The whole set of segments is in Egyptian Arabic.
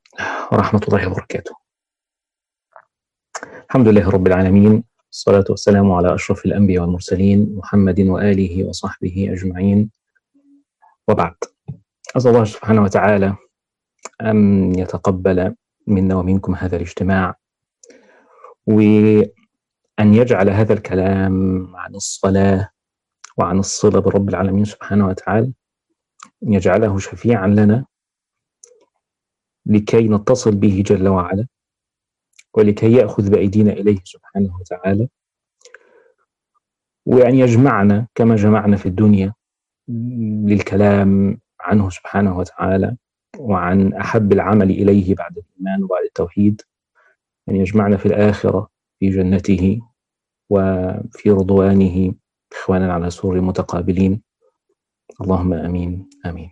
ورحمة الله وبركاته الحمد لله رب العالمين الصلاة والسلام على أشرف الأنبياء والمرسلين محمد وآله وصحبه أجمعين وبعد أسأل الله سبحانه وتعالى أن يتقبل منا ومنكم هذا الاجتماع وأن يجعل هذا الكلام عن الصلاة وعن الصلة برب العالمين سبحانه وتعالى أن يجعله شفيعا لنا لكي نتصل به جل وعلا ولكي يأخذ بأيدينا إليه سبحانه وتعالى وأن يجمعنا كما جمعنا في الدنيا للكلام عنه سبحانه وتعالى وعن أحب العمل إليه بعد الإيمان وبعد التوحيد أن يجمعنا في الآخرة في جنته وفي رضوانه إخوانا على سور متقابلين اللهم آمين آمين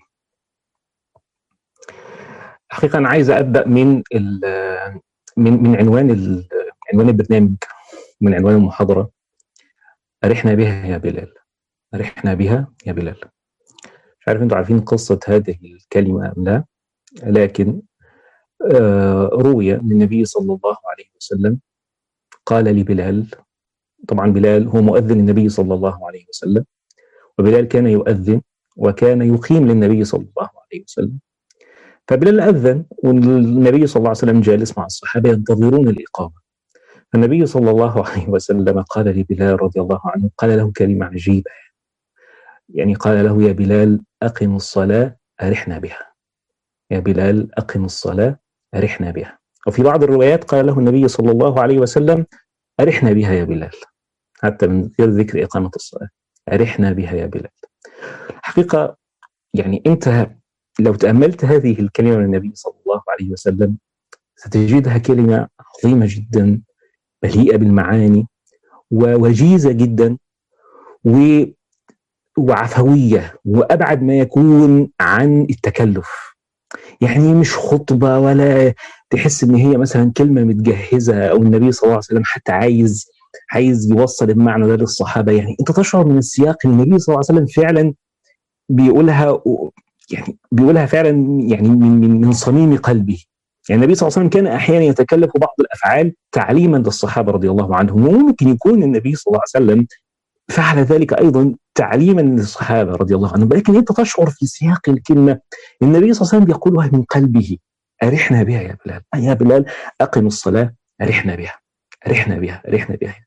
حقيقة أنا عايز أبدأ من من من عنوان عنوان البرنامج من عنوان المحاضرة أرحنا بها يا بلال أرحنا بها يا بلال مش عارف أنتوا عارفين قصة هذه الكلمة أم لا لكن آه روي من النبي صلى الله عليه وسلم قال لبلال طبعا بلال هو مؤذن النبي صلى الله عليه وسلم وبلال كان يؤذن وكان يقيم للنبي صلى الله عليه وسلم فبلال أذن والنبي صلى الله عليه وسلم جالس مع الصحابة ينتظرون الإقامة فالنبي صلى الله عليه وسلم قال لبلال رضي الله عنه قال له كلمة عجيبة يعني قال له يا بلال أقم الصلاة أرحنا بها يا بلال أقم الصلاة أرحنا بها وفي بعض الروايات قال له النبي صلى الله عليه وسلم أرحنا بها يا بلال حتى من غير ذكر إقامة الصلاة أرحنا بها يا بلال حقيقة يعني أنت لو تأملت هذه الكلمة من النبي صلى الله عليه وسلم ستجدها كلمة عظيمة جدا مليئة بالمعاني ووجيزة جدا و وعفوية وأبعد ما يكون عن التكلف يعني مش خطبة ولا تحس إن هي مثلا كلمة متجهزة أو النبي صلى الله عليه وسلم حتى عايز عايز يوصل المعنى ده للصحابة يعني أنت تشعر من السياق النبي صلى الله عليه وسلم فعلا بيقولها يعني بيقولها فعلا يعني من من من صميم قلبه يعني النبي صلى الله عليه وسلم كان احيانا يتكلف بعض الافعال تعليما للصحابه رضي الله عنهم وممكن يكون النبي صلى الله عليه وسلم فعل ذلك ايضا تعليما للصحابه رضي الله عنهم ولكن انت تشعر في سياق الكلمه النبي صلى الله عليه وسلم يقولها من قلبه ارحنا بها يا بلال يا بلال اقم الصلاه ارحنا بها ارحنا بها ارحنا بها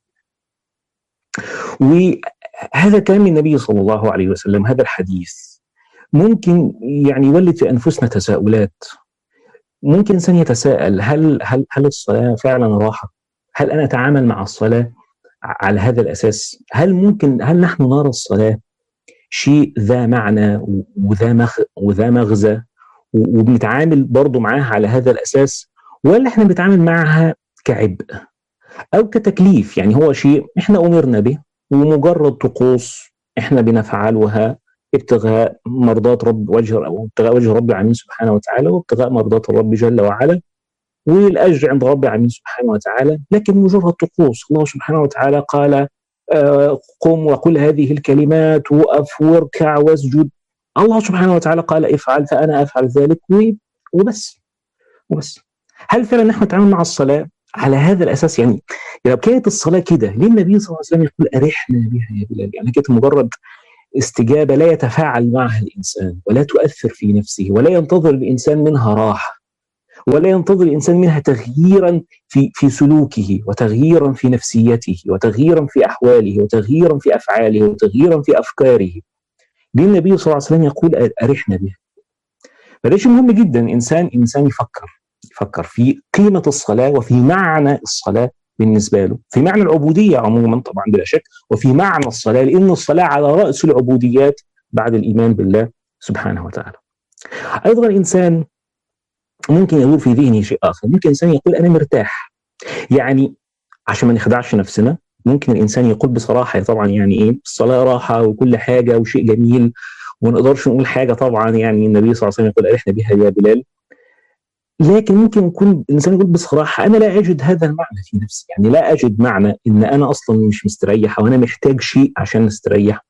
وهذا كلام النبي صلى الله عليه وسلم هذا الحديث ممكن يعني يولد في انفسنا تساؤلات ممكن انسان يتساءل هل هل هل الصلاه فعلا راحه؟ هل انا اتعامل مع الصلاه على هذا الاساس؟ هل ممكن هل نحن نرى الصلاه شيء ذا معنى وذا مخ وذا مغزى وبنتعامل برضه معاها على هذا الاساس ولا احنا بنتعامل معها كعبء او كتكليف يعني هو شيء احنا امرنا به ومجرد طقوس احنا بنفعلها ابتغاء مرضات رب وجه او ابتغاء وجه رب العالمين سبحانه وتعالى وابتغاء مرضات الرب جل وعلا والاجر عند رب العالمين سبحانه وتعالى لكن مجرد طقوس الله سبحانه وتعالى قال آه قم وقل هذه الكلمات وقف واركع واسجد الله سبحانه وتعالى قال افعل فانا افعل ذلك وبس وبس هل فعلا نحن نتعامل مع الصلاه على هذا الاساس يعني لو كانت الصلاه كده ليه النبي صلى الله عليه وسلم يقول ارحنا بها يا بلال يعني كانت مجرد استجابه لا يتفاعل معها الانسان ولا تؤثر في نفسه ولا ينتظر الانسان منها راحه ولا ينتظر الانسان منها تغييرا في في سلوكه وتغييرا في نفسيته وتغييرا في احواله وتغييرا في افعاله وتغييرا في افكاره ليه النبي صلى الله عليه وسلم يقول ارحنا بها فده شيء مهم جدا انسان انسان يفكر يفكر في قيمه الصلاه وفي معنى الصلاه بالنسبه له في معنى العبوديه عموما طبعا بلا شك وفي معنى الصلاه لان الصلاه على راس العبوديات بعد الايمان بالله سبحانه وتعالى. ايضا الانسان ممكن يدور في ذهنه شيء اخر، ممكن انسان يقول انا مرتاح. يعني عشان ما نخدعش نفسنا ممكن الانسان يقول بصراحه طبعا يعني ايه الصلاه راحه وكل حاجه وشيء جميل وما نقدرش نقول حاجه طبعا يعني النبي صلى الله عليه وسلم يقول ارحنا بها يا بلال لكن ممكن يكون الانسان يقول بصراحه انا لا اجد هذا المعنى في نفسي، يعني لا اجد معنى ان انا اصلا مش مستريح او انا محتاج شيء عشان استريح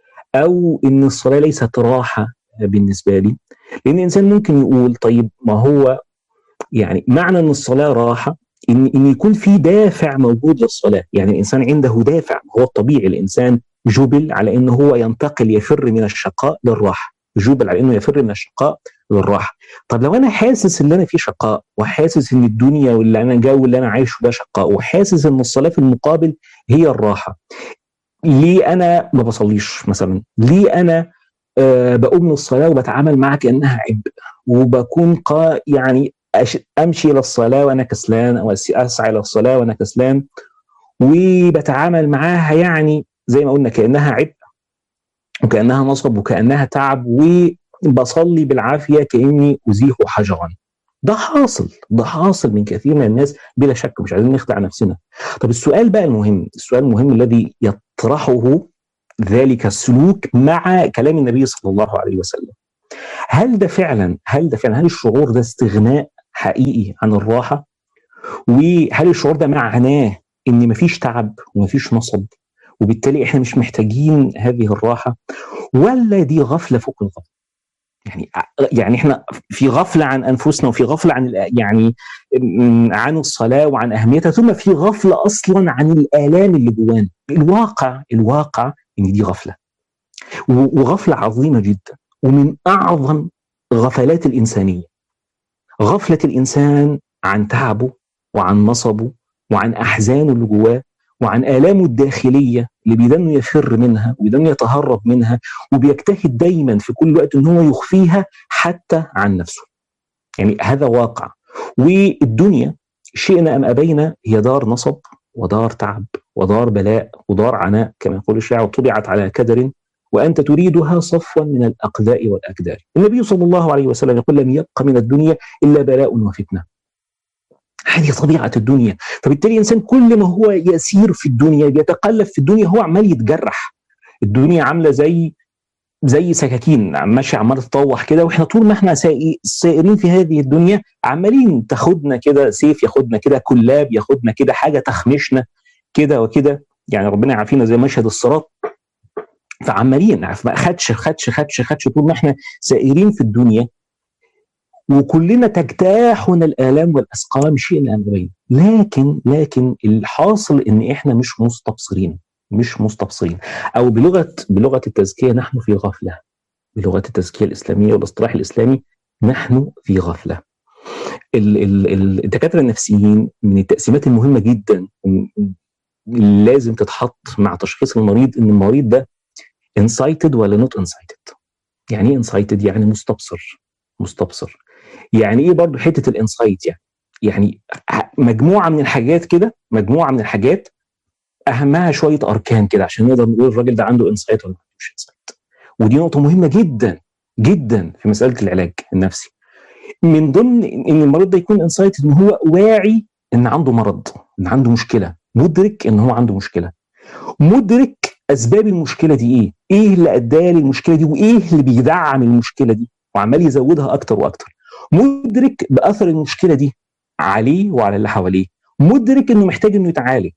او ان الصلاه ليست راحه بالنسبه لي، لان الانسان ممكن يقول طيب ما هو يعني معنى ان الصلاه راحه ان ان يكون في دافع موجود للصلاه يعني الانسان عنده دافع هو الطبيعي الانسان جبل على انه هو ينتقل يفر من الشقاء للراحه جبل على انه يفر من الشقاء للراحه طب لو انا حاسس ان انا في شقاء وحاسس ان الدنيا واللي انا جو اللي انا عايشه ده شقاء وحاسس ان الصلاه في المقابل هي الراحه ليه انا ما بصليش مثلا ليه انا أه بقوم من الصلاه وبتعامل معها كانها عبء وبكون قا يعني امشي الى الصلاه وانا كسلان او اسعى الى الصلاه وانا كسلان وبتعامل معاها يعني زي ما قلنا كانها عبء وكانها نصب وكانها تعب وبصلي بالعافيه كاني ازيح حجرا ده حاصل ده حاصل من كثير من الناس بلا شك مش عايزين نخدع نفسنا طب السؤال بقى المهم السؤال المهم الذي يطرحه ذلك السلوك مع كلام النبي صلى الله عليه وسلم هل ده فعلا هل ده فعلا هل الشعور ده استغناء حقيقي عن الراحه وهل الشعور ده معناه ان مفيش تعب ومفيش نصب وبالتالي احنا مش محتاجين هذه الراحه ولا دي غفله فوق الغفله يعني يعني احنا في غفله عن انفسنا وفي غفله عن يعني عن الصلاه وعن اهميتها ثم في غفله اصلا عن الالام اللي جوانا الواقع الواقع ان دي غفله وغفله عظيمه جدا ومن اعظم غفلات الانسانيه غفله الانسان عن تعبه وعن نصبه وعن احزانه اللي جواه وعن آلامه الداخلية اللي بيدن يفر منها وبيدن يتهرب منها وبيجتهد دايما في كل وقت ان هو يخفيها حتى عن نفسه يعني هذا واقع والدنيا شئنا ام ابينا هي دار نصب ودار تعب ودار بلاء ودار عناء كما يقول الشاعر طبعت على كدر وانت تريدها صفوا من الاقداء والاكدار. النبي صلى الله عليه وسلم يقول لم يبق من الدنيا الا بلاء وفتنه. هذه طبيعة الدنيا فبالتالي الإنسان كل ما هو يسير في الدنيا بيتقلب في الدنيا هو عمال يتجرح الدنيا عاملة زي زي سكاكين ماشي عمال تطوح كده واحنا طول ما احنا سائرين في هذه الدنيا عمالين تاخدنا كده سيف ياخدنا كده كلاب ياخدنا كده حاجه تخمشنا كده وكده يعني ربنا يعافينا زي مشهد الصراط فعمالين خدش خدش خدش خدش طول ما احنا سائرين في الدنيا وكلنا تجتاحنا الالام والاثقال شئنا ام ابينا لكن لكن الحاصل ان احنا مش مستبصرين مش مستبصرين او بلغه بلغه التزكيه نحن في غفله بلغه التزكيه الاسلاميه والاصطلاح الاسلامي نحن في غفله الدكاتره النفسيين من التقسيمات المهمه جدا لازم تتحط مع تشخيص المريض ان المريض ده انسايتد ولا نوت انسايتد يعني ايه انسايتد يعني مستبصر مستبصر يعني ايه برضو حته الانسايت يعني يعني مجموعه من الحاجات كده مجموعه من الحاجات اهمها شويه اركان كده عشان نقدر نقول الراجل ده عنده انسايت ولا ما عندوش انسايت ودي نقطه مهمه جدا جدا في مساله العلاج النفسي من ضمن ان المريض ده يكون انسايت ان هو واعي ان عنده مرض ان عنده مشكله مدرك ان هو عنده مشكله مدرك اسباب المشكله دي ايه ايه اللي اداه للمشكله دي وايه اللي بيدعم المشكله دي وعمال يزودها اكتر واكتر مدرك باثر المشكله دي عليه وعلى اللي حواليه مدرك انه محتاج انه يتعالج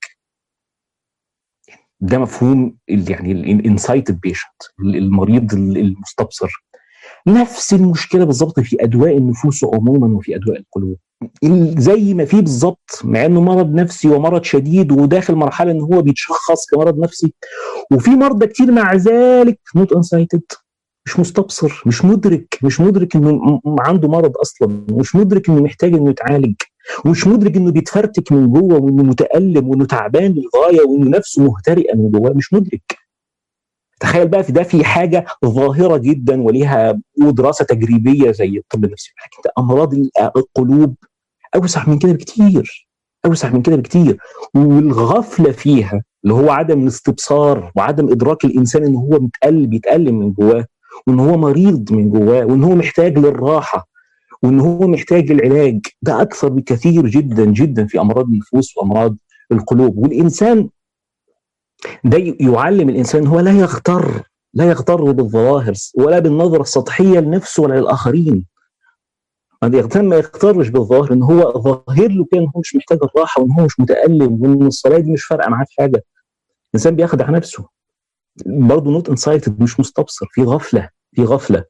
ده مفهوم يعني الانسايتد بيشنت المريض المستبصر نفس المشكله بالظبط في ادواء النفوس عموما وفي ادواء القلوب زي ما في بالظبط مع انه مرض نفسي ومرض شديد وداخل مرحله ان هو بيتشخص كمرض نفسي وفي مرضى كتير مع ذلك نوت انسايتد مش مستبصر مش مدرك مش مدرك انه عنده مرض اصلا مش مدرك انه محتاج انه يتعالج ومش مدرك انه بيتفرتك من جوه وانه متالم وانه تعبان للغايه وانه نفسه مهترئه من جواه مش مدرك تخيل بقى في ده في حاجه ظاهره جدا وليها ودراسه تجريبيه زي الطب النفسي لكن امراض القلوب اوسع من كده بكتير اوسع من كده بكتير والغفله فيها اللي هو عدم الاستبصار وعدم ادراك الانسان ان هو متألم بيتالم من جواه وان هو مريض من جواه وان هو محتاج للراحه وان هو محتاج للعلاج ده اكثر بكثير جدا جدا في امراض النفوس وامراض القلوب والانسان ده يعلم الانسان هو لا يغتر لا يغتر بالظواهر ولا بالنظره السطحيه لنفسه ولا للاخرين الانسان ما يغترش بالظاهر ان هو ظاهر له كان هو مش محتاج الراحه وان هو مش متالم وان الصلاه دي مش فارقه معاه في حاجه الانسان بيخدع نفسه برضه نوت انسايتد مش مستبصر في غفله في غفله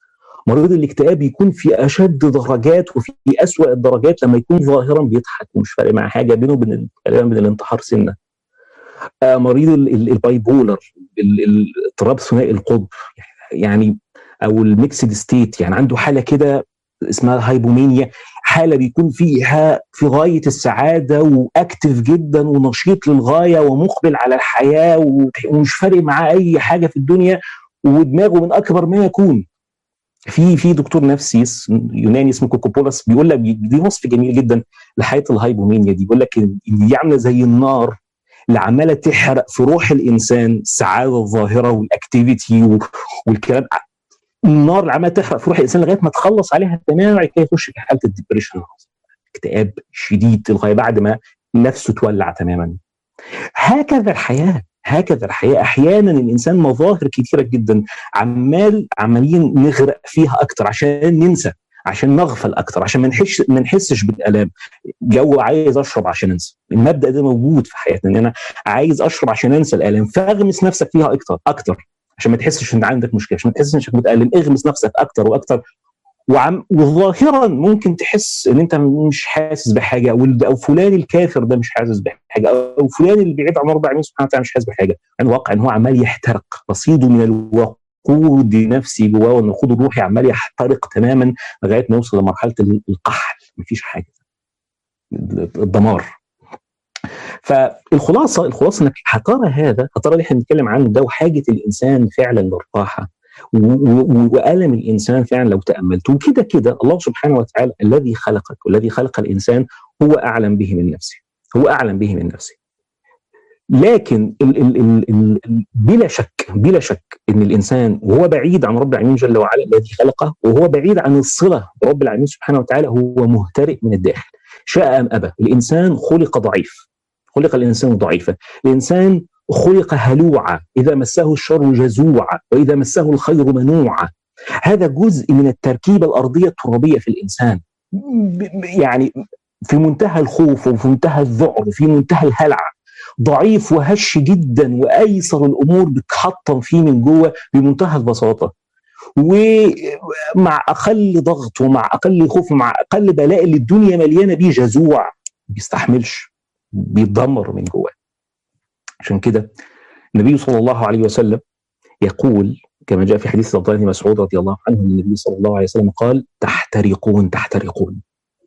مريض الاكتئاب يكون في اشد درجات وفي اسوأ الدرجات لما يكون ظاهرا بيضحك ومش فارق معاه حاجه بينه وبين بين الانتحار سنه آه مريض الباي بولر اضطراب ثنائي القطب يعني او الميكسد ستيت يعني عنده حاله كده اسمها هايبومينيا حاله بيكون فيها في غايه السعاده واكتف جدا ونشيط للغايه ومقبل على الحياه ومش فارق معاه اي حاجه في الدنيا ودماغه من اكبر ما يكون في في دكتور نفسي يوناني اسمه كوكوبولاس بيقول لك دي وصف جميل جدا لحياه الهايبومينيا دي بيقول لك ان دي عامله زي النار اللي عماله تحرق في روح الانسان السعاده الظاهره والاكتيفيتي والكلام النار اللي عماله تحرق في روح الانسان لغايه ما تخلص عليها تماما بعد كده يخش في حاله الدبريشن اكتئاب شديد للغايه بعد ما نفسه تولع تماما هكذا الحياه هكذا الحياه احيانا الانسان مظاهر كثيره جدا عمال عمالين نغرق فيها اكتر عشان ننسى عشان نغفل اكتر عشان ما نحسش ما نحسش بالالام جو عايز اشرب عشان انسى المبدا ده موجود في حياتنا ان انا عايز اشرب عشان انسى الالام فاغمس نفسك فيها اكتر اكتر عشان ما تحسش ان عندك مشكله عشان ما تحسش انك متالم اغمس نفسك اكتر واكتر وعم وظاهرا ممكن تحس ان انت مش حاسس بحاجه او او فلان الكافر ده مش حاسس بحاجه او فلان اللي بعيد عن رب العالمين سبحانه وتعالى مش حاسس بحاجه يعني الواقع ان هو عمال يحترق رصيده من الوقود نفسي جواه والوقود الروحي عمال يحترق تماما لغايه ما يوصل لمرحله القحل مفيش حاجه الدمار فالخلاصه الخلاصه انك هترى هذا هترى اللي احنا بنتكلم عنه ده وحاجه الانسان فعلا للراحه والم الانسان فعلا لو تاملت وكده كده الله سبحانه وتعالى الذي خلقك والذي خلق الانسان هو اعلم به من نفسه هو اعلم به من نفسه لكن ال ال ال ال بلا شك بلا شك ان الانسان وهو بعيد عن رب العالمين جل وعلا الذي خلقه وهو بعيد عن الصله برب العالمين سبحانه وتعالى هو مهترئ من الداخل شاء ام ابى الانسان خلق ضعيف خلق الانسان ضعيفا الانسان خلق هلوعا اذا مسه الشر جزوعا واذا مسه الخير منوعا هذا جزء من التركيبه الارضيه الترابيه في الانسان يعني في منتهى الخوف وفي منتهى الذعر وفي منتهى الهلع ضعيف وهش جدا وايسر الامور بتحطم فيه من جوه بمنتهى البساطه ومع اقل ضغط ومع اقل خوف ومع اقل بلاء اللي الدنيا مليانه بيه جزوع ما بيستحملش بيتدمر من جواه عشان كده النبي صلى الله عليه وسلم يقول كما جاء في حديث عبد الله بن مسعود رضي الله عنه النبي صلى الله عليه وسلم قال تحترقون تحترقون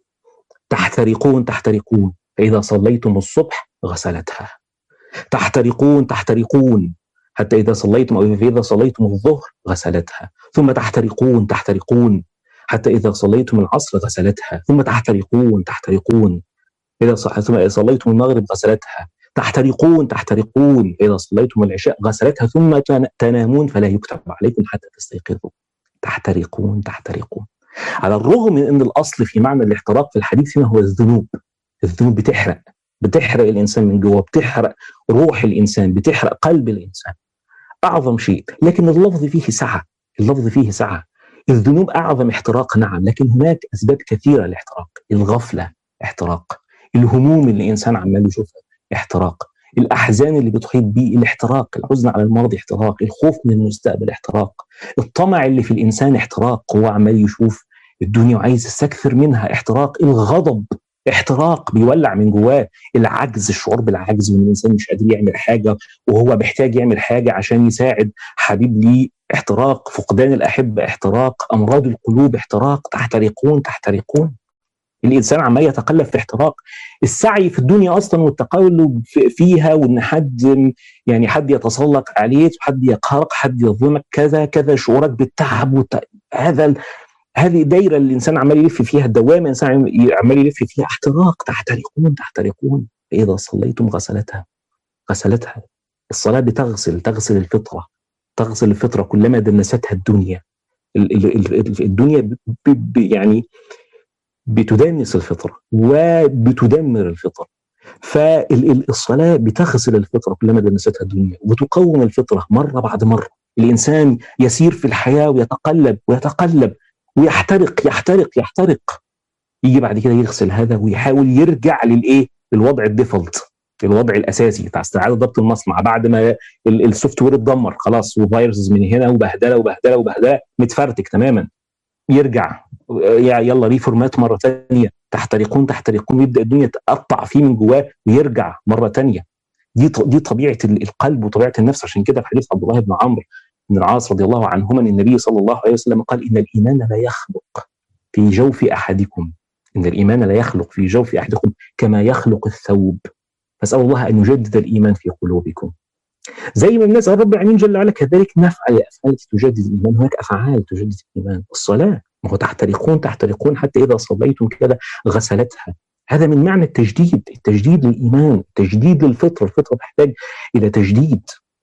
تحترقون تحترقون فإذا صليتم الصبح غسلتها تحترقون تحترقون حتى إذا صليتم أو إذا صليتم الظهر غسلتها ثم تحترقون تحترقون حتى إذا صليتم العصر غسلتها ثم تحترقون تحترقون إذا صليتم المغرب غسلتها تحترقون تحترقون إذا صليتم العشاء غسلتها ثم تنامون فلا يكتب عليكم حتى تستيقظوا تحترقون تحترقون على الرغم من أن الأصل في معنى الاحتراق في الحديث هنا هو الذنوب الذنوب بتحرق بتحرق الإنسان من جوه بتحرق روح الإنسان بتحرق قلب الإنسان أعظم شيء لكن اللفظ فيه سعة اللفظ فيه سعة الذنوب أعظم احتراق نعم لكن هناك أسباب كثيرة للاحتراق الغفلة احتراق الهموم اللي الإنسان عمال يشوفها احتراق الاحزان اللي بتحيط بيه الاحتراق الحزن على الماضي احتراق الخوف من المستقبل احتراق الطمع اللي في الانسان احتراق هو عمال يشوف الدنيا وعايز يستكثر منها احتراق الغضب احتراق بيولع من جواه العجز الشعور بالعجز وان الانسان مش قادر يعمل حاجه وهو محتاج يعمل حاجه عشان يساعد حبيب ليه احتراق فقدان الاحبه احتراق امراض القلوب احتراق تحترقون تحترقون الانسان عمال يتقلب في احتراق السعي في الدنيا اصلا والتقلب فيها وان حد يعني حد يتسلق عليك حد يقهرك حد يظلمك كذا كذا شعورك بالتعب والت... هذا هذه دايره اللي الانسان عمال يلف فيها الدوامه الانسان عمال يلف فيها احتراق تحترقون تحترقون فاذا صليتم غسلتها غسلتها الصلاه بتغسل تغسل الفطره تغسل الفطره كلما دنستها الدنيا الدنيا يعني بتدنس الفطره وبتدمر الفطره فالصلاه بتغسل الفطره كلما دنستها الدنيا وتقوم الفطره مره بعد مره الانسان يسير في الحياه ويتقلب ويتقلب ويحترق يحترق يحترق يجي بعد كده يغسل هذا ويحاول يرجع للايه؟ للوضع الديفولت الوضع الاساسي بتاع استعاده ضبط المصنع بعد ما السوفت وير اتدمر خلاص وفيروسز من هنا وبهدله وبهدله وبهدله متفرتك تماما يرجع يلا ريفورمات مره ثانيه تحترقون تحترقون يبدا الدنيا تقطع فيه من جواه ويرجع مره ثانيه دي دي طبيعه القلب وطبيعه النفس عشان كده في حديث عبد الله بن عمرو بن العاص رضي الله عنهما ان النبي صلى الله عليه وسلم قال ان الايمان لا يخلق في جوف احدكم ان الايمان لا يخلق في جوف احدكم كما يخلق الثوب فاسال الله ان يجدد الايمان في قلوبكم زي ما الناس رب العالمين جل وعلا كذلك نفعل افعال تجدد الايمان هناك افعال تجدد الايمان الصلاه ما هو تحترقون تحترقون حتى اذا صليتم كذا غسلتها هذا من معنى التجديد التجديد للايمان تجديد للفطره الفطره تحتاج الى تجديد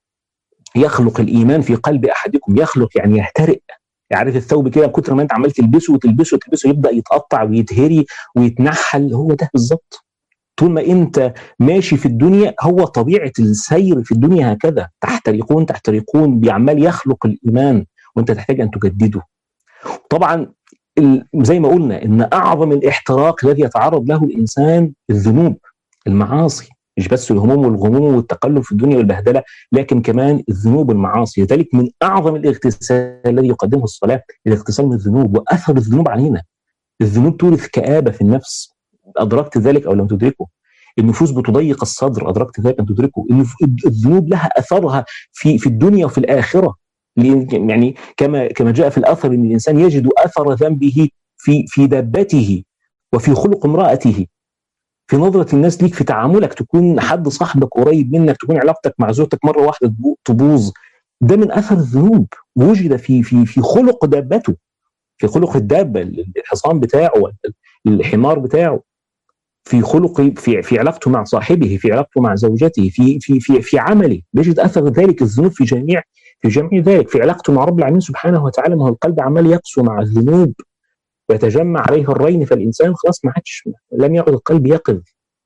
يخلق الايمان في قلب احدكم يخلق يعني يهترئ عارف الثوب كده كتر ما انت عمال تلبسه وتلبسه وتلبسه يبدا يتقطع ويتهري ويتنحل هو ده بالظبط طول ما انت ماشي في الدنيا هو طبيعه السير في الدنيا هكذا تحترقون تحترقون بيعمال يخلق الايمان وانت تحتاج ان تجدده طبعا زي ما قلنا ان اعظم الاحتراق الذي يتعرض له الانسان الذنوب المعاصي مش بس الهموم والغموم والتقلب في الدنيا والبهدله لكن كمان الذنوب والمعاصي لذلك من اعظم الاغتسال الذي يقدمه الصلاه الاغتسال من الذنوب واثر الذنوب علينا الذنوب تورث كابه في النفس ادركت ذلك او لم تدركه النفوس بتضيق الصدر ادركت ذلك ان تدركه الذنوب لها اثرها في في الدنيا وفي الاخره يعني كما كما جاء في الاثر ان الانسان يجد اثر ذنبه في في دابته وفي خلق امراته في نظرة الناس ليك في تعاملك تكون حد صاحبك قريب منك تكون علاقتك مع زوجتك مرة واحدة تبوظ ده من أثر الذنوب وجد في في في خلق دابته في خلق الدابة الحصان بتاعه الحمار بتاعه في خلقه في في علاقته مع صاحبه في علاقته مع زوجته في في في في عمله يجد اثر ذلك الذنوب في جميع في جميع ذلك في علاقته مع رب العالمين سبحانه وتعالى ما هو القلب عمال يقسو مع الذنوب ويتجمع عليه الرين فالانسان خلاص ما عادش لم يعد القلب يقظ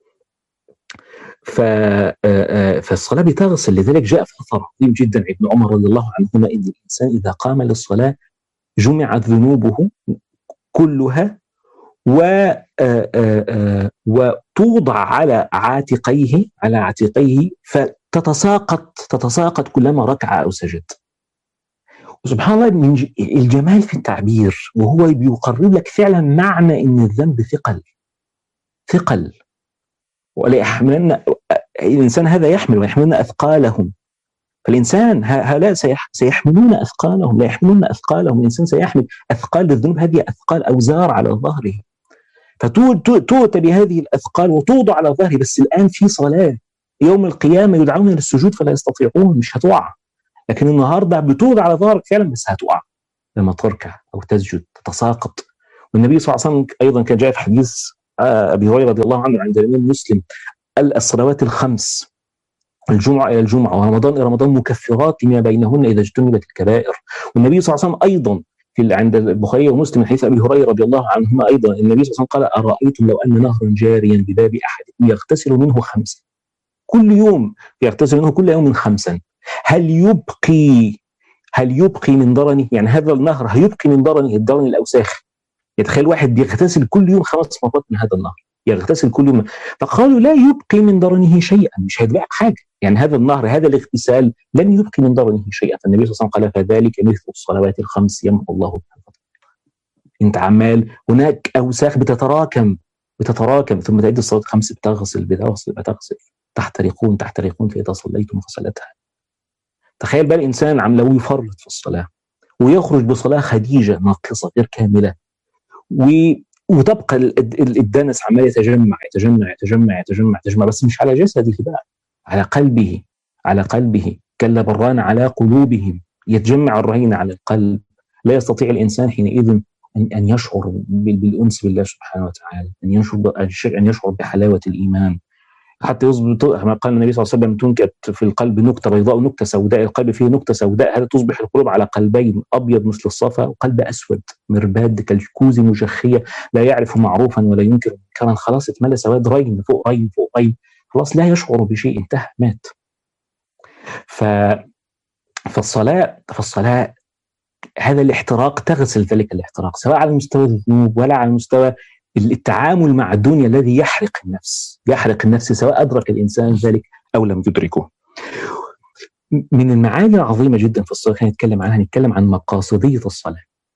فالصلاه بتغسل لذلك جاء في اثر عظيم جدا ابن عمر رضي الله عنهما ان الانسان اذا قام للصلاه جمعت ذنوبه كلها و وتوضع على عاتقيه على عاتقيه فتتساقط تتساقط كلما ركع او سجد وسبحان الله من الجمال في التعبير وهو بيقرب لك فعلا معنى ان الذنب ثقل ثقل وليحملن الانسان هذا يحمل ويحملن اثقالهم فالانسان هؤلاء سيحملون اثقالهم لا يحملون اثقالهم الانسان سيحمل اثقال الذنوب هذه اثقال اوزار على ظهره فتؤتى بهذه الاثقال وتوضع على ظهره بس الان في صلاه يوم القيامه يدعون للسجود فلا يستطيعون مش هتقع لكن النهارده بتوضع على ظهرك فعلا بس هتقع لما تركع او تسجد تتساقط والنبي صلى الله عليه وسلم ايضا كان جاء في حديث آه، ابي هريره رضي الله عنه عند الامام مسلم الصلوات الخمس الجمعة إلى الجمعة ورمضان إلى رمضان مكفرات لما بينهن إذا اجتنبت الكبائر والنبي صلى الله عليه وسلم أيضا في عند البخاري ومسلم من حديث ابي هريره رضي الله عنهما ايضا النبي صلى الله عليه وسلم قال ارايتم لو ان نهرا جاريا بباب احدكم يغتسل منه خمسا كل يوم يغتسل منه كل يوم خمسا هل يبقي هل يبقي من درنه يعني هذا النهر هيبقي من درنه الدرن الاوساخ يتخيل واحد بيغتسل كل يوم خمس مرات من هذا النهر يغتسل كل يوم فقالوا لا يبقي من درنه شيئا مش هيتبقى حاجه يعني هذا النهر هذا الاغتسال لن يبقي من درنه شيئا فالنبي صلى الله عليه وسلم قال فذلك مثل الصلوات الخمس يمحو الله انت عمال هناك اوساخ بتتراكم بتتراكم ثم تعيد الصلاه الخمس بتغسل بتغسل بتغسل تحترقون تحترقون فاذا صليتم فصلتها تخيل بقى الانسان عم لو يفرط في الصلاه ويخرج بصلاه خديجه ناقصه غير كامله و وتبقى الدنس عمال يتجمع يتجمع يتجمع يتجمع يتجمع بس مش على جسده بقى على قلبه على قلبه كلا بران على قلوبهم يتجمع الرهين على القلب لا يستطيع الانسان حينئذ ان ان يشعر بالانس بالله سبحانه وتعالى ان يشعر ان يشعر بحلاوه الايمان حتى يصبح كما قال النبي صلى الله عليه وسلم تنكت في القلب نكته بيضاء ونكته سوداء القلب فيه نكته سوداء هذا تصبح القلوب على قلبين ابيض مثل الصفا وقلب اسود مرباد كالكوز مجخيه لا يعرف معروفا ولا ينكر منكرا خلاص اتملى سواد رين فوق رين فوق رين خلاص لا يشعر بشيء انتهى مات ف فالصلاه فالصلاه هذا الاحتراق تغسل ذلك الاحتراق سواء على مستوى الذنوب ولا على مستوى التعامل مع الدنيا الذي يحرق النفس يحرق النفس سواء أدرك الإنسان ذلك أو لم يدركه من المعاني العظيمة جدا في الصلاة نتكلم عنها نتكلم عن مقاصدية الصلاة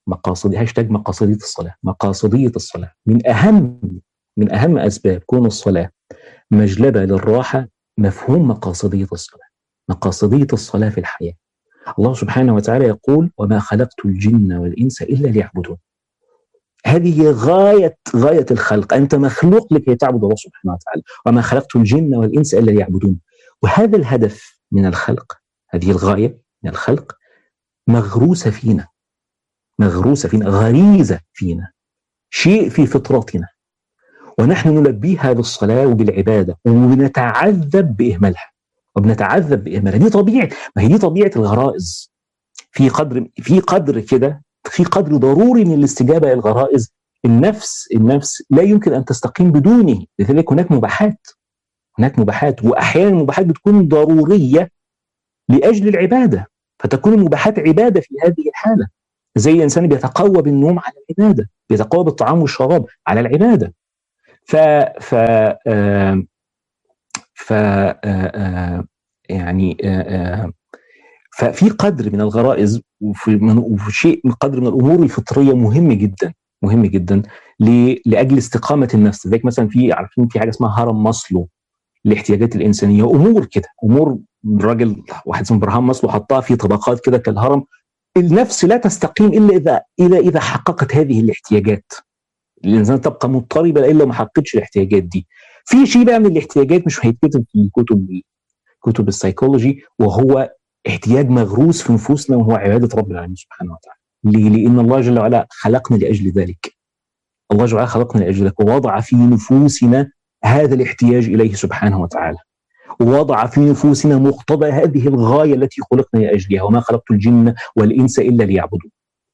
مقاصد هاشتاج مقاصديه الصلاه مقاصديه الصلاه من اهم من اهم اسباب كون الصلاه مجلبه للراحه مفهوم مقاصديه الصلاه مقاصديه الصلاه في الحياه الله سبحانه وتعالى يقول وما خلقت الجن والانس الا ليعبدون هذه غاية غاية الخلق أنت مخلوق لكي تعبد الله سبحانه وتعالى وما خلقت الجن والإنس إلا ليعبدون وهذا الهدف من الخلق هذه الغاية من الخلق مغروسة فينا مغروسة فينا غريزة فينا شيء في فطرتنا ونحن نلبيها بالصلاة وبالعبادة ونتعذب بإهمالها وبنتعذب بإهمالها دي طبيعة ما هي دي طبيعة الغرائز في قدر في قدر كده في قدر ضروري من الاستجابة للغرائز النفس النفس لا يمكن أن تستقيم بدونه لذلك هناك مباحات هناك مباحات وأحيانا المباحات بتكون ضرورية لأجل العبادة فتكون المباحات عبادة في هذه الحالة زي إنسان بيتقوى بالنوم على العبادة بيتقوى بالطعام والشراب على العبادة ف ف آه ف آه يعني آه ففي قدر من الغرائز وفي, وفي شيء من قدر من الامور الفطريه مهم جدا مهم جدا لاجل استقامه النفس زي مثلا في عارفين في حاجه اسمها هرم ماسلو الاحتياجات الانسانيه امور كده امور راجل واحد اسمه ابراهام ماسلو حطها في طبقات كده كالهرم النفس لا تستقيم الا اذا اذا اذا حققت هذه الاحتياجات الانسان تبقى مضطربه الا ما حققتش الاحتياجات دي في شيء بقى من الاحتياجات مش هيتكتب في كتب كتب السيكولوجي وهو احتياج مغروس في نفوسنا وهو عباده رب العالمين سبحانه وتعالى ليه؟ لان الله جل وعلا خلقنا لاجل ذلك الله جل وعلا خلقنا لاجل ذلك ووضع في نفوسنا هذا الاحتياج اليه سبحانه وتعالى ووضع في نفوسنا مقتضى هذه الغايه التي خلقنا لاجلها وما خلقت الجن والانس الا ليعبدون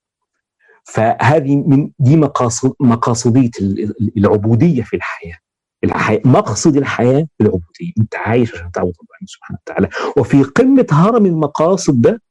فهذه من دي مقاصد مقاصديه العبوديه في الحياه الحياة مقصد الحياه العبوديه انت عايش عشان تعبد الله سبحانه وتعالى وفي قمه هرم المقاصد ده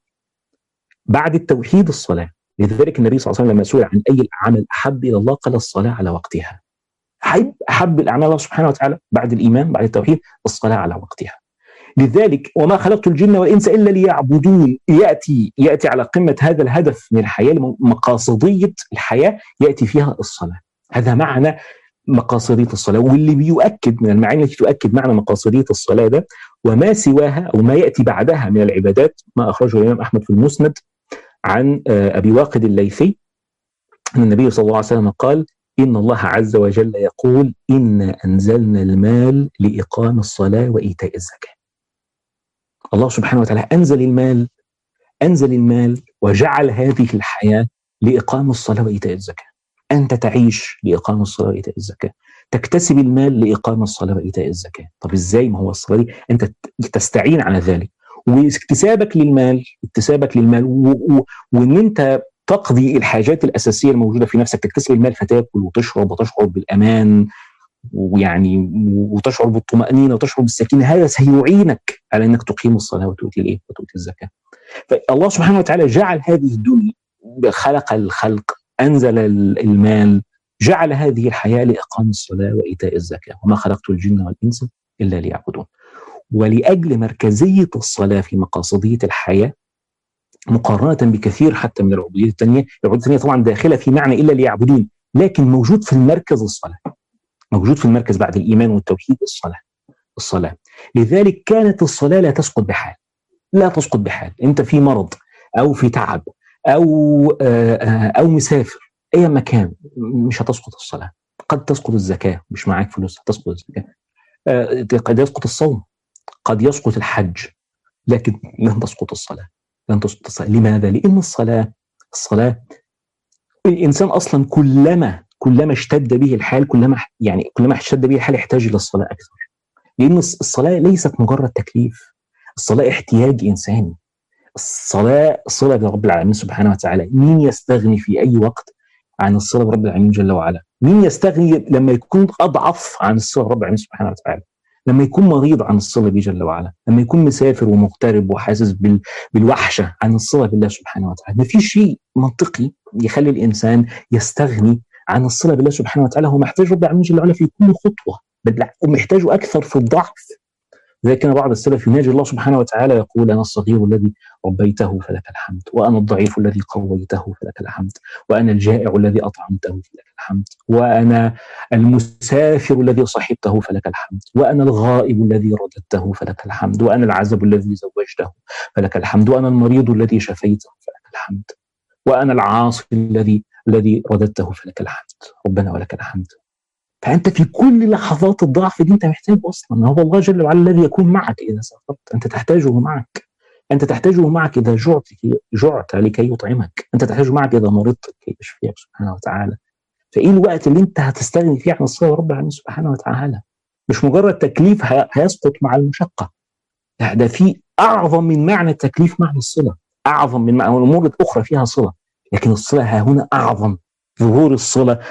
بعد التوحيد الصلاه لذلك النبي صلى الله عليه وسلم لما سئل عن اي العمل احب الى الله قال الصلاه على وقتها احب احب الاعمال الله سبحانه وتعالى بعد الايمان بعد التوحيد الصلاه على وقتها لذلك وما خلقت الجن والانس الا ليعبدون ياتي ياتي على قمه هذا الهدف من الحياه مقاصديه الحياه ياتي فيها الصلاه هذا معنى مقاصديه الصلاه واللي بيؤكد من المعاني التي تؤكد معنى مقاصديه الصلاه ده وما سواها او ما ياتي بعدها من العبادات ما اخرجه الامام احمد في المسند عن ابي واقد الليثي ان النبي صلى الله عليه وسلم قال إن الله عز وجل يقول إنا أنزلنا المال لإقام الصلاة وإيتاء الزكاة الله سبحانه وتعالى أنزل المال أنزل المال وجعل هذه الحياة لإقام الصلاة وإيتاء الزكاة أنت تعيش لإقام الصلاة وإيتاء الزكاة تكتسب المال لإقام الصلاة وإيتاء الزكاة طب إزاي ما هو الصلاة دي أنت تستعين على ذلك واكتسابك للمال اكتسابك للمال وان انت تقضي الحاجات الاساسيه الموجوده في نفسك تكتسب المال فتاكل وتشرب وتشعر بالامان ويعني وتشعر بالطمانينه وتشعر بالسكينه هذا سيعينك على انك تقيم الصلاه وتؤتي الايه؟ وتؤتي الزكاه. فالله سبحانه وتعالى جعل هذه الدنيا خلق الخلق انزل المال جعل هذه الحياه لاقام الصلاه وايتاء الزكاه وما خلقت الجن والانس الا ليعبدون. ولاجل مركزيه الصلاه في مقاصديه الحياه مقارنه بكثير حتى من العبوديات الثانيه، العبوديات الثانيه طبعا داخله في معنى الا ليعبدون، لكن موجود في المركز الصلاه. موجود في المركز بعد الايمان والتوحيد الصلاه. الصلاه. لذلك كانت الصلاه لا تسقط بحال. لا تسقط بحال، انت في مرض او في تعب او او مسافر اي مكان مش هتسقط الصلاه. قد تسقط الزكاه مش معاك فلوس هتسقط الزكاه. قد يسقط الصوم قد يسقط الحج لكن لن تسقط الصلاه. لن تسقط الصلاة لماذا؟ لأن الصلاة الصلاة الإنسان أصلا كلما كلما اشتد به الحال كلما يعني كلما اشتد به الحال يحتاج إلى الصلاة أكثر لأن الصلاة ليست مجرد تكليف الصلاة احتياج إنساني الصلاة صلة برب العالمين سبحانه وتعالى مين يستغني في أي وقت عن الصلة برب العالمين جل وعلا مين يستغني لما يكون أضعف عن الصلة برب العالمين سبحانه وتعالى لما يكون مريض عن الصلة به جل وعلا لما يكون مسافر ومغترب وحاسس بال... بالوحشة عن الصلة بالله سبحانه وتعالى ما في شيء منطقي يخلي الإنسان يستغني عن الصلة بالله سبحانه وتعالى هو محتاج رب العالمين جل وعلا في كل خطوة ومحتاجه أكثر في الضعف زي كان بعض السلف يناجي الله سبحانه وتعالى يقول انا الصغير الذي ربيته فلك الحمد وانا الضعيف الذي قويته فلك الحمد وانا الجائع الذي اطعمته فلك الحمد وانا المسافر الذي صحبته فلك الحمد وانا الغائب الذي رددته فلك الحمد وانا العزب الذي زوجته فلك الحمد وانا المريض الذي شفيته فلك الحمد وانا العاصي الذي الذي رددته فلك الحمد ربنا ولك الحمد فانت في كل لحظات الضعف دي انت محتاج اصلا هو الله جل وعلا الذي يكون معك اذا سقطت انت تحتاجه معك انت تحتاجه معك اذا جعت جعت لكي يطعمك انت تحتاجه معك اذا مرضت لكي يشفيك سبحانه وتعالى فايه الوقت اللي انت هتستغني فيه عن الصلاه رب العالمين سبحانه وتعالى مش مجرد تكليف هيسقط مع المشقه لا ده في اعظم من معنى التكليف معنى الصله اعظم من معنى الامور الاخرى فيها صله لكن الصله ها هنا اعظم ظهور الصله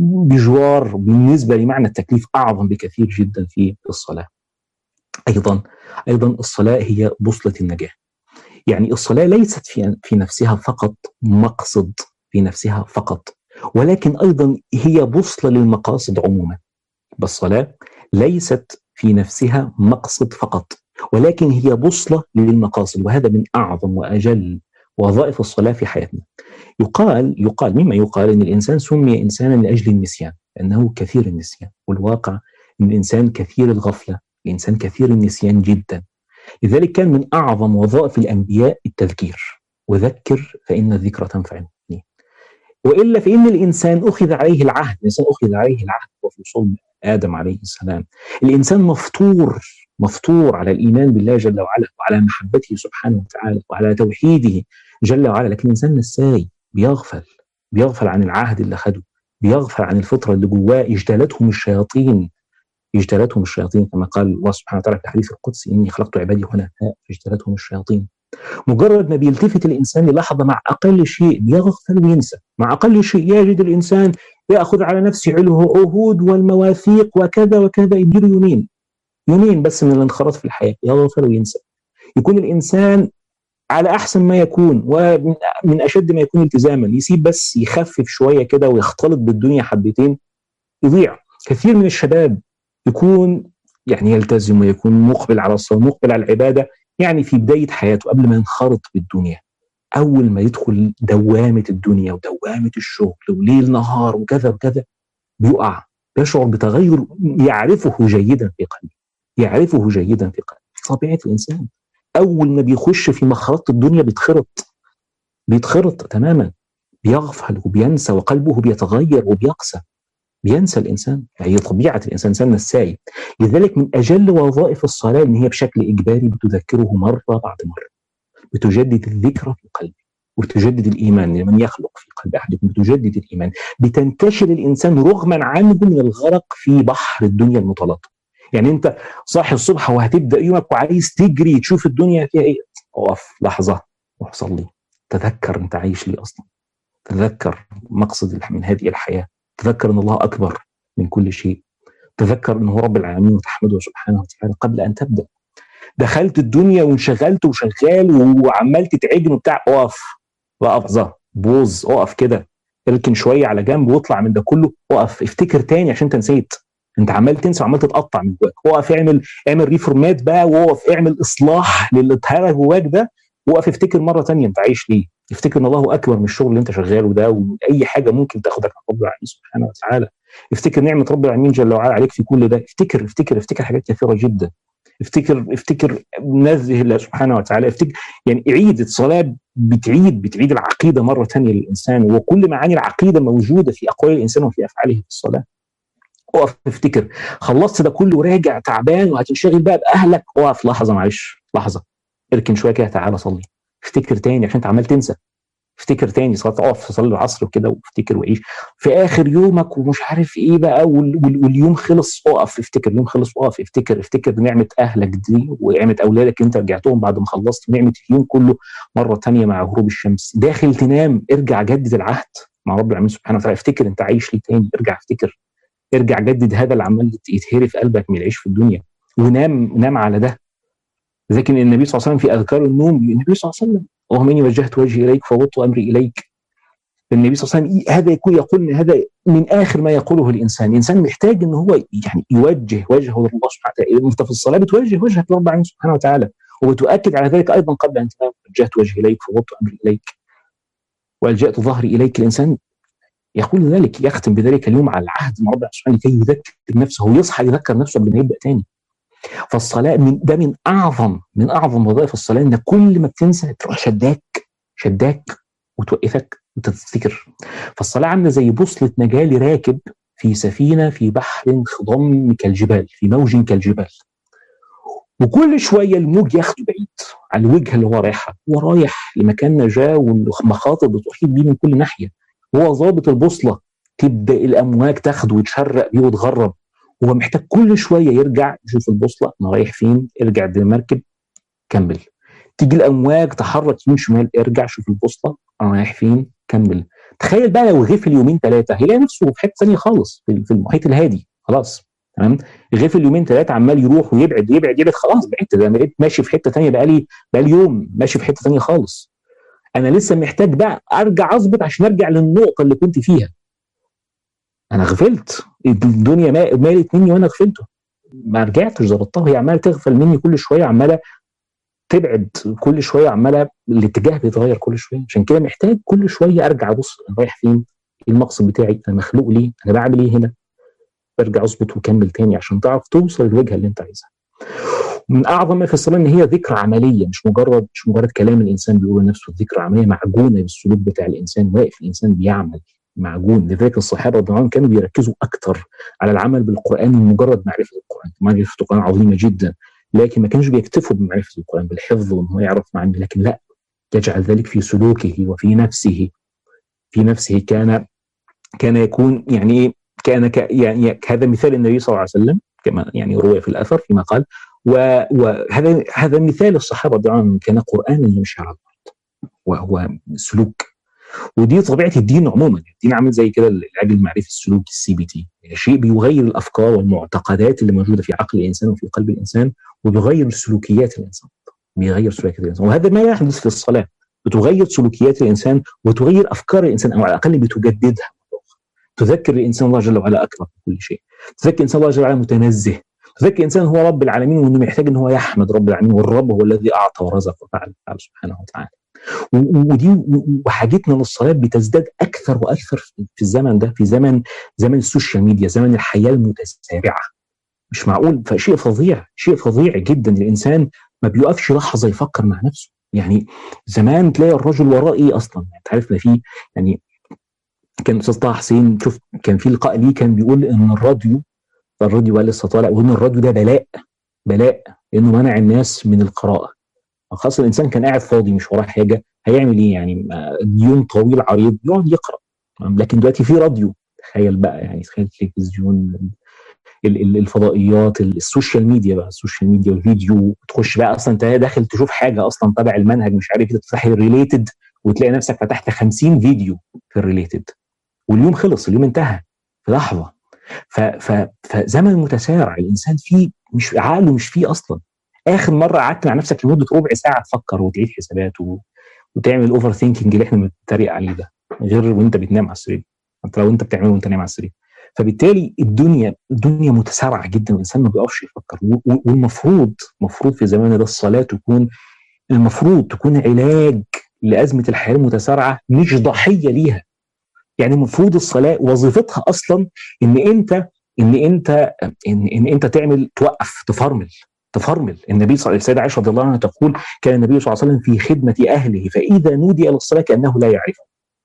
بجوار بالنسبه لمعنى التكليف اعظم بكثير جدا في الصلاه. ايضا ايضا الصلاه هي بوصله النجاه. يعني الصلاه ليست في في نفسها فقط مقصد في نفسها فقط ولكن ايضا هي بوصله للمقاصد عموما. بالصلاه ليست في نفسها مقصد فقط ولكن هي بوصله للمقاصد وهذا من اعظم واجل وظائف الصلاه في حياتنا. يقال يقال مما يقال ان الانسان سمي انسانا لاجل النسيان لانه كثير النسيان والواقع ان الانسان كثير الغفله الانسان كثير النسيان جدا لذلك كان من اعظم وظائف الانبياء التذكير وذكر فان الذكرى تنفع المؤمنين والا فان الانسان اخذ عليه العهد الانسان اخذ عليه العهد وفي صلب ادم عليه السلام الانسان مفطور مفطور على الايمان بالله جل وعلا وعلى محبته سبحانه وتعالى وعلى توحيده جل وعلا لكن الانسان نساي بيغفل بيغفل عن العهد اللي خده بيغفل عن الفطره اللي جواه اجتالتهم الشياطين اجتالتهم الشياطين كما قال الله سبحانه وتعالى في الحديث القدسي اني خلقت عبادي حنفاء فاجتالتهم الشياطين مجرد ما بيلتفت الانسان للحظه مع اقل شيء بيغفل وينسى مع اقل شيء يجد الانسان ياخذ على نفسه عهود والمواثيق وكذا وكذا يدير يومين يومين بس من الانخراط في الحياه يغفل وينسى يكون الانسان على احسن ما يكون ومن اشد ما يكون التزاما يسيب بس يخفف شويه كده ويختلط بالدنيا حبتين يضيع كثير من الشباب يكون يعني يلتزم ويكون مقبل على الصلاه مقبل على العباده يعني في بدايه حياته قبل ما ينخرط بالدنيا اول ما يدخل دوامه الدنيا ودوامه الشغل وليل نهار وكذا وكذا بيقع يشعر بتغير يعرفه جيدا في قلبه يعرفه جيدا في قلبه طبيعه الانسان اول ما بيخش في مخرطه الدنيا بيتخرط بيتخرط تماما بيغفل وبينسى وقلبه بيتغير وبيقسى بينسى الانسان هي طبيعه الانسان انسان نساي لذلك من اجل وظائف الصلاه ان هي بشكل اجباري بتذكره مره بعد مره بتجدد الذكرى في قلبه وتجدد الايمان لمن يخلق في قلب احدكم بتجدد الايمان بتنتشل الانسان رغما عنه من الغرق في بحر الدنيا المتلاطم يعني انت صاحي الصبح وهتبدا يومك وعايز تجري تشوف الدنيا فيها ايه اقف لحظه روح صلي تذكر انت عايش ليه اصلا تذكر مقصد من هذه الحياه تذكر ان الله اكبر من كل شيء تذكر انه رب العالمين وتحمده سبحانه وتعالى قبل ان تبدا دخلت الدنيا وانشغلت وشغال وعمال تتعجن وبتاع اقف لحظه بوز اقف كده اركن شويه على جنب واطلع من ده كله اقف افتكر تاني عشان انت نسيت انت عمال تنسى وعمال تتقطع من جواك وقف اعمل اعمل ريفورمات بقى وقف اعمل اصلاح للي اتهرى جواك ده وقف افتكر مره تانية انت عايش ليه افتكر ان الله اكبر من الشغل اللي انت شغاله ده واي حاجه ممكن تاخدك عن رب العالمين سبحانه وتعالى افتكر نعمه رب العالمين جل وعلا عليك في كل ده افتكر افتكر افتكر حاجات كثيره جدا افتكر افتكر نزه الله سبحانه وتعالى افتكر يعني عيد الصلاه بتعيد بتعيد العقيده مره ثانيه للانسان وكل معاني العقيده موجوده في اقوال الانسان وفي افعاله في الصلاه اقف افتكر خلصت ده كله راجع تعبان وهتنشغل بقى باهلك اقف لحظه معلش لحظه اركن شويه كده تعالى صلي افتكر تاني عشان انت عمال تنسى افتكر تاني صلاه اقف صلي العصر وكده وافتكر وعيش في اخر يومك ومش عارف ايه بقى واليوم خلص اقف افتكر اليوم خلص اقف افتكر افتكر نعمه اهلك دي ونعمه اولادك انت رجعتهم بعد ما خلصت نعمه اليوم كله مره تانية مع غروب الشمس داخل تنام ارجع جدد العهد مع رب العالمين سبحانه وتعالى افتكر انت عايش ليه تاني ارجع افتكر ارجع جدد هذا اللي عمال يتهري في قلبك من العيش في الدنيا ونام نام على ده لكن النبي صلى الله عليه وسلم في اذكار النوم النبي صلى الله عليه وسلم اللهم اني وجهت وجهي اليك فوضت امري اليك النبي صلى الله عليه وسلم هذا يكون يقول ان هذا من اخر ما يقوله الانسان، الانسان محتاج ان هو يعني يوجه وجهه لله سبحانه وتعالى، انت في الصلاه بتوجه وجهك لرب سبحانه وتعالى، وبتؤكد على ذلك ايضا قبل ان تنام وجهت وجهي اليك فوضت امري اليك والجات ظهري اليك الانسان يقول ذلك يختم بذلك اليوم على العهد مع رب سبحانه لكي يذكر نفسه ويصحى يذكر نفسه قبل ما يبدا تاني فالصلاه من ده من اعظم من اعظم وظائف الصلاه ان كل ما بتنسى تروح شداك شداك وتوقفك انت تفتكر فالصلاه عامله زي بوصله نجاه لراكب في سفينه في بحر خضم كالجبال في موج كالجبال وكل شويه الموج ياخده بعيد على الوجهه اللي هو رايحها هو رايح لمكان نجاه والمخاطر بتحيط بيه من كل ناحيه هو ظابط البوصله تبدا الامواج تاخده ويتشرق بيه وتغرب هو محتاج كل شويه يرجع يشوف البوصله انا رايح فين ارجع المركب كمل تيجي الامواج تحرك يمين شمال ارجع شوف البوصله انا رايح فين كمل تخيل بقى لو غفل يومين ثلاثه هيلاقي نفسه في حته ثانيه خالص في المحيط الهادي خلاص تمام غفل يومين ثلاثه عمال يروح ويبعد يبعد يبعد خلاص بعدت ده بقيت ماشي في حته ثانيه بقالي بقالي يوم ماشي في حته ثانيه خالص انا لسه محتاج بقى ارجع اظبط عشان ارجع للنقطه اللي كنت فيها انا غفلت الدنيا مالت مني وانا غفلته ما رجعتش ظبطتها هي عماله تغفل مني كل شويه عماله تبعد كل شويه عماله الاتجاه بيتغير كل شويه عشان كده محتاج كل شويه ارجع ابص انا رايح فين؟ ايه المقصد بتاعي؟ انا مخلوق ليه؟ انا بعمل ايه هنا؟ برجع اظبط واكمل تاني عشان تعرف توصل للوجهه اللي انت عايزها. من اعظم ما في الصلاه ان هي ذكرى عمليه مش مجرد مش مجرد كلام الانسان بيقوله لنفسه ذكرى عمليه معجونه بالسلوك بتاع الانسان واقف الانسان بيعمل معجون لذلك الصحابه رضي الله عنهم كانوا بيركزوا اكثر على العمل بالقران من مجرد معرفه القران معرفه القران عظيمه جدا لكن ما كانوش بيكتفوا بمعرفه القران بالحفظ وان هو يعرف معاني لكن لا يجعل ذلك في سلوكه وفي نفسه في نفسه كان كان يكون يعني ايه كان ك يعني هذا مثال النبي صلى الله عليه وسلم كما يعني روي في الاثر فيما قال وهذا هذا مثال الصحابه رضي الله عنهم كان قرانا يمشي على الارض وهو سلوك ودي طبيعه الدين عموما الدين عامل زي كده العلاج المعرفي السلوكي السي بي تي يعني شيء بيغير الافكار والمعتقدات اللي موجوده في عقل الانسان وفي قلب الانسان وبيغير سلوكيات الانسان بيغير سلوكيات الانسان وهذا ما يحدث في الصلاه بتغير سلوكيات الانسان وتغير افكار الانسان او على الاقل بتجددها تذكر الانسان الله جل وعلا اكبر من كل شيء تذكر الانسان الله جل وعلا متنزه تذكر الانسان هو رب العالمين وانه محتاج ان هو يحمد رب العالمين والرب هو الذي اعطى ورزق وفعل سبحانه وتعالى ودي وحاجتنا للصلاه بتزداد اكثر واكثر في الزمن ده في زمن زمن السوشيال ميديا زمن الحياه المتسارعه مش معقول فشيء فظيع شيء فظيع جدا الانسان ما بيقفش لحظه يفكر مع نفسه يعني زمان تلاقي الرجل وراه ايه اصلا يعني انت عارف في يعني كان الاستاذ طه حسين شوف كان في لقاء ليه كان بيقول ان الراديو الراديو لسه طالع وان الراديو ده بلاء بلاء لانه منع الناس من القراءه خاصة الانسان كان قاعد فاضي مش وراه حاجه هيعمل ايه يعني يوم طويل عريض يقعد يقرا لكن دلوقتي في راديو تخيل بقى يعني تخيل التلفزيون الفضائيات السوشيال ميديا بقى السوشيال ميديا والفيديو تخش بقى اصلا انت داخل تشوف حاجه اصلا تبع المنهج مش عارف ايه تفتح الريليتد وتلاقي نفسك فتحت 50 فيديو في الريليتد واليوم خلص اليوم انتهى في لحظه ف ف فزمن متسارع الانسان فيه مش عقله مش فيه اصلا اخر مره قعدت مع نفسك لمده ربع ساعه تفكر وتعيد حسابات و... وتعمل اوفر ثينكينج اللي احنا بنتريق عليه ده غير وانت بتنام على السرير انت لو انت بتعمله وانت نايم على السرير فبالتالي الدنيا الدنيا متسارعه جدا والانسان ما بيقفش يفكر والمفروض المفروض في زماننا ده الصلاه تكون المفروض تكون علاج لازمه الحياه المتسارعه مش ضحيه ليها يعني المفروض الصلاه وظيفتها اصلا ان انت ان انت ان, إن انت تعمل توقف تفرمل تفرمل النبي صلى الله عليه وسلم السيده عائشه رضي الله عنها تقول كان النبي صلى الله عليه وسلم في خدمه اهله فاذا نودي الى الصلاه كانه لا يعرفنا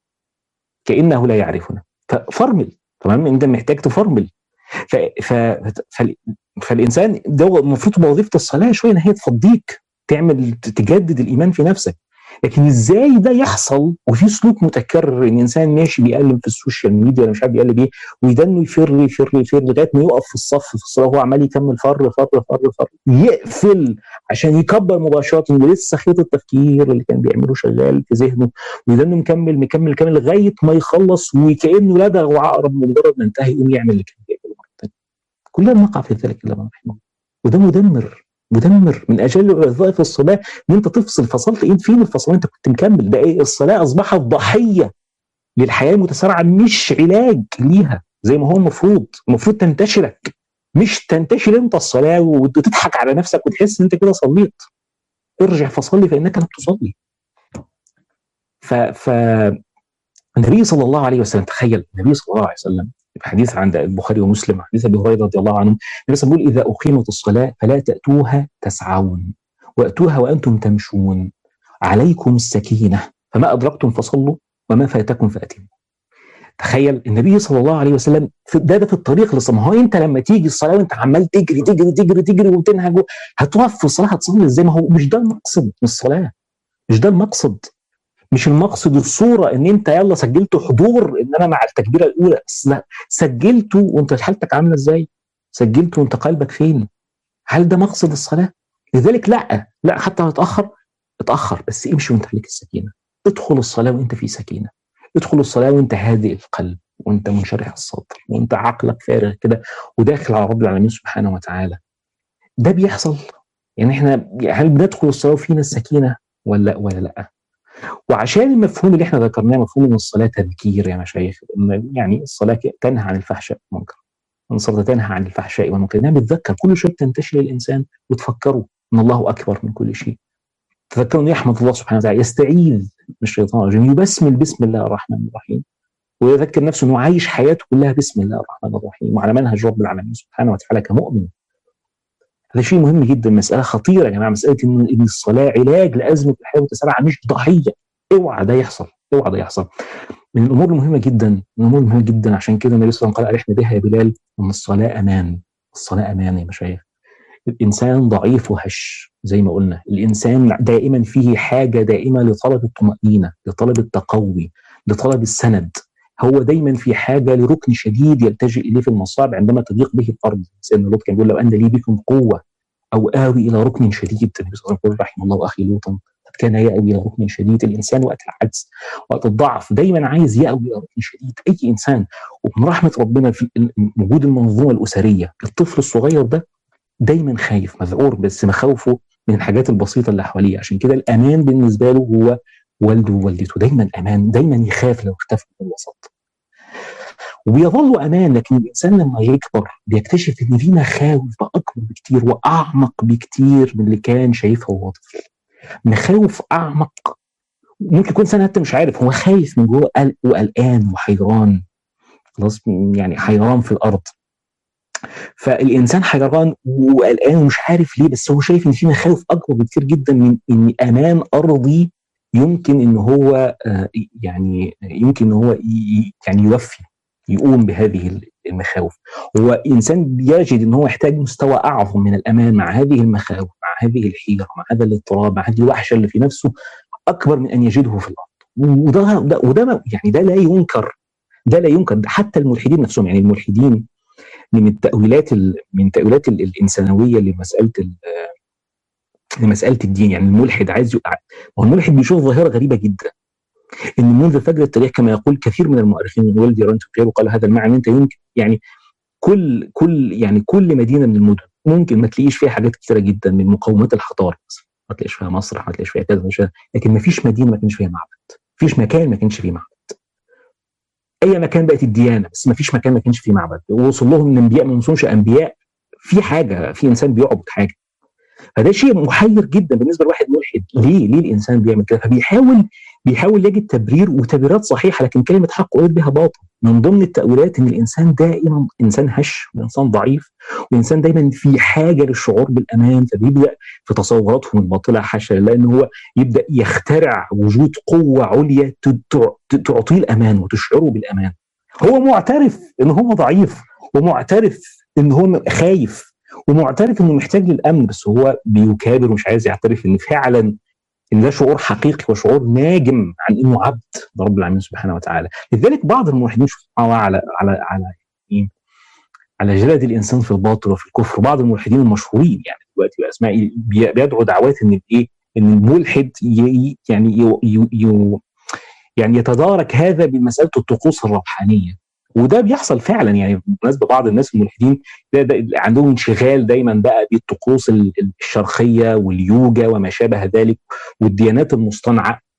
كانه لا يعرفنا ففرمل تمام انت محتاج تفرمل ف... ف... ف... فالانسان ده المفروض وظيفه الصلاه شويه ان هي تفضيك تعمل تجدد الايمان في نفسك لكن ازاي ده يحصل وفي سلوك متكرر ان انسان ماشي بيقلب في السوشيال ميديا ولا مش عارف بيقلب ايه ويدنه يفر يفر يفر لغايه ما يقف في الصف في الصلاه وهو عمال يكمل فر فر فر فر يقفل عشان يكبر مباشره ولسه خيط التفكير اللي كان بيعمله شغال في ذهنه ويدنه مكمل مكمل مكمل لغايه ما يخلص وكانه لدغ وعقرب مجرد ما انتهى يقوم يعمل اللي كان بيعمله مره ثانيه كلنا نقع في ذلك الا من رحمه وده مدمر مدمر من اجل وظائف الصلاه ان انت تفصل فصلت ايه فين الفصل انت كنت مكمل ده ايه الصلاه اصبحت ضحيه للحياه المتسارعه مش علاج ليها زي ما هو المفروض المفروض تنتشرك مش تنتشر انت الصلاه وتضحك على نفسك وتحس ان انت كده صليت ارجع فصلي فانك لم تصلي ف, ف النبي صلى الله عليه وسلم تخيل النبي صلى الله عليه وسلم في حديث عند البخاري ومسلم حديث ابي هريره رضي الله عنه النبي صلى الله عليه وسلم يقول اذا اقيمت الصلاه فلا تاتوها تسعون واتوها وانتم تمشون عليكم السكينه فما ادركتم فصلوا وما فاتكم فاتموا تخيل النبي صلى الله عليه وسلم ده ده في الطريق للصلاه ما هو انت لما تيجي الصلاه وانت عمال تجري تجري تجري تجري وتنهج هتقف في الصلاه هتصلي ازاي ما هو مش ده المقصد من الصلاه مش ده المقصد مش المقصد الصوره ان انت يلا سجلت حضور ان انا مع التكبيره الاولى لا سجلته وانت حالتك عامله ازاي؟ سجلته وانت قلبك فين؟ هل ده مقصد الصلاه؟ لذلك لا لا حتى لو اتاخر اتاخر بس امشي وانت عليك السكينه ادخل الصلاه وانت في سكينه ادخل الصلاه وانت هادئ القلب وانت منشرح الصدر وانت عقلك فارغ كده وداخل على رب العالمين سبحانه وتعالى ده بيحصل يعني احنا هل بندخل الصلاه وفينا السكينه ولا ولا لا؟ وعشان المفهوم اللي احنا ذكرناه مفهوم ان الصلاه تذكير يا مشايخ يعني الصلاه تنهى عن الفحشاء والمنكر ان الصلاه تنهى عن الفحشاء والمنكر انها بتذكر كل شيء تنتشر الانسان وتفكره ان الله اكبر من كل شيء تذكروا ان يحمد الله سبحانه وتعالى يستعيذ من الشيطان الرجيم يبسمل بسم الله الرحمن الرحيم ويذكر نفسه انه عايش حياته كلها بسم الله الرحمن الرحيم وعلى منهج رب العالمين سبحانه وتعالى كمؤمن هذا شيء مهم جدا مساله خطيره يا جماعه مساله ان ان الصلاه علاج لازمه الحياه والتسارع مش ضحيه اوعى ده يحصل اوعى ده يحصل من الامور المهمه جدا من الامور المهمه جدا عشان كده النبي صلى الله عليه وسلم قال احنا بها يا بلال ان الصلاه امان الصلاه امان يا مشايخ الانسان ضعيف وهش زي ما قلنا الانسان دائما فيه حاجه دائمه لطلب الطمانينه لطلب التقوي لطلب السند هو دايما في حاجه لركن شديد يلتجئ اليه في المصائب عندما تضيق به الارض سيدنا لوط كان يقول لو ان لي بكم قوه او اوي الى ركن شديد النبي صلى الله عليه وسلم رحم الله اخي لوطا قد كان ياوي الى ركن شديد الانسان وقت العجز وقت الضعف دايما عايز ياوي الى ركن شديد اي انسان ومن رحمه ربنا في وجود المنظومه الاسريه الطفل الصغير ده دايما خايف مذعور بس مخاوفه من الحاجات البسيطه اللي حواليه عشان كده الامان بالنسبه له هو والده ووالدته دايما امان دايما يخاف لو اختفى من الوسط وبيظل امان لكن الانسان لما يكبر بيكتشف ان في مخاوف اكبر بكتير واعمق بكتير من اللي كان شايفها وهو طفل مخاوف اعمق ممكن يكون انسان حتى مش عارف هو خايف من جوه وقلقان وحيران خلاص يعني حيران في الارض فالانسان حيران وقلقان ومش عارف ليه بس هو شايف ان في مخاوف اكبر بكتير جدا من ان امان ارضي يمكن ان هو يعني يمكن ان هو يعني يوفي يقوم بهذه المخاوف هو انسان يجد ان هو يحتاج مستوى اعظم من الامان مع هذه المخاوف مع هذه الحيره مع هذا الاضطراب مع هذه الوحشه اللي في نفسه اكبر من ان يجده في الارض وده ده وده يعني ده لا ينكر ده لا ينكر ده حتى الملحدين نفسهم يعني الملحدين من التاويلات من التاويلات الانسانويه لمساله لمساله الدين يعني الملحد عايز يقع هو الملحد بيشوف ظاهره غريبه جدا ان منذ فجر التاريخ كما يقول كثير من المؤرخين من ولدي رانت وغيره قال هذا المعنى انت يمكن يعني كل كل يعني كل مدينه من المدن ممكن ما تلاقيش فيها حاجات كثيره جدا من مقومات الحضاره ما تلاقيش فيها مسرح ما تلاقيش فيها كذا مش لكن ما فيش مدينه ما كانش فيها معبد ما فيش مكان ما كانش فيه معبد اي مكان بقت الديانه بس ما فيش مكان ما كانش فيه معبد ووصل لهم الانبياء ما وصلهمش انبياء في حاجه في انسان بيعبد حاجه فده شيء محير جدا بالنسبه لواحد ملحد ليه ليه الانسان بيعمل كده فبيحاول بيحاول يجد تبرير وتبريرات صحيحه لكن كلمه حق اريد بها باطل من ضمن التاويلات ان الانسان دائما انسان هش وانسان ضعيف وانسان دايما في حاجه للشعور بالامان فبيبدا في تصوراتهم الباطله حاشا لان هو يبدا يخترع وجود قوه عليا تعطيه الامان وتشعره بالامان هو معترف ان هو ضعيف ومعترف ان هو خايف ومعترف انه محتاج للامن بس هو بيكابر ومش عايز يعترف ان فعلا ان ده شعور حقيقي وشعور ناجم عن انه عبد لرب العالمين سبحانه وتعالى لذلك بعض الملحدين سبحان الله على على على ايه على جلد الانسان في الباطل وفي الكفر بعض الملحدين المشهورين يعني دلوقتي باسماء بيدعوا دعوات ان الايه ان الملحد يعني يو يو يعني يتدارك هذا بمساله الطقوس الروحانيه وده بيحصل فعلا يعني بالنسبه بعض الناس الملحدين ده, ده عندهم انشغال دايما بقى بالطقوس الشرقيه واليوجا وما شابه ذلك والديانات المصطنعه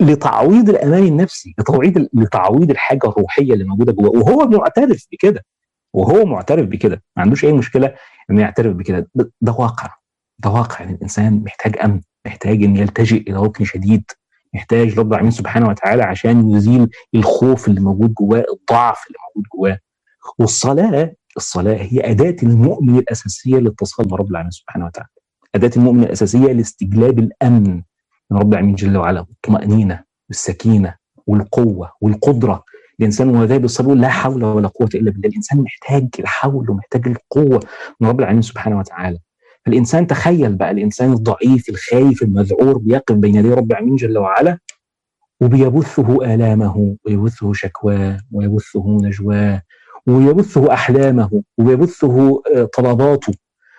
لتعويض الامان النفسي لتعويض لتعويض الحاجه الروحيه اللي موجوده جواه وهو معترف بكده وهو معترف بكده ما عندوش اي مشكله انه يعترف بكده ده, ده واقع ده واقع ان الانسان محتاج امن محتاج ان يلتجئ الى ركن شديد محتاج رب العالمين سبحانه وتعالى عشان يزيل الخوف اللي موجود جواه الضعف اللي موجود جواه والصلاه الصلاه هي اداه المؤمن الاساسيه للاتصال برب العالمين سبحانه وتعالى اداه المؤمن الاساسيه لاستجلاب الامن من رب العالمين جل وعلا والطمانينه والسكينه والقوه والقدره الانسان وهو ذاهب الصلاه لا حول ولا قوه الا بالله الانسان محتاج الحول ومحتاج القوه من رب العالمين سبحانه وتعالى فالانسان تخيل بقى الانسان الضعيف الخايف المذعور بيقف بين يدي رب العالمين جل وعلا وبيبثه آلامه ويبثه شكواه ويبثه نجواه ويبثه أحلامه ويبثه طلباته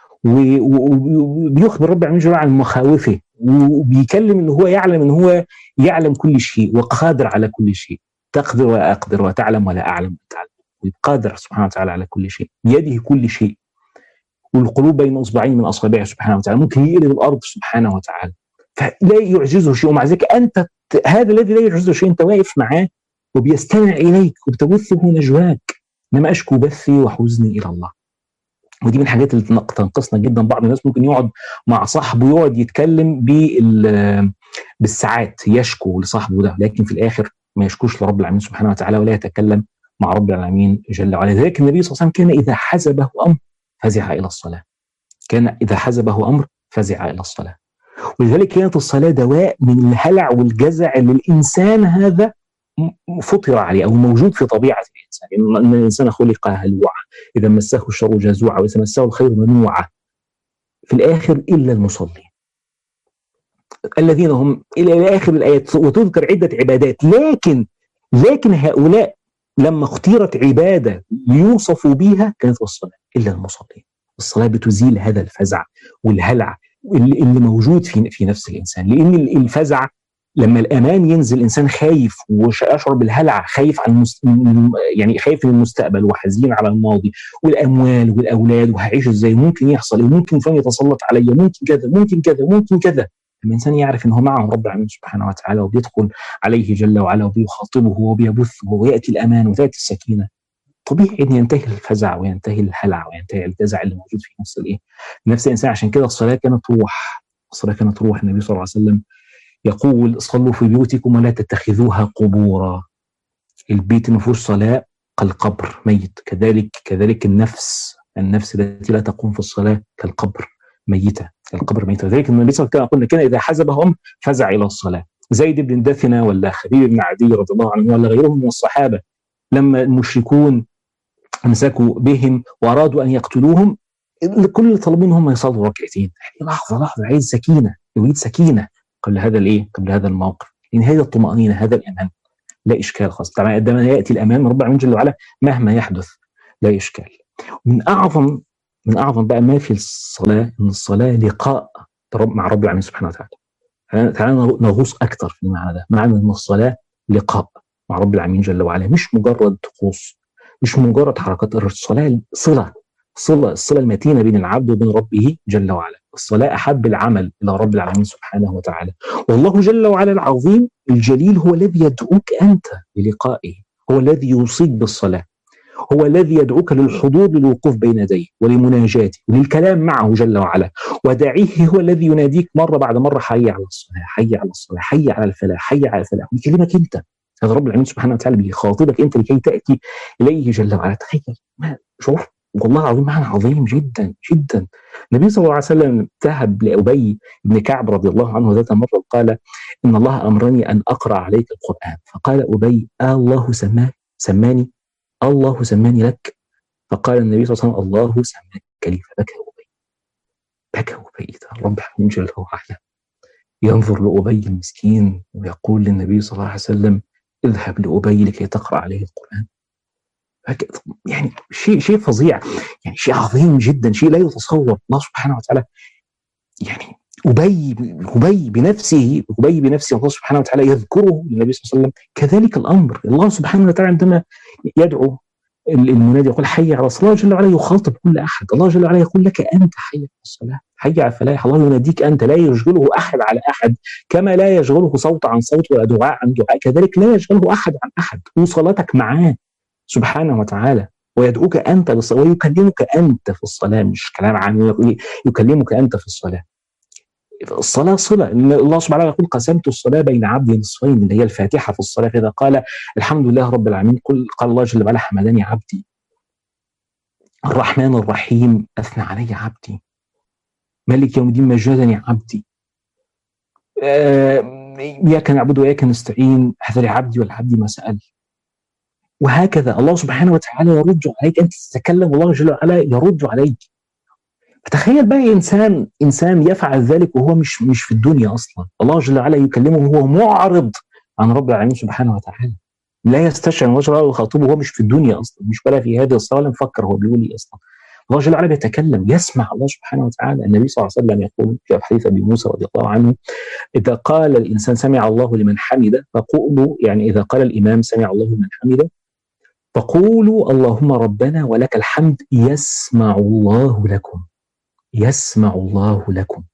وبيخبر رب العالمين جل وعلا عن مخاوفه وبيكلم ان هو يعلم ان هو يعلم كل شيء وقادر على كل شيء تقدر ولا اقدر وتعلم ولا اعلم تعلم قادر سبحانه وتعالى على كل شيء بيده كل شيء والقلوب بين اصبعين من اصابعه سبحانه وتعالى ممكن يقلب الارض سبحانه وتعالى فلا يعجزه شيء ومع ذلك انت هذا الذي لا يعجزه شيء انت واقف معاه وبيستمع اليك وبتبثه نجواك انما اشكو بثي وحزني الى الله ودي من الحاجات اللي تنقصنا جدا بعض الناس ممكن يقعد مع صاحبه يقعد يتكلم بالساعات يشكو لصاحبه ده لكن في الاخر ما يشكوش لرب العالمين سبحانه وتعالى ولا يتكلم مع رب العالمين جل وعلا لذلك النبي صلى الله عليه وسلم كان اذا حزبه امر فزع الى الصلاه كان اذا حزبه امر فزع الى الصلاه ولذلك كانت الصلاه دواء من الهلع والجزع اللي الانسان هذا فطر عليه او موجود في طبيعه الانسان ان الانسان خلق هلوعا اذا مسه الشر جزوعا واذا مسه الخير منوعا في الاخر الا المصلين الذين هم الى اخر الايات وتذكر عده عبادات لكن لكن هؤلاء لما اختيرت عباده ليوصفوا بها كانت الصلاه الا المصلين الصلاه بتزيل هذا الفزع والهلع اللي موجود في في نفس الانسان لان الفزع لما الامان ينزل الانسان خايف ويشعر بالهلع خايف عن المست... يعني خايف من المستقبل وحزين على الماضي والاموال والاولاد وهعيش ازاي ممكن يحصل وممكن فلان يتسلط عليا ممكن كذا ممكن كذا ممكن كذا لما الانسان يعرف ان هو معه رب العالمين سبحانه وتعالى وبيدخل عليه جل وعلا وبيخاطبه وبيبثه وياتي الامان وتاتي السكينه طبيعي ان ينتهي الفزع وينتهي الهلع وينتهي الجزع اللي موجود في نفس الايه؟ نفس الانسان عشان كده الصلاه كانت روح الصلاه كانت روح النبي صلى الله عليه وسلم يقول صلوا في بيوتكم ولا تتخذوها قبورا البيت ما فيهوش صلاه كالقبر ميت كذلك كذلك النفس النفس التي لا تقوم في الصلاه كالقبر ميته القبر ميته لذلك النبي صلى الله عليه وسلم كان اذا حزبهم فزع الى الصلاه زيد بن دثنه ولا خبيب بن عدي رضي الله عنه ولا غيرهم من الصحابه لما المشركون امسكوا بهم وارادوا ان يقتلوهم كل اللي طلبوا منهم يصلوا ركعتين لحظه لحظه عايز سكينه يريد سكينه قبل هذا الايه؟ قبل هذا الموقف لان هذه الطمانينه هذا الامان لا اشكال خاص طبعا عندما ياتي الامان من رب العالمين جل وعلا مهما يحدث لا اشكال من اعظم من اعظم بقى ما في الصلاه ان الصلاه لقاء مع رب العالمين سبحانه وتعالى تعالى نغوص اكثر في المعنى ده معنى ان الصلاه لقاء مع رب العالمين جل وعلا مش مجرد طقوس مش مجرد حركات الصلاه صله صله الصله المتينه بين العبد وبين ربه جل وعلا الصلاه احب العمل الى رب العالمين سبحانه وتعالى والله جل وعلا العظيم الجليل هو الذي يدعوك انت للقائه هو الذي يوصيك بالصلاه هو الذي يدعوك للحضور للوقوف بين يديه ولمناجاته وللكلام معه جل وعلا وداعيه هو الذي يناديك مره بعد مره حي على الصلاه حي على الصلاه حي على الفلاح حي على الفلاح بيكلمك انت هذا رب العالمين سبحانه وتعالى بيخاطبك انت لكي تاتي اليه جل وعلا تخيل شوف والله العظيم معنى عظيم جدا جدا النبي صلى الله عليه وسلم ذهب لابي بن كعب رضي الله عنه ذات مره وقال ان الله امرني ان اقرا عليك القران فقال ابي آه الله سماك سماني الله سماني لك فقال النبي صلى الله عليه وسلم الله سماك لي فبكى ابي بكى ابي رب جل وعلا ينظر لابي المسكين ويقول للنبي صلى الله عليه وسلم اذهب لابي لكي تقرا عليه القران يعني شيء شيء فظيع يعني شيء عظيم جدا شيء لا يتصور الله سبحانه وتعالى يعني أبي أبي بنفسه أبي بنفسه الله سبحانه وتعالى يذكره للنبي صلى الله عليه وسلم كذلك الأمر الله سبحانه وتعالى عندما يدعو المنادي يقول حي على الصلاه جل وعلا يخاطب كل احد الله جل وعلا يقول لك انت حي على الصلاه حي على الفلاح الله يناديك انت لا يشغله احد على احد كما لا يشغله صوت عن صوت ولا دعاء عن دعاء كذلك لا يشغله احد عن احد وصلاتك معاه سبحانه وتعالى ويدعوك انت للصلاه ويكلمك انت في الصلاه مش كلام عام يكلمك انت في الصلاه الصلاة صلة الله سبحانه وتعالى يقول قسمت الصلاة بين عبدي نصفين اللي هي الفاتحة في الصلاة كذا قال الحمد لله رب العالمين قل قال الله جل وعلا حمدني عبدي الرحمن الرحيم أثنى علي عبدي ملك يوم الدين مجدني عبدي إياك نعبد وإياك نستعين هذا لعبدي والعبد ما سأل وهكذا الله سبحانه وتعالى يرد عليك أنت تتكلم والله جل وعلا يرد عليك فتخيل بقى انسان انسان يفعل ذلك وهو مش مش في الدنيا اصلا الله جل وعلا يكلمه وهو معرض عن رب العالمين سبحانه وتعالى لا يستشعر الله جل وعلا يخاطبه وهو مش في الدنيا اصلا مش ولا في هذه الصلاه ولا مفكر هو بيقول ايه اصلا الله جل وعلا بيتكلم يسمع الله سبحانه وتعالى النبي صلى الله عليه وسلم يقول في حديث ابي موسى رضي الله عنه اذا قال الانسان سمع الله لمن حمده فقولوا يعني اذا قال الامام سمع الله لمن حمده فقولوا اللهم ربنا ولك الحمد يسمع الله لكم يسمع الله لكم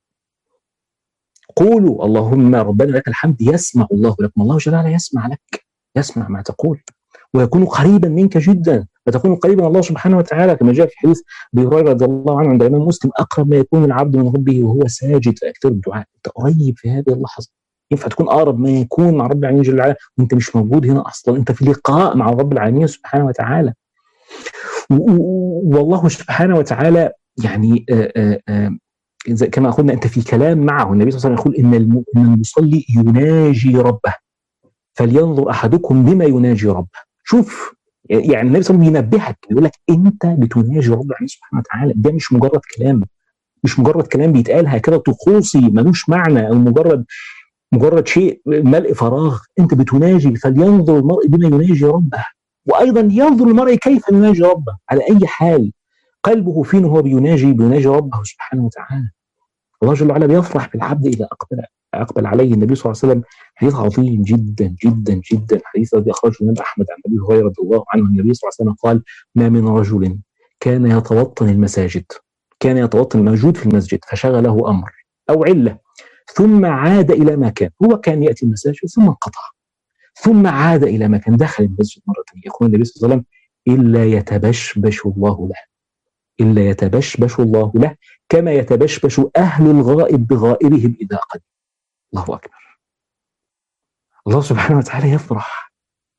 قولوا اللهم ربنا لك الحمد يسمع الله لكم الله جل وعلا يسمع لك يسمع ما تقول ويكون قريبا منك جدا فتكون قريبا من الله سبحانه وتعالى كما جاء في حديث ابي هريره رضي الله عنه عند الامام مسلم اقرب ما يكون العبد من ربه وهو ساجد فاكثر الدعاء انت قريب في هذه اللحظه ينفع تكون اقرب ما يكون مع رب العالمين جل وعلا وانت مش موجود هنا اصلا انت في لقاء مع رب العالمين سبحانه وتعالى والله سبحانه وتعالى يعني آآ آآ كما قلنا انت في كلام معه النبي صلى الله عليه وسلم يقول ان ان المصلي يناجي ربه فلينظر احدكم بما يناجي ربه شوف يعني النبي صلى الله عليه وسلم ينبهك يقول لك انت بتناجي رب العالمين سبحانه وتعالى ده مش مجرد كلام مش مجرد كلام بيتقال هكذا طقوسي ملوش معنى او مجرد مجرد شيء ملء فراغ انت بتناجي فلينظر المرء بما يناجي ربه وايضا ينظر المرء كيف يناجي ربه على اي حال قلبه فين وهو بيناجي بيناجي ربه سبحانه وتعالى الله جل وعلا بيفرح بالعبد اذا اقبل اقبل عليه النبي صلى الله عليه وسلم حديث عظيم جدا جدا جدا حديث الذي اخرجه الامام احمد عن ابي هريره رضي الله عنه النبي صلى الله عليه وسلم قال ما من رجل كان يتوطن المساجد كان يتوطن موجود في المسجد فشغله امر او عله ثم عاد الى ما كان هو كان ياتي المساجد ثم انقطع ثم عاد الى ما كان دخل المسجد مره ثانيه يقول النبي صلى الله عليه وسلم الا يتبشبش الله له إلا يتبشبش الله له كما يتبشبش أهل الغائب بغائبهم إذا قدم الله أكبر الله سبحانه وتعالى يفرح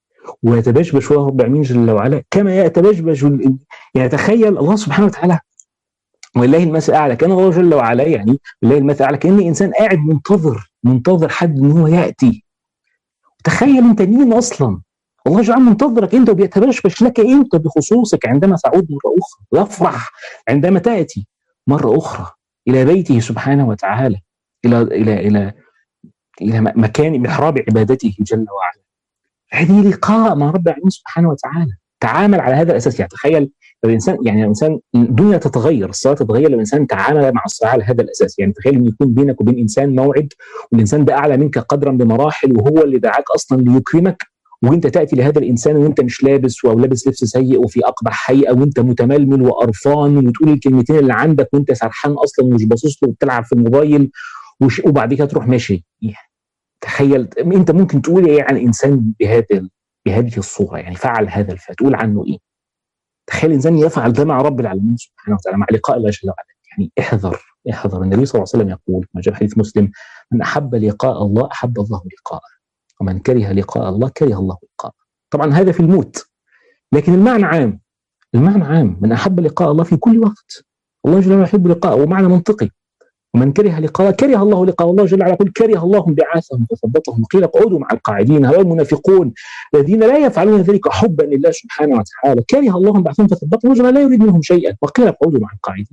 ويتبشبش الله رب العالمين جل وعلا كما يتبشبش يعني تخيل الله سبحانه وتعالى ولله المثل الاعلى كان الله جل وعلا يعني ولله المثل الاعلى كان انسان قاعد منتظر منتظر حد ان هو ياتي تخيل انت مين اصلا الله جل منتظرك انت وبيتبشبش لك انت بخصوصك عندما تعود مره اخرى يفرح عندما تاتي مره اخرى الى بيته سبحانه وتعالى الى الى الى الى مكان محراب عبادته جل وعلا هذه لقاء مع رب العالمين سبحانه وتعالى تعامل على هذا الاساس يعني تخيل الانسان يعني الانسان الدنيا تتغير الصلاه تتغير لو الانسان تعامل مع الصلاه على هذا الاساس يعني تخيل ان يكون بينك وبين انسان موعد والانسان ده اعلى منك قدرا بمراحل وهو اللي دعاك اصلا ليكرمك وانت تاتي لهذا الانسان وانت مش لابس او لابس لبس سيء وفي اقبح هيئه وانت متململ وقرفان وتقول الكلمتين اللي عندك وانت سرحان اصلا ومش باصص له وبتلعب في الموبايل وش وبعد كده تروح ماشي تخيل انت ممكن تقول ايه عن انسان بهذا بهذه الصوره يعني فعل هذا الفعل تقول عنه ايه؟ تخيل انسان يفعل ده مع رب العالمين سبحانه وتعالى مع لقاء الله جل وعلا يعني احذر احذر النبي صلى الله عليه وسلم يقول ما جاء حديث مسلم من احب لقاء الله احب الله لقاءه ومن كره لقاء الله كره الله لقاءه طبعا هذا في الموت لكن المعنى عام المعنى عام من أحب لقاء الله في كل وقت الله جل وعلا يحب لقاءه ومعنى منطقي ومن كره لقاء كره الله لقاء الله جل وعلا يقول كره الله بعاثهم فثبتهم قيل اقعدوا مع القاعدين هؤلاء المنافقون الذين لا يفعلون ذلك حبا لله سبحانه وتعالى كره الله بعثهم فثبتهم الله لا يريد منهم شيئا وقيل اقعدوا مع القاعدين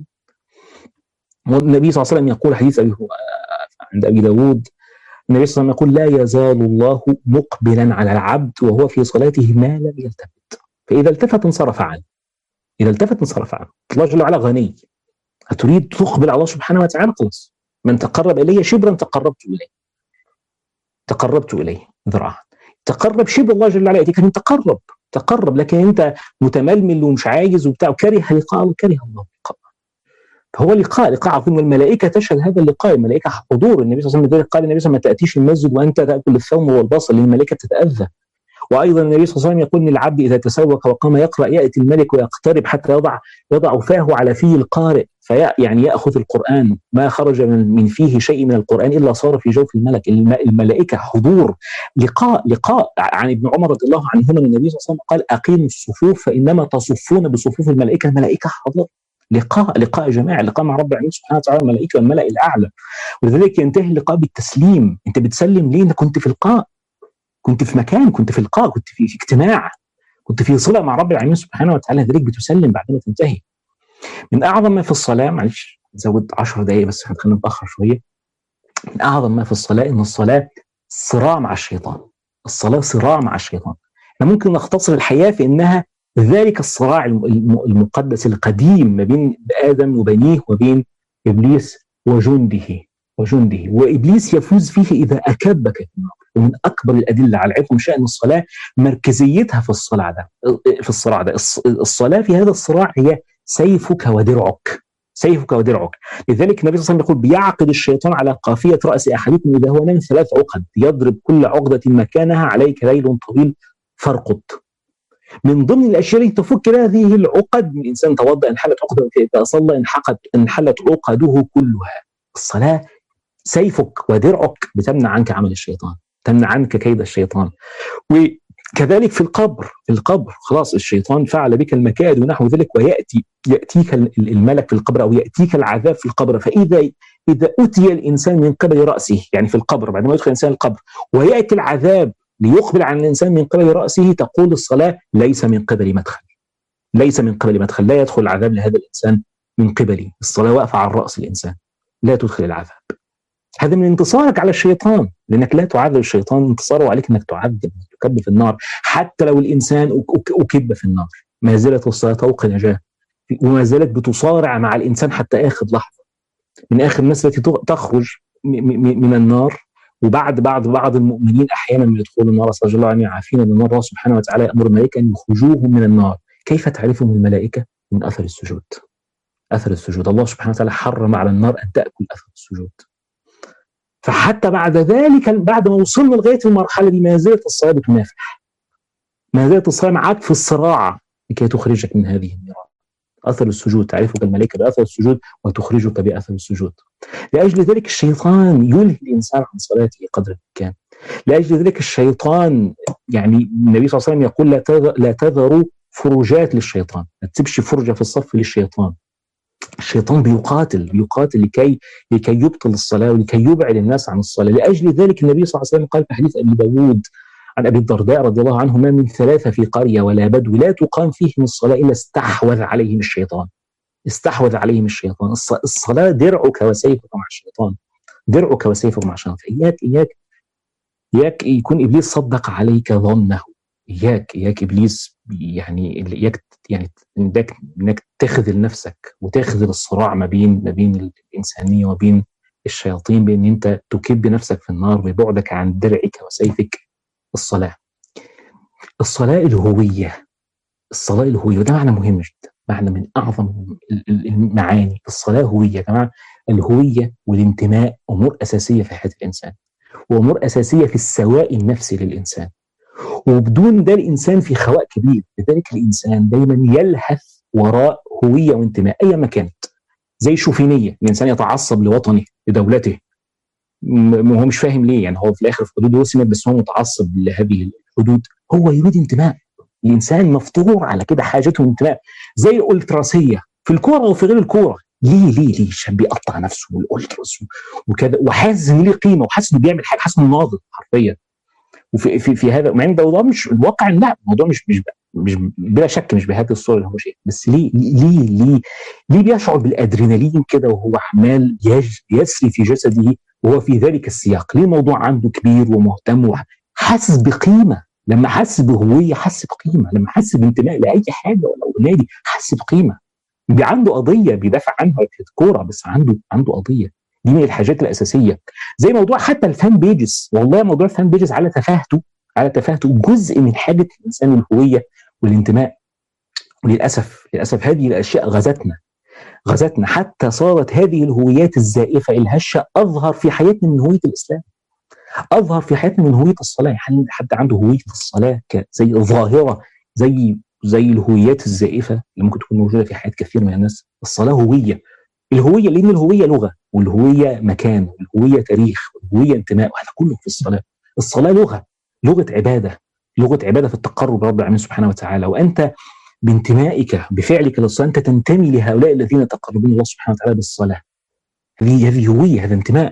والنبي صلى الله عليه وسلم يقول حديث أبي عند ابي داود النبي صلى الله عليه وسلم يقول لا يزال الله مقبلا على العبد وهو في صلاته ما لم يلتفت فإذا التفت انصرف عنه إذا التفت انصرف عنه الله جل وعلا غني أتريد تقبل على الله سبحانه وتعالى خلاص من تقرب إلي شبرا تقربت إليه تقربت إليه ذراعا تقرب شبر الله جل وعلا يأتيك من تقرب تقرب لكن انت متململ ومش عايز وبتاع وكره لقاء وكره الله لقاء هو لقاء لقاء عظيم والملائكه تشهد هذا اللقاء الملائكه حضور النبي صلى الله عليه وسلم قال النبي صلى الله عليه وسلم ما تاتيش المسجد وانت تاكل الثوم والبصل لان الملائكه تتاذى وايضا النبي صلى الله عليه وسلم يقول للعبد اذا تسوق وقام يقرا ياتي الملك ويقترب حتى يضع يضع فاه على فيه القارئ في يعني ياخذ القران ما خرج من, من فيه شيء من القران الا صار في جوف الملك الملائكه حضور لقاء لقاء عن ابن عمر رضي الله عنهما النبي صلى الله عليه وسلم قال اقيموا الصفوف فانما تصفون بصفوف الملائكه الملائكه حضور لقاء لقاء جماعي لقاء مع رب العالمين سبحانه وتعالى الملائكه والملا الاعلى ولذلك ينتهي اللقاء بالتسليم انت بتسلم ليه انت كنت في لقاء كنت في مكان كنت في لقاء كنت في, في اجتماع كنت في صله مع رب العالمين سبحانه وتعالى لذلك بتسلم بعد ما تنتهي من اعظم ما في الصلاه معلش زود 10 دقائق بس خلينا نتاخر شويه من اعظم ما في الصلاه ان الصلاه صراع مع الشيطان الصلاه صراع مع الشيطان احنا ممكن نختصر الحياه في انها ذلك الصراع المقدس القديم ما بين ادم وبنيه وبين ابليس وجنده وجنده وابليس يفوز فيه اذا اكبك في النار ومن اكبر الادله على عظم شان الصلاه مركزيتها في الصراع ده في الصراع ده الصلاه في هذا الصراع هي سيفك ودرعك سيفك ودرعك لذلك النبي صلى الله عليه وسلم يقول بيعقد الشيطان على قافية رأس أحدكم إذا هو نام ثلاث عقد يضرب كل عقدة مكانها عليك ليل طويل فارقد من ضمن الاشياء التي تفك هذه العقد من انسان توضا انحلت عقده فاذا صلى انحقت انحلت عقده كلها الصلاه سيفك ودرعك بتمنع عنك عمل الشيطان تمنع عنك كيد الشيطان وكذلك في القبر في القبر خلاص الشيطان فعل بك المكائد ونحو ذلك وياتي ياتيك الملك في القبر او ياتيك العذاب في القبر فاذا اذا اتي الانسان من قبل راسه يعني في القبر بعد ما يدخل الانسان القبر وياتي العذاب ليقبل عن الانسان من قبل راسه تقول الصلاه ليس من قبل مدخل ليس من قبل مدخل لا يدخل العذاب لهذا الانسان من قبلي الصلاه واقفه على راس الانسان لا تدخل العذاب هذا من انتصارك على الشيطان لانك لا تعذب الشيطان انتصاره عليك انك تعذب تكب في النار حتى لو الانسان اكب في النار ما زالت الصلاه طوق نجاه وما زالت بتصارع مع الانسان حتى اخر لحظه من اخر الناس التي تخرج من النار وبعد بعد بعض المؤمنين احيانا يدخلوا النار اسال الله ان يعافينا من النار الله سبحانه وتعالى يامر الملائكه ان يخرجوهم من النار كيف تعرفهم الملائكه؟ من اثر السجود اثر السجود الله سبحانه وتعالى حرم على النار ان تاكل اثر السجود فحتى بعد ذلك بعد ما وصلنا لغايه المرحله دي ما زالت الصلاه بتنافح ما زالت الصلاه معك في الصراع لكي تخرجك من هذه النيران اثر السجود تعرفك الملائكه باثر السجود وتخرجك باثر السجود لاجل ذلك الشيطان يلهي الانسان عن صلاته قدر الامكان لاجل ذلك الشيطان يعني النبي صلى الله عليه وسلم يقول لا لا تذروا فرجات للشيطان ما تسيبش فرجه في الصف للشيطان الشيطان بيقاتل بيقاتل لكي لكي يبطل الصلاه ولكي يبعد الناس عن الصلاه لاجل ذلك النبي صلى الله عليه وسلم قال في حديث ابي داود عن ابي الدرداء رضي الله عنه ما من ثلاثه في قريه ولا بدو لا تقام فيهم الصلاه الا استحوذ عليهم الشيطان استحوذ عليهم الشيطان الصلاه درعك وسيفك مع الشيطان درعك وسيفك مع الشيطان فاياك اياك اياك يكون ابليس صدق عليك ظنه اياك اياك ابليس يعني اياك يعني انك انك تخذل نفسك وتخذل الصراع ما بين ما بين الانسانيه وبين الشياطين بان انت تكب نفسك في النار ببعدك عن درعك وسيفك الصلاه. الصلاه الهويه الصلاه الهويه وده معنى مهم جدا معنى من اعظم المعاني الصلاه هويه يا جماعه الهويه والانتماء امور اساسيه في حياه الانسان وامور اساسيه في السواء النفسي للانسان وبدون ده الانسان في خواء كبير لذلك الانسان دايما يلهث وراء هويه وانتماء ايا ما كانت زي شوفينيه الانسان يتعصب لوطنه لدولته هو مش فاهم ليه يعني هو في الاخر في حدود وسمت بس هو متعصب لهذه الحدود هو يريد انتماء الانسان مفطور على كده حاجته انتماء زي الالتراسيه في الكوره وفي غير الكوره ليه ليه ليه عشان بيقطع نفسه والالتراس وكذا وحاسس ان ليه قيمه وحاسس انه بيعمل حاجه حاسس انه ناضج حرفيا وفي في, في هذا مع ان ده مش الواقع لا الموضوع مش مش مش بلا شك مش بهذه الصوره اللي هو شيء بس ليه ليه ليه ليه بيشعر بالادرينالين كده وهو عمال يسري في جسده وهو في ذلك السياق ليه الموضوع عنده كبير ومهتم حاسس بقيمه لما حس بهويه حس بقيمه لما حس بانتماء لاي حاجه ولا نادي حس بقيمه عنده قضيه بيدافع عنها في الكوره بس عنده عنده قضيه دي من الحاجات الاساسيه زي موضوع حتى الفان بيجز والله موضوع الفان بيجز على تفاهته على تفاهته جزء من حاجه الانسان الهويه والانتماء وللاسف للاسف هذه الاشياء غزتنا غزتنا حتى صارت هذه الهويات الزائفه الهشه اظهر في حياتنا من هويه الاسلام اظهر في حياتنا من هويه الصلاه هل حد عنده هويه الصلاه زي ظاهره زي زي الهويات الزائفه اللي ممكن تكون موجوده في حياه كثير من الناس الصلاه هويه الهويه لان الهويه لغه والهويه مكان والهويه تاريخ والهويه انتماء وهذا كله في الصلاه الصلاه لغه لغه عباده لغه عباده في التقرب لرب العالمين سبحانه وتعالى وانت بانتمائك بفعلك للصلاه انت تنتمي لهؤلاء الذين يتقربون الله سبحانه وتعالى بالصلاه هذه هذه هويه هذا انتماء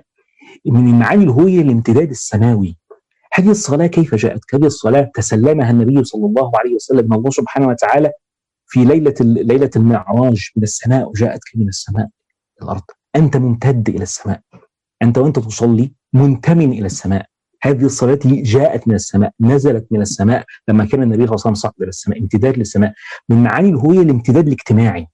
من معاني الهويه الامتداد السماوي هذه الصلاه كيف جاءت؟ هذه الصلاه تسلمها النبي صلى الله عليه وسلم من الله سبحانه وتعالى في ليله ليله المعراج من السماء وجاءتك من السماء الى الارض انت ممتد الى السماء انت وانت تصلي منتمن الى السماء هذه الصلاة جاءت من السماء نزلت من السماء لما كان النبي صلى الله عليه وسلم صعد إلى السماء امتداد للسماء من معاني الهوية الامتداد الاجتماعي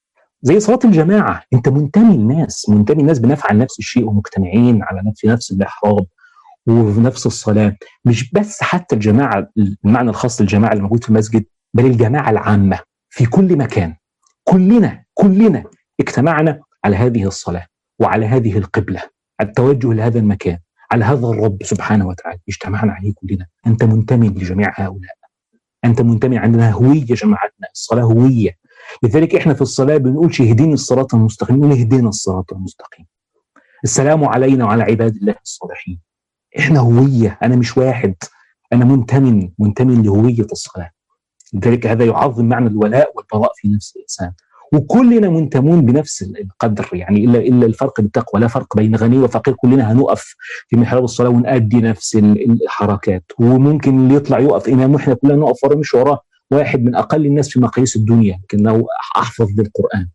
زي صلاة الجماعة أنت منتمي للناس منتمي الناس بنفعل نفس الشيء ومجتمعين على نفس نفس المحراب وفي نفس الصلاة مش بس حتى الجماعة المعنى الخاص للجماعة اللي موجود في المسجد بل الجماعة العامة في كل مكان كلنا كلنا اجتمعنا على هذه الصلاة وعلى هذه القبلة التوجه لهذا المكان على هذا الرب سبحانه وتعالى اجتمعنا عليه كلنا أنت منتمي لجميع هؤلاء أنت منتمي عندنا هوية جماعتنا الصلاة هوية لذلك إحنا في الصلاة بنقولش اهديني الصراط المستقيم نقول اهدنا الصراط المستقيم السلام علينا وعلى عباد الله الصالحين إحنا هوية أنا مش واحد أنا منتمن منتمن لهوية الصلاة لذلك هذا يعظم معنى الولاء والبراء في نفس الإنسان وكلنا منتمون بنفس القدر يعني الا الا الفرق بالتقوى لا فرق بين غني وفقير كلنا هنقف في محراب الصلاه ونأدي نفس الحركات وممكن اللي يطلع يقف امام واحنا كلنا نقف وراه مش وراه واحد من اقل الناس في مقاييس الدنيا لكنه احفظ للقران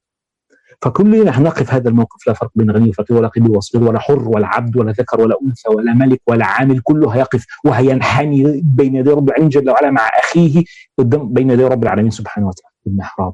فكلنا هنقف هذا الموقف لا فرق بين غني وفقير ولا قبل وصغير ولا حر ولا عبد ولا ذكر ولا انثى ولا ملك ولا عامل كله هيقف وهينحني بين يدي رب العالمين جل وعلا مع اخيه قدام بين يدي رب العالمين سبحانه وتعالى في المحراب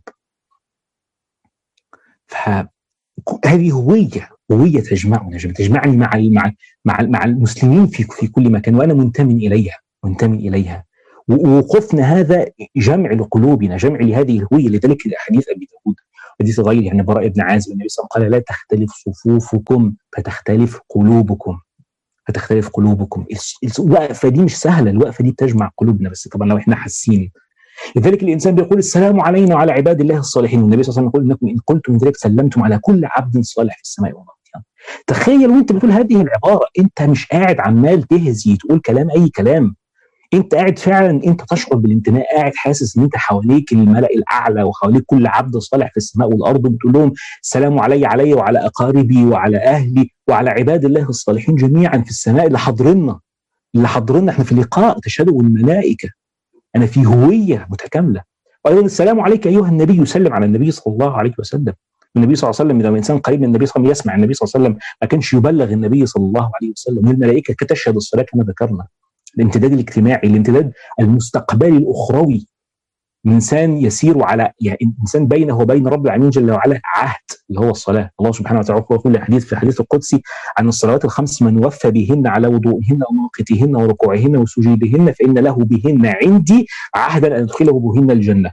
فهذه هويه هويه تجمعنا تجمعني مع مع مع, مع المسلمين في في كل مكان وانا منتمي اليها منتمي اليها ووقوفنا هذا جمع لقلوبنا جمع لهذه الهويه لذلك حديث ابي داود حديث غير يعني براء بن عازب النبي صلى الله عليه وسلم قال لا تختلف صفوفكم فتختلف قلوبكم فتختلف قلوبكم الوقفه دي مش سهله الوقفه دي بتجمع قلوبنا بس طبعا لو احنا حاسين لذلك الانسان بيقول السلام علينا وعلى عباد الله الصالحين والنبي صلى الله عليه وسلم يقول انكم ان قلتم ذلك سلمتم على كل عبد صالح في السماء والارض يعني تخيل وانت بتقول هذه العباره انت مش قاعد عمال تهزي تقول كلام اي كلام انت قاعد فعلا انت تشعر بالانتماء قاعد حاسس ان انت حواليك الملا الاعلى وحواليك كل عبد صالح في السماء والارض وبتقول لهم السلام علي علي وعلى اقاربي وعلى اهلي وعلى عباد الله الصالحين جميعا في السماء اللي حاضرنا اللي حاضرنا احنا في لقاء تشهد الملائكه انا في هويه متكامله وايضا السلام عليك ايها النبي يسلم على النبي صلى الله عليه وسلم النبي صلى الله عليه وسلم اذا انسان قريب من النبي صلى الله عليه وسلم يسمع النبي صلى الله عليه وسلم ما كانش يبلغ النبي صلى الله عليه وسلم والملائكه كتشهد الصلاه كما ذكرنا الامتداد الاجتماعي الامتداد المستقبلي الاخروي انسان يسير على يعني انسان بينه وبين رب العالمين جل وعلا عهد اللي هو الصلاه، الله سبحانه وتعالى يقول حديث في الحديث القدسي عن الصلوات الخمس من وفى بهن على وضوئهن ومواقيتهن وركوعهن وسجودهن فان له بهن عندي عهدا ان ادخله بهن الجنه.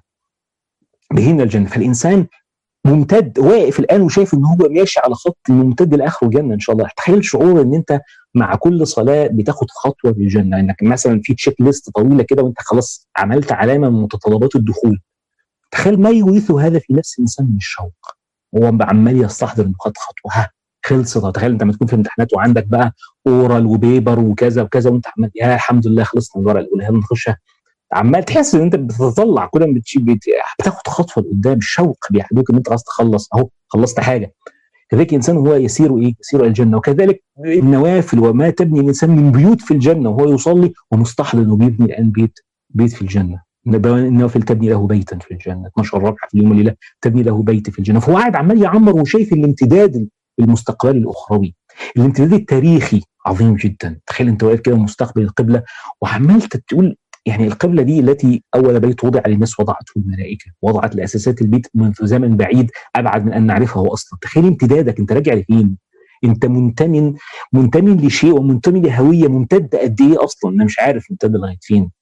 بهن الجنه، فالانسان ممتد واقف الان وشايف ان هو ماشي على خط ممتد لاخر الجنه ان شاء الله، تخيل شعور ان انت مع كل صلاه بتاخد خطوه للجنه انك مثلا في تشيك ليست طويله كده وانت خلاص عملت علامه من متطلبات الدخول تخيل ما يورث هذا في نفس الانسان من الشوق هو عمال يستحضر انه خد خطوه ها خلصت تخيل انت لما تكون في امتحانات وعندك بقى اورال وبيبر وكذا وكذا وانت عمال يا الحمد لله خلصنا من الورقه الاولى نخشها عمال تحس ان انت بتتطلع كل ما بتاخد خطوه لقدام الشوق بيحدوك ان انت خلاص تخلص اهو خلصت حاجه كذلك الانسان هو يسير ايه؟ يسير الى الجنه وكذلك النوافل وما تبني الانسان من بيوت في الجنه وهو يصلي ومستحضر انه بيبني الان بيت بيت في الجنه النوافل تبني له بيتا في الجنه 12 ركعه في اليوم والليله تبني له بيت في الجنه فهو قاعد عمال يعمر وشايف الامتداد المستقبلي الاخروي الامتداد التاريخي عظيم جدا تخيل انت واقف كده مستقبل القبله وعمال تقول يعني القبلة دي التي أول بيت وضع للناس وضعته الملائكة وضعت لأساسات البيت منذ زمن بعيد أبعد من أن نعرفه أصلا تخيل امتدادك أنت راجع لفين أنت منتمن منتمن لشيء ومنتمن لهوية ممتدة قد إيه أصلا أنا مش عارف ممتدة لغاية فين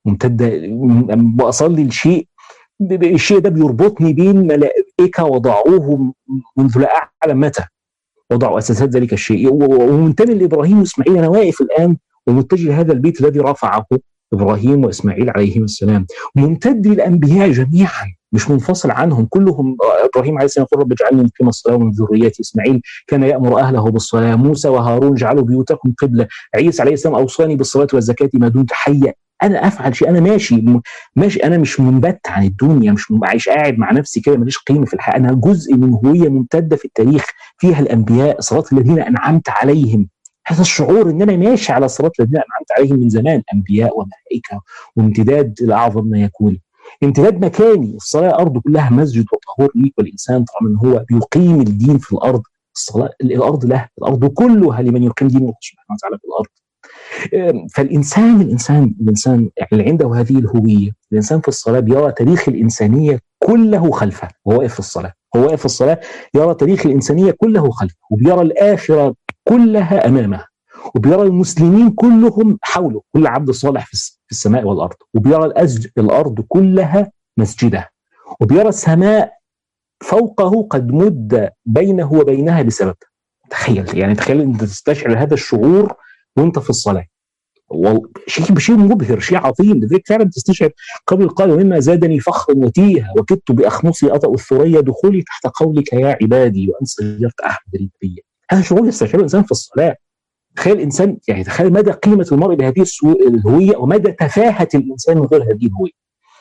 ممتده بصلي الشيء الشيء ده بيربطني بين ملائكه وضعوه منذ لا اعلم متى وضعوا اساسات ذلك الشيء ومنتمي لابراهيم واسماعيل انا واقف الان ومتجه لهذا البيت الذي رفعه ابراهيم واسماعيل عليهما السلام ممتد للانبياء جميعا مش منفصل عنهم كلهم ابراهيم عليه السلام يقول رب اجعلني مقيم الصلاه ومن ذريتي اسماعيل كان يامر اهله بالصلاه موسى وهارون جعلوا بيوتكم قبله عيسى عليه السلام اوصاني بالصلاه والزكاه ما دمت حيا انا افعل شيء انا ماشي ماشي انا مش منبت عن الدنيا مش عايش قاعد مع نفسي كده ماليش قيمه في الحياه انا جزء من هويه ممتده في التاريخ فيها الانبياء صراط الذين انعمت عليهم هذا الشعور ان انا ماشي على صراط الذين انعمت عليهم من زمان انبياء وملائكه وامتداد لاعظم ما يكون امتداد مكاني الصلاه ارض كلها مسجد وطهور ليك والانسان طالما هو بيقيم الدين في الارض الصلاه الارض له الارض كلها لمن يقيم دين الله سبحانه وتعالى في الارض فالانسان الانسان الانسان اللي عنده هذه الهويه الانسان في الصلاه بيرى تاريخ الانسانيه كله خلفه وهو واقف في الصلاه هو واقف في الصلاه يرى تاريخ الانسانيه كله خلفه وبيرى الاخره كلها امامه وبيرى المسلمين كلهم حوله كل عبد صالح في السماء والارض وبيرى الأسج الارض كلها مسجده وبيرى السماء فوقه قد مد بينه وبينها لسبب تخيل يعني تخيل انت تستشعر هذا الشعور وانت في الصلاه شيء شيء مبهر شيء عظيم لذلك فعلا تستشعر قبل قال ومما زادني فخرا وتيها وكدت باخمصي اطأ الثريا دخولي تحت قولك يا عبادي وان صيرت احمد النبي هذا شعور يستشعره الانسان في الصلاه تخيل الانسان يعني تخيل مدى قيمه المرء بهذه الهويه ومدى تفاهه الانسان من غير هذه الهويه.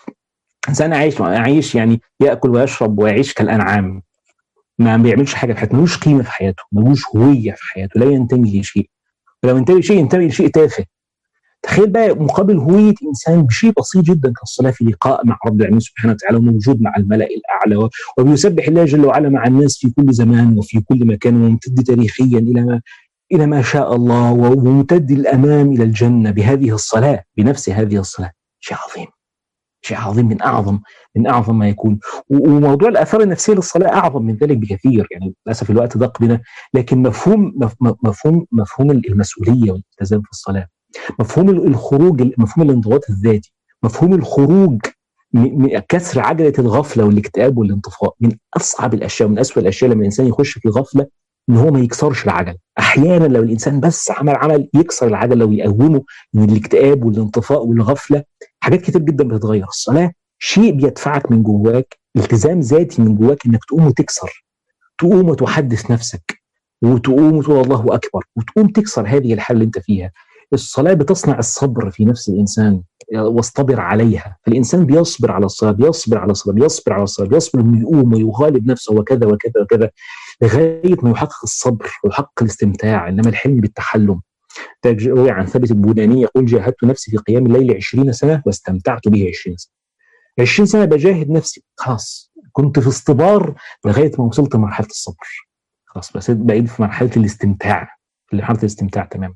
انسان عايش عايش يعني ياكل ويشرب ويعيش كالانعام ما بيعملش حاجه في حياته ملوش قيمه في حياته ملوش هويه في حياته لا ينتمي لشيء ولو ينتمي لشيء ينتمي لشيء تافه تخيل بقى مقابل هويه انسان بشيء بسيط جدا كالصلاه في لقاء مع رب العالمين سبحانه وتعالى وموجود مع الملا الاعلى وبيسبح الله جل وعلا مع الناس في كل زمان وفي كل مكان وممتد تاريخيا الى ما الى ما شاء الله وممتد الامام الى الجنه بهذه الصلاه بنفس هذه الصلاه شيء عظيم شيء عظيم من اعظم من اعظم ما يكون وموضوع الاثار النفسيه للصلاه اعظم من ذلك بكثير يعني للاسف الوقت ضاق بنا لكن مفهوم مفهوم مفهوم المسؤوليه والالتزام في الصلاه مفهوم الخروج مفهوم الانضباط الذاتي مفهوم الخروج كسر عجله الغفله والاكتئاب والانطفاء من اصعب الاشياء ومن اسوء الاشياء لما الانسان يخش في غفله ان هو ما يكسرش العجل احيانا لو الانسان بس عمل عمل يكسر العجله ويقومه من الاكتئاب والانطفاء والغفله حاجات كتير جدا بتتغير الصلاه شيء بيدفعك من جواك التزام ذاتي من جواك انك تقوم وتكسر تقوم وتحدث نفسك وتقوم وتقول الله اكبر وتقوم تكسر هذه الحاله اللي انت فيها الصلاه بتصنع الصبر في نفس الانسان واصطبر عليها فالانسان بيصبر على الصلاه بيصبر على الصلاه بيصبر على الصلاه بيصبر انه يقوم ويغالب نفسه وكذا وكذا وكذا لغايه ما يحقق الصبر ويحقق الاستمتاع انما الحلم بالتحلم روي عن ثابت البناني يقول جاهدت نفسي في قيام الليل 20 سنه واستمتعت به 20 سنه 20 سنه بجاهد نفسي خلاص كنت في اصطبار لغايه ما وصلت لمرحله الصبر خلاص بس بقيت في مرحله الاستمتاع في مرحله الاستمتاع تماما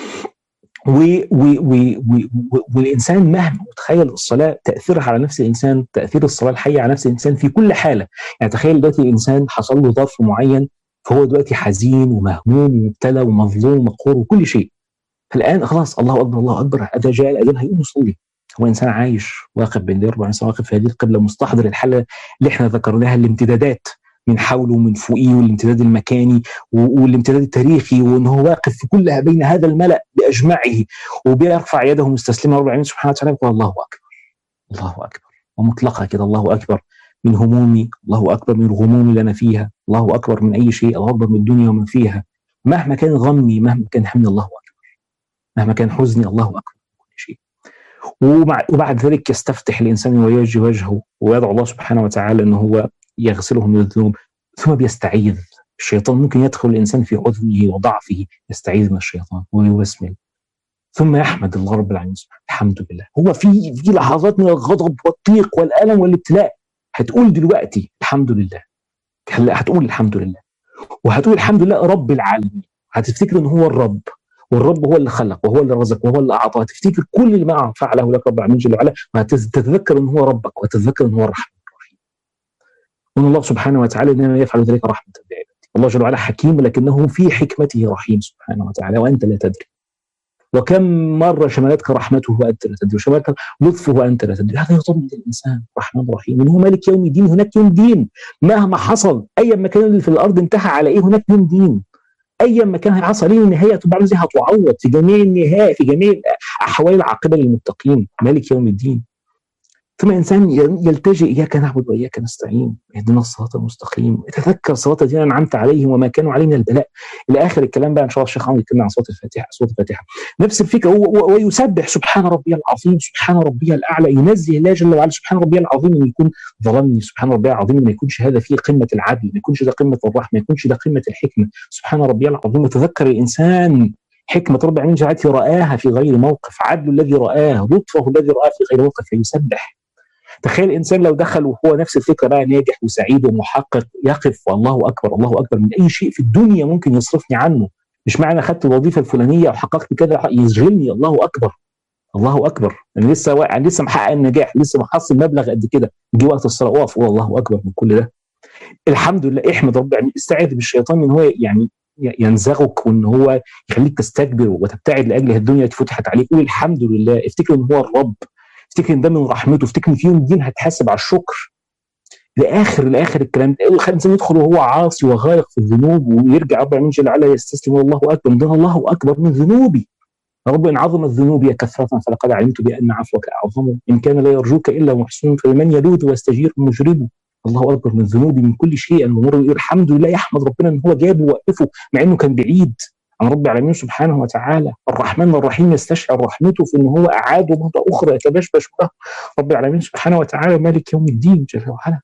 والانسان مهما متخيل الصلاه تاثيرها على نفس الانسان تاثير الصلاه الحيه على نفس الانسان في كل حاله يعني تخيل دلوقتي الانسان حصل له ظرف معين فهو دلوقتي حزين ومهموم ومبتلى ومظلوم ومقهور وكل شيء فالان خلاص الله اكبر الله اكبر اذا جاء الاذان هيقوم يصلي هو انسان عايش واقف بين ربع انسان واقف في هذه القبله مستحضر الحاله اللي احنا ذكرناها الامتدادات من حوله ومن فوقيه والامتداد المكاني والامتداد التاريخي وان هو واقف في كل بين هذا الملا باجمعه وبيرفع يده مستسلما رب العالمين سبحانه وتعالى يقول الله اكبر الله اكبر ومطلقه كده الله اكبر من همومي الله اكبر من الغموم اللي انا فيها الله اكبر من اي شيء الله اكبر من الدنيا ومن فيها مهما كان غمي مهما كان حملي الله اكبر مهما كان حزني الله اكبر من كل شيء وبعد ذلك يستفتح الانسان ويوجه وجهه ويدعو الله سبحانه وتعالى انه هو يغسله من الذنوب ثم بيستعيذ الشيطان ممكن يدخل الانسان في عذره وضعفه يستعيذ من الشيطان ويوسمل ثم يحمد الله رب العالمين سبحانه الحمد لله هو في في لحظات من الغضب والضيق والالم والابتلاء هتقول دلوقتي الحمد لله هتقول الحمد لله وهتقول الحمد لله رب العالمين هتفتكر ان هو الرب والرب هو اللي خلق وهو اللي رزق وهو اللي اعطى هتفتكر كل اللي ما فعله لك رب العالمين جل وعلا وهتتذكر ان هو ربك وتتذكر ان هو الرحمن وان الله سبحانه وتعالى انما يفعل ذلك رحمه بعباده الله جل وعلا حكيم لكنه في حكمته رحيم سبحانه وتعالى وانت لا تدري وكم مره شملتك رحمته وانت لا تدري وشملتك لطفه وانت لا تدري هذا يطمئن الانسان الرحمن الرحيم هو مالك يوم الدين هناك يوم دين مهما حصل اي مكان اللي في الارض انتهى على ايه هناك يوم دين ايا ما كان هيحصل ليه النهايه تبقى زي هتعوض في جميع النهايه في جميع احوال العاقبه للمتقين مالك يوم الدين ثم انسان يلتجئ اياك نعبد واياك نستعين اهدنا الصراط المستقيم تذكر صراط الذين انعمت عليهم وما كانوا عليه من البلاء الى اخر الكلام بقى ان شاء الله الشيخ عمرو يتكلم عن صوت الفاتحه صوت الفاتحه نفس الفكره ويسبح سبحان ربي العظيم سبحان ربي الاعلى ينزه الله جل وعلا سبحان ربي العظيم ان يكون ظلمني سبحان ربي العظيم ما يكونش هذا فيه قمه العدل ما يكونش ده قمه الرحمه ما يكونش ده قمه الحكمه سبحان ربي العظيم يتذكر الانسان حكمة رب العالمين جعلته رآها في غير موقف عدل الذي رآه لطفه الذي رآه في غير موقف فيسبح تخيل الانسان لو دخل وهو نفس الفكره بقى ناجح وسعيد ومحقق يقف والله اكبر الله اكبر من اي شيء في الدنيا ممكن يصرفني عنه مش معنى اخذت الوظيفه الفلانيه وحققت كذا يشغلني الله اكبر الله اكبر انا لسه واقع لسه محقق النجاح لسه محصل مبلغ قد كده جه وقت الصلاه اقف الله اكبر من كل ده الحمد لله احمد رب يعني استعذ بالشيطان ان هو يعني ينزغك وان هو يخليك تستكبر وتبتعد لاجل الدنيا فتحت عليك قول الحمد لله افتكر ان هو الرب افتكر ان ده من رحمته افتكر ان في يوم الدين هتحاسب على الشكر لاخر لاخر الكلام ده الانسان يدخل وهو عاصي وغارق في الذنوب ويرجع رب العالمين جل وعلا يستسلم الله اكبر ده الله اكبر من ذنوبي رب ان عظمت ذنوبي كثرة فلقد علمت بان عفوك اعظم ان كان لا يرجوك الا محسن فلمن يلوذ ويستجير مجرمه الله اكبر من ذنوبي من كل شيء الممر الحمد لله يحمد ربنا ان هو جابه ووقفه مع انه كان بعيد عن رب العالمين سبحانه وتعالى الرحمن الرحيم يستشعر رحمته في انه هو اعاده مره اخرى يتبشبش به رب العالمين سبحانه وتعالى مالك يوم الدين جل وعلا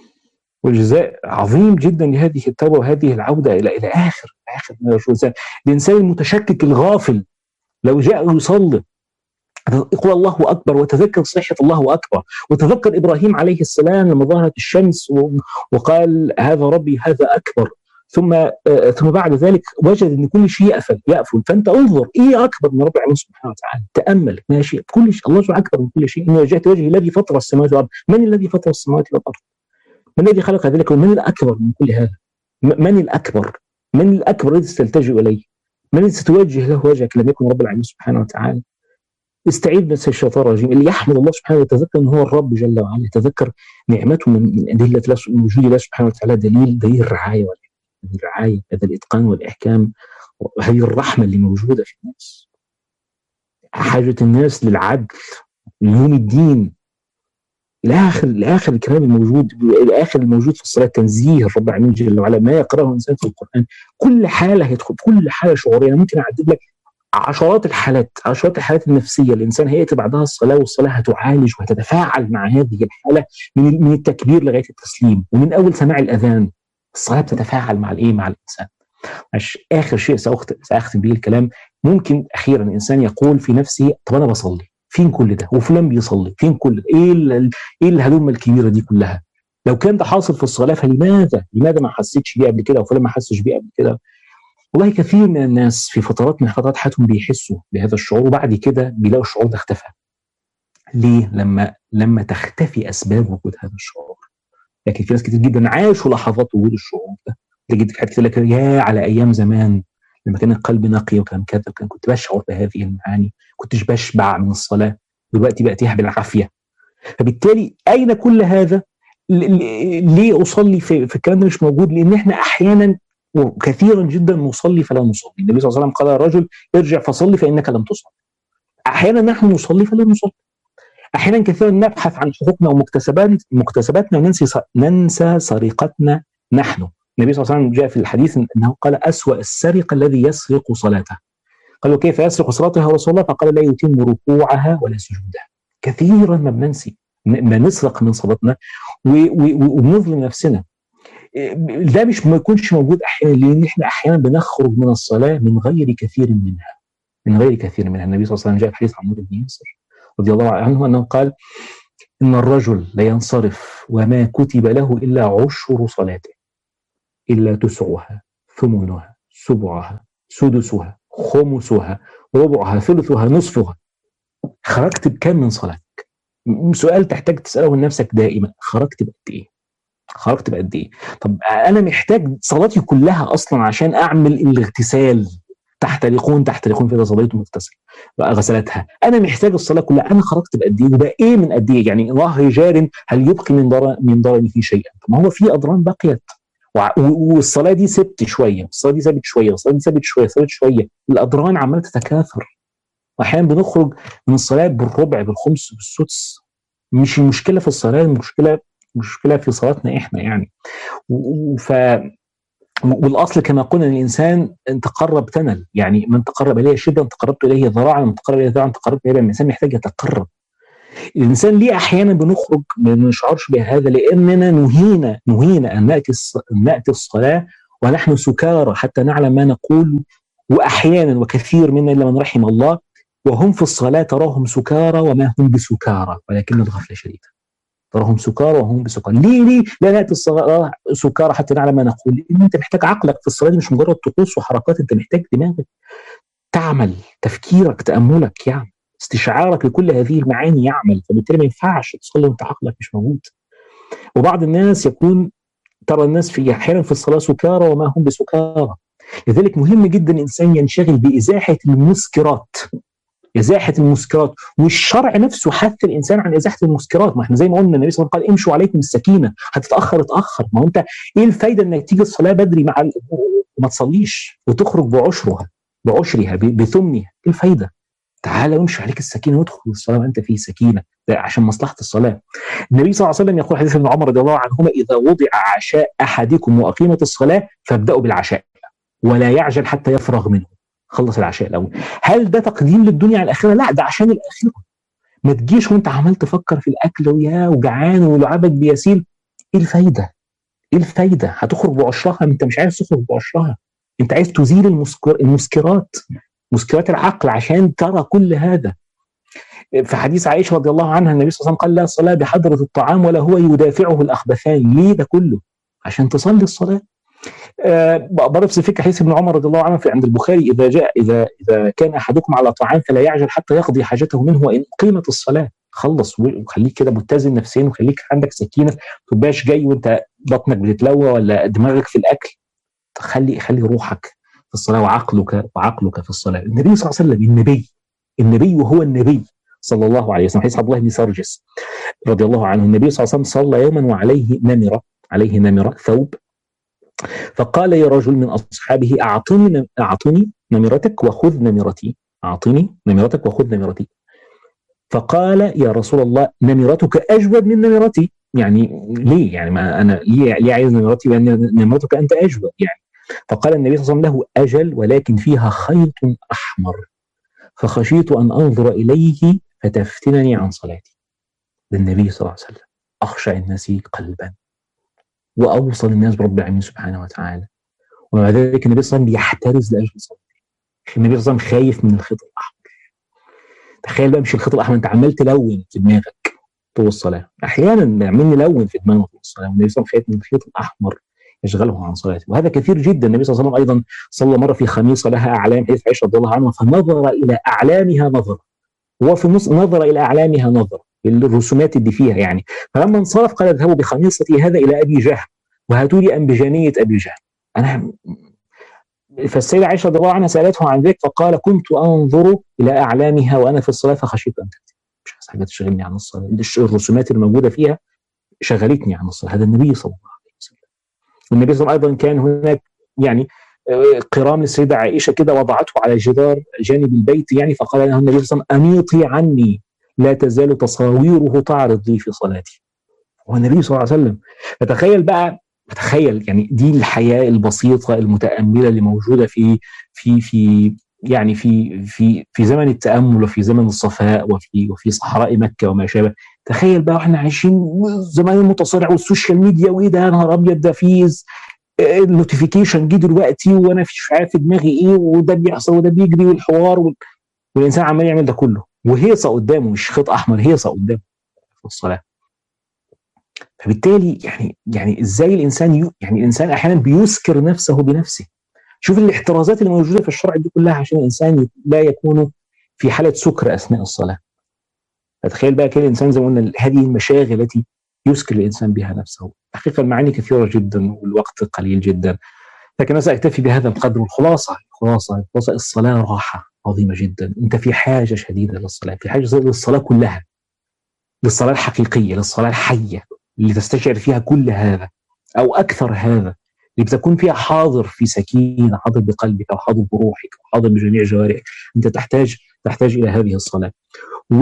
والجزاء عظيم جدا لهذه التوبه وهذه العوده الى الى اخر اخر ما الانسان الانسان المتشكك الغافل لو جاء يصلي يقول الله اكبر وتذكر صحه الله اكبر وتذكر ابراهيم عليه السلام لما ظهرت الشمس وقال هذا ربي هذا اكبر ثم آه، ثم بعد ذلك وجد ان كل شيء يقفل يقفل فانت انظر ايه اكبر من رب العالمين سبحانه وتعالى تامل ماشي كل شيء الله سبحانه اكبر من كل شيء ان وجهت وجهي الذي فطر السماوات والارض من الذي فطر السماوات والارض من الذي خلق ذلك ومن الاكبر من كل هذا من الاكبر من الاكبر الذي ستلتجئ اليه من الذي ستوجه له وجهك لم يكن رب العالمين سبحانه وتعالى استعيد من الشيطان الرجيم اللي يحمد الله سبحانه ويتذكر ان هو الرب جل وعلا يتذكر نعمته من ادله وجود الله سبحانه وتعالى دليل دليل الرعايه هذه الرعايه هذا الاتقان والاحكام وهذه الرحمه اللي موجوده في الناس حاجه الناس للعدل ليوم الدين الاخر الاخر الكلام الموجود الاخر الموجود في الصلاه تنزيه الرب العالمين جل وعلا ما يقراه الانسان في القران كل حاله يدخل كل حاله شعوريه انا ممكن اعدد لك عشرات الحالات عشرات الحالات النفسيه الانسان هياتي بعدها الصلاه والصلاه هتعالج وهتتفاعل مع هذه الحاله من من التكبير لغايه التسليم ومن اول سماع الاذان الصلاه بتتفاعل مع الايه مع الانسان اخر شيء ساختم به الكلام ممكن اخيرا الانسان يقول في نفسه طب انا بصلي فين كل ده وفلان بيصلي فين كل ده ايه ايه الهلومه الكبيره دي كلها لو كان ده حاصل في الصلاه فلماذا لماذا ما حسيتش بيه قبل كده وفلان ما حسش بيه قبل كده والله كثير من الناس في فترات من فترات حياتهم بيحسوا بهذا الشعور وبعد كده بيلاقوا الشعور ده اختفى ليه لما لما تختفي اسباب وجود هذا الشعور لكن في ناس كتير جدا عاشوا لحظات وجود الشعور ده تجد في حاجات كتير لك يا على ايام زمان لما كان القلب نقي وكان كذا وكان كنت بشعر بهذه المعاني كنتش بشبع من الصلاه دلوقتي باتيها بالعافيه فبالتالي اين كل هذا ليه اصلي في, في الكلام ده مش موجود لان احنا احيانا وكثيرا جدا نصلي فلا نصلي النبي صلى الله عليه وسلم قال الرجل ارجع فصلي فانك لم تصلي احيانا نحن نصلي فلا نصلي احيانا كثيرا نبحث عن حقوقنا ومكتسبات مكتسباتنا وننسى ننسى سرقتنا نحن النبي صلى الله عليه وسلم جاء في الحديث انه قال اسوا السرقه الذي يسرق صلاته قالوا كيف يسرق صلاته يا رسول الله فقال لا يتم ركوعها ولا سجودها كثيرا ما بننسي ما نسرق من صلاتنا ونظلم نفسنا ده مش ما يكونش موجود احيانا لان احنا احيانا بنخرج من الصلاه من غير كثير منها من غير كثير منها النبي صلى الله عليه وسلم جاء في حديث عمرو بن ياسر رضي الله عنه أنه قال إن الرجل لينصرف وما كتب له إلا عشر صلاته إلا تسعها ثمنها سبعها سدسها خمسها ربعها ثلثها نصفها خرجت بكم من صلاتك سؤال تحتاج تسأله لنفسك دائما خرجت بقد إيه خرجت بقد إيه طب أنا محتاج صلاتي كلها أصلا عشان أعمل الاغتسال تحترقون تحترقون فاذا صليتم اغتسل غسلتها انا محتاج الصلاه كلها انا خرجت بقد ايه وده ايه من قد ايه يعني ظهر جار هل يبقي من ضرر من ضرره شيئا ما هو في اضرار بقيت والصلاه دي سبت شويه الصلاه دي سابت شويه الصلاه دي سابت شويه سابت شويه الاضرار عماله تتكاثر واحيانا بنخرج من الصلاه بالربع بالخمس بالسدس مش المشكله في الصلاه المشكله مشكله في صلاتنا احنا يعني ف والاصل كما قلنا الانسان ان تقرب تنل يعني من تقرب اليه شبرا تقربت اليه ذراعا من تقرب اليه ذراعا تقربت اليه الانسان محتاج يتقرب الانسان ليه احيانا بنخرج ما نشعرش بهذا لاننا نهينا نهينا ان ناتي ان ناتي الصلاه ونحن سكارى حتى نعلم ما نقول واحيانا وكثير منا الا من رحم الله وهم في الصلاه تراهم سكارى وما هم بسكارى ولكن الغفله شديده تراهم سكارى وهم بسكارى ليه ليه لا ناتي الصلاه سكارى حتى نعلم ما نقول لان انت محتاج عقلك في الصلاه دي مش مجرد طقوس وحركات انت محتاج دماغك تعمل تفكيرك تاملك يعني استشعارك لكل هذه المعاني يعمل فبالتالي ما ينفعش تصلي وانت عقلك مش موجود وبعض الناس يكون ترى الناس في احيانا في الصلاه سكارى وما هم بسكارى لذلك مهم جدا الانسان ينشغل بازاحه المسكرات ازاحه المسكرات والشرع نفسه حث الانسان عن ازاحه المسكرات ما احنا زي ما قلنا النبي صلى الله عليه وسلم قال امشوا عليكم السكينه هتتاخر اتاخر ما هو انت ايه الفايده انك تيجي الصلاه بدري مع وما تصليش وتخرج بعشرها بعشرها بثمنها ايه الفايده تعالى وامشي عليك السكينه وادخل الصلاه وانت في سكينه ده عشان مصلحه الصلاه. النبي صلى الله عليه وسلم يقول حديث ابن عمر رضي الله عنهما اذا وضع عشاء احدكم واقيمت الصلاه فابداوا بالعشاء ولا يعجل حتى يفرغ منه. خلص العشاء الاول. هل ده تقديم للدنيا على الاخره؟ لا ده عشان الاخره. ما تجيش وانت عمال تفكر في الاكل ويا وجعان ولعابك بيسيل ايه الفايده؟ ايه الفايده؟ هتخرج بعشرها انت مش عايز تخرج بعشرها. انت عايز تزيل المسكر المسكرات مسكرات العقل عشان ترى كل هذا في حديث عائشه رضي الله عنها النبي صلى الله عليه وسلم قال لا صلاه بحضره الطعام ولا هو يدافعه الاخبثان ليه ده كله عشان تصلي الصلاه آه برضه في فكره حديث ابن عمر رضي الله عنه في عند البخاري اذا جاء اذا اذا كان احدكم على طعام فلا يعجل حتى يقضي حاجته منه وان اقيمت الصلاه خلص وخليك كده متزن نفسيا وخليك عندك سكينه ما تبقاش جاي وانت بطنك بتتلوى ولا دماغك في الاكل خلي خلي روحك في الصلاه وعقلك وعقلك في الصلاه النبي صلى الله عليه وسلم النبي النبي وهو النبي صلى الله عليه وسلم حديث عبد الله بن سرجس رضي الله عنه النبي صلى الله عليه وسلم صلى يوما وعليه نمره عليه نمره ثوب فقال يا رجل من اصحابه اعطني اعطني نمرتك وخذ نمرتي اعطني نمرتك وخذ نمرتي فقال يا رسول الله نمرتك اجود من نمرتي يعني ليه يعني ما انا ليه ليه عايز نمرتي لان نمرتك انت اجود يعني فقال النبي صلى الله عليه وسلم له اجل ولكن فيها خيط احمر فخشيت ان انظر اليه فتفتنني عن صلاتي للنبي صلى الله عليه وسلم اخشع الناس قلبا واوصل الناس برب العالمين سبحانه وتعالى ومع ذلك النبي صلى الله عليه وسلم بيحترز لاجل صلاته النبي صلى الله عليه وسلم خايف من الخيط الاحمر تخيل بقى مش الخيط الاحمر انت عمال تلون في دماغك طول الصلاه احيانا بنعمل نلون في دماغنا طول الصلاه والنبي صلى الله عليه وسلم خايف من الخيط الاحمر يشغله عن صلاته وهذا كثير جدا النبي صلى الله عليه وسلم ايضا صلى مره في خميصه لها اعلام حيث عائشه رضي الله عنها فنظر الى اعلامها نظر هو في النص نظر الى اعلامها نظر الرسومات اللي فيها يعني فلما انصرف قال اذهبوا بخميصتي هذا الى ابي جهل وهاتوا لي انبجانيه ابي جهل انا فالسيدة عائشة رضي الله عنها سألته عن ذلك فقال كنت أنظر إلى أعلامها وأنا في الصلاة فخشيت أن تأتي مش عايز حاجة تشغلني عن الصلاة الرسومات الموجودة فيها شغلتني عن الصلاة هذا النبي صلى الله عليه وسلم والنبي صلى الله عليه وسلم أيضا كان هناك يعني قرام للسيدة عائشة كده وضعته على جدار جانب البيت يعني فقال لها النبي صلى الله عليه وسلم أميطي عني لا تزال تصاويره تعرض لي في صلاتي هو النبي صلى الله عليه وسلم فتخيل بقى تخيل يعني دي الحياة البسيطة المتأملة اللي موجودة في في في يعني في في في زمن التأمل وفي زمن الصفاء وفي وفي صحراء مكة وما شابه تخيل بقى واحنا عايشين زمان المتصارع والسوشيال ميديا وايه ده يا نهار ابيض ده فيز النوتيفيكيشن جه دلوقتي وانا مش عارف في دماغي ايه وده بيحصل وده بيجري والحوار وال... والانسان عمال يعمل ده كله وهيصه قدامه مش خيط احمر هيصه قدامه في الصلاه فبالتالي يعني يعني ازاي الانسان يو يعني الانسان احيانا بيسكر نفسه بنفسه شوف الاحترازات اللي موجوده في الشرع دي كلها عشان الانسان لا يكون في حاله سكر اثناء الصلاه فتخيل بقى كده الانسان زي ما قلنا هذه المشاغل التي يسكر الانسان بها نفسه حقيقه المعاني كثيره جدا والوقت قليل جدا لكن انا ساكتفي بهذا القدر والخلاصه خلاصة خلاصة الصلاة راحة عظيمة جدا أنت في حاجة شديدة للصلاة في حاجة للصلاة كلها للصلاة الحقيقية للصلاة الحية اللي تستشعر فيها كل هذا أو أكثر هذا اللي بتكون فيها حاضر في سكينة حاضر بقلبك أو حاضر بروحك أو حاضر بجميع جوارحك أنت تحتاج تحتاج إلى هذه الصلاة و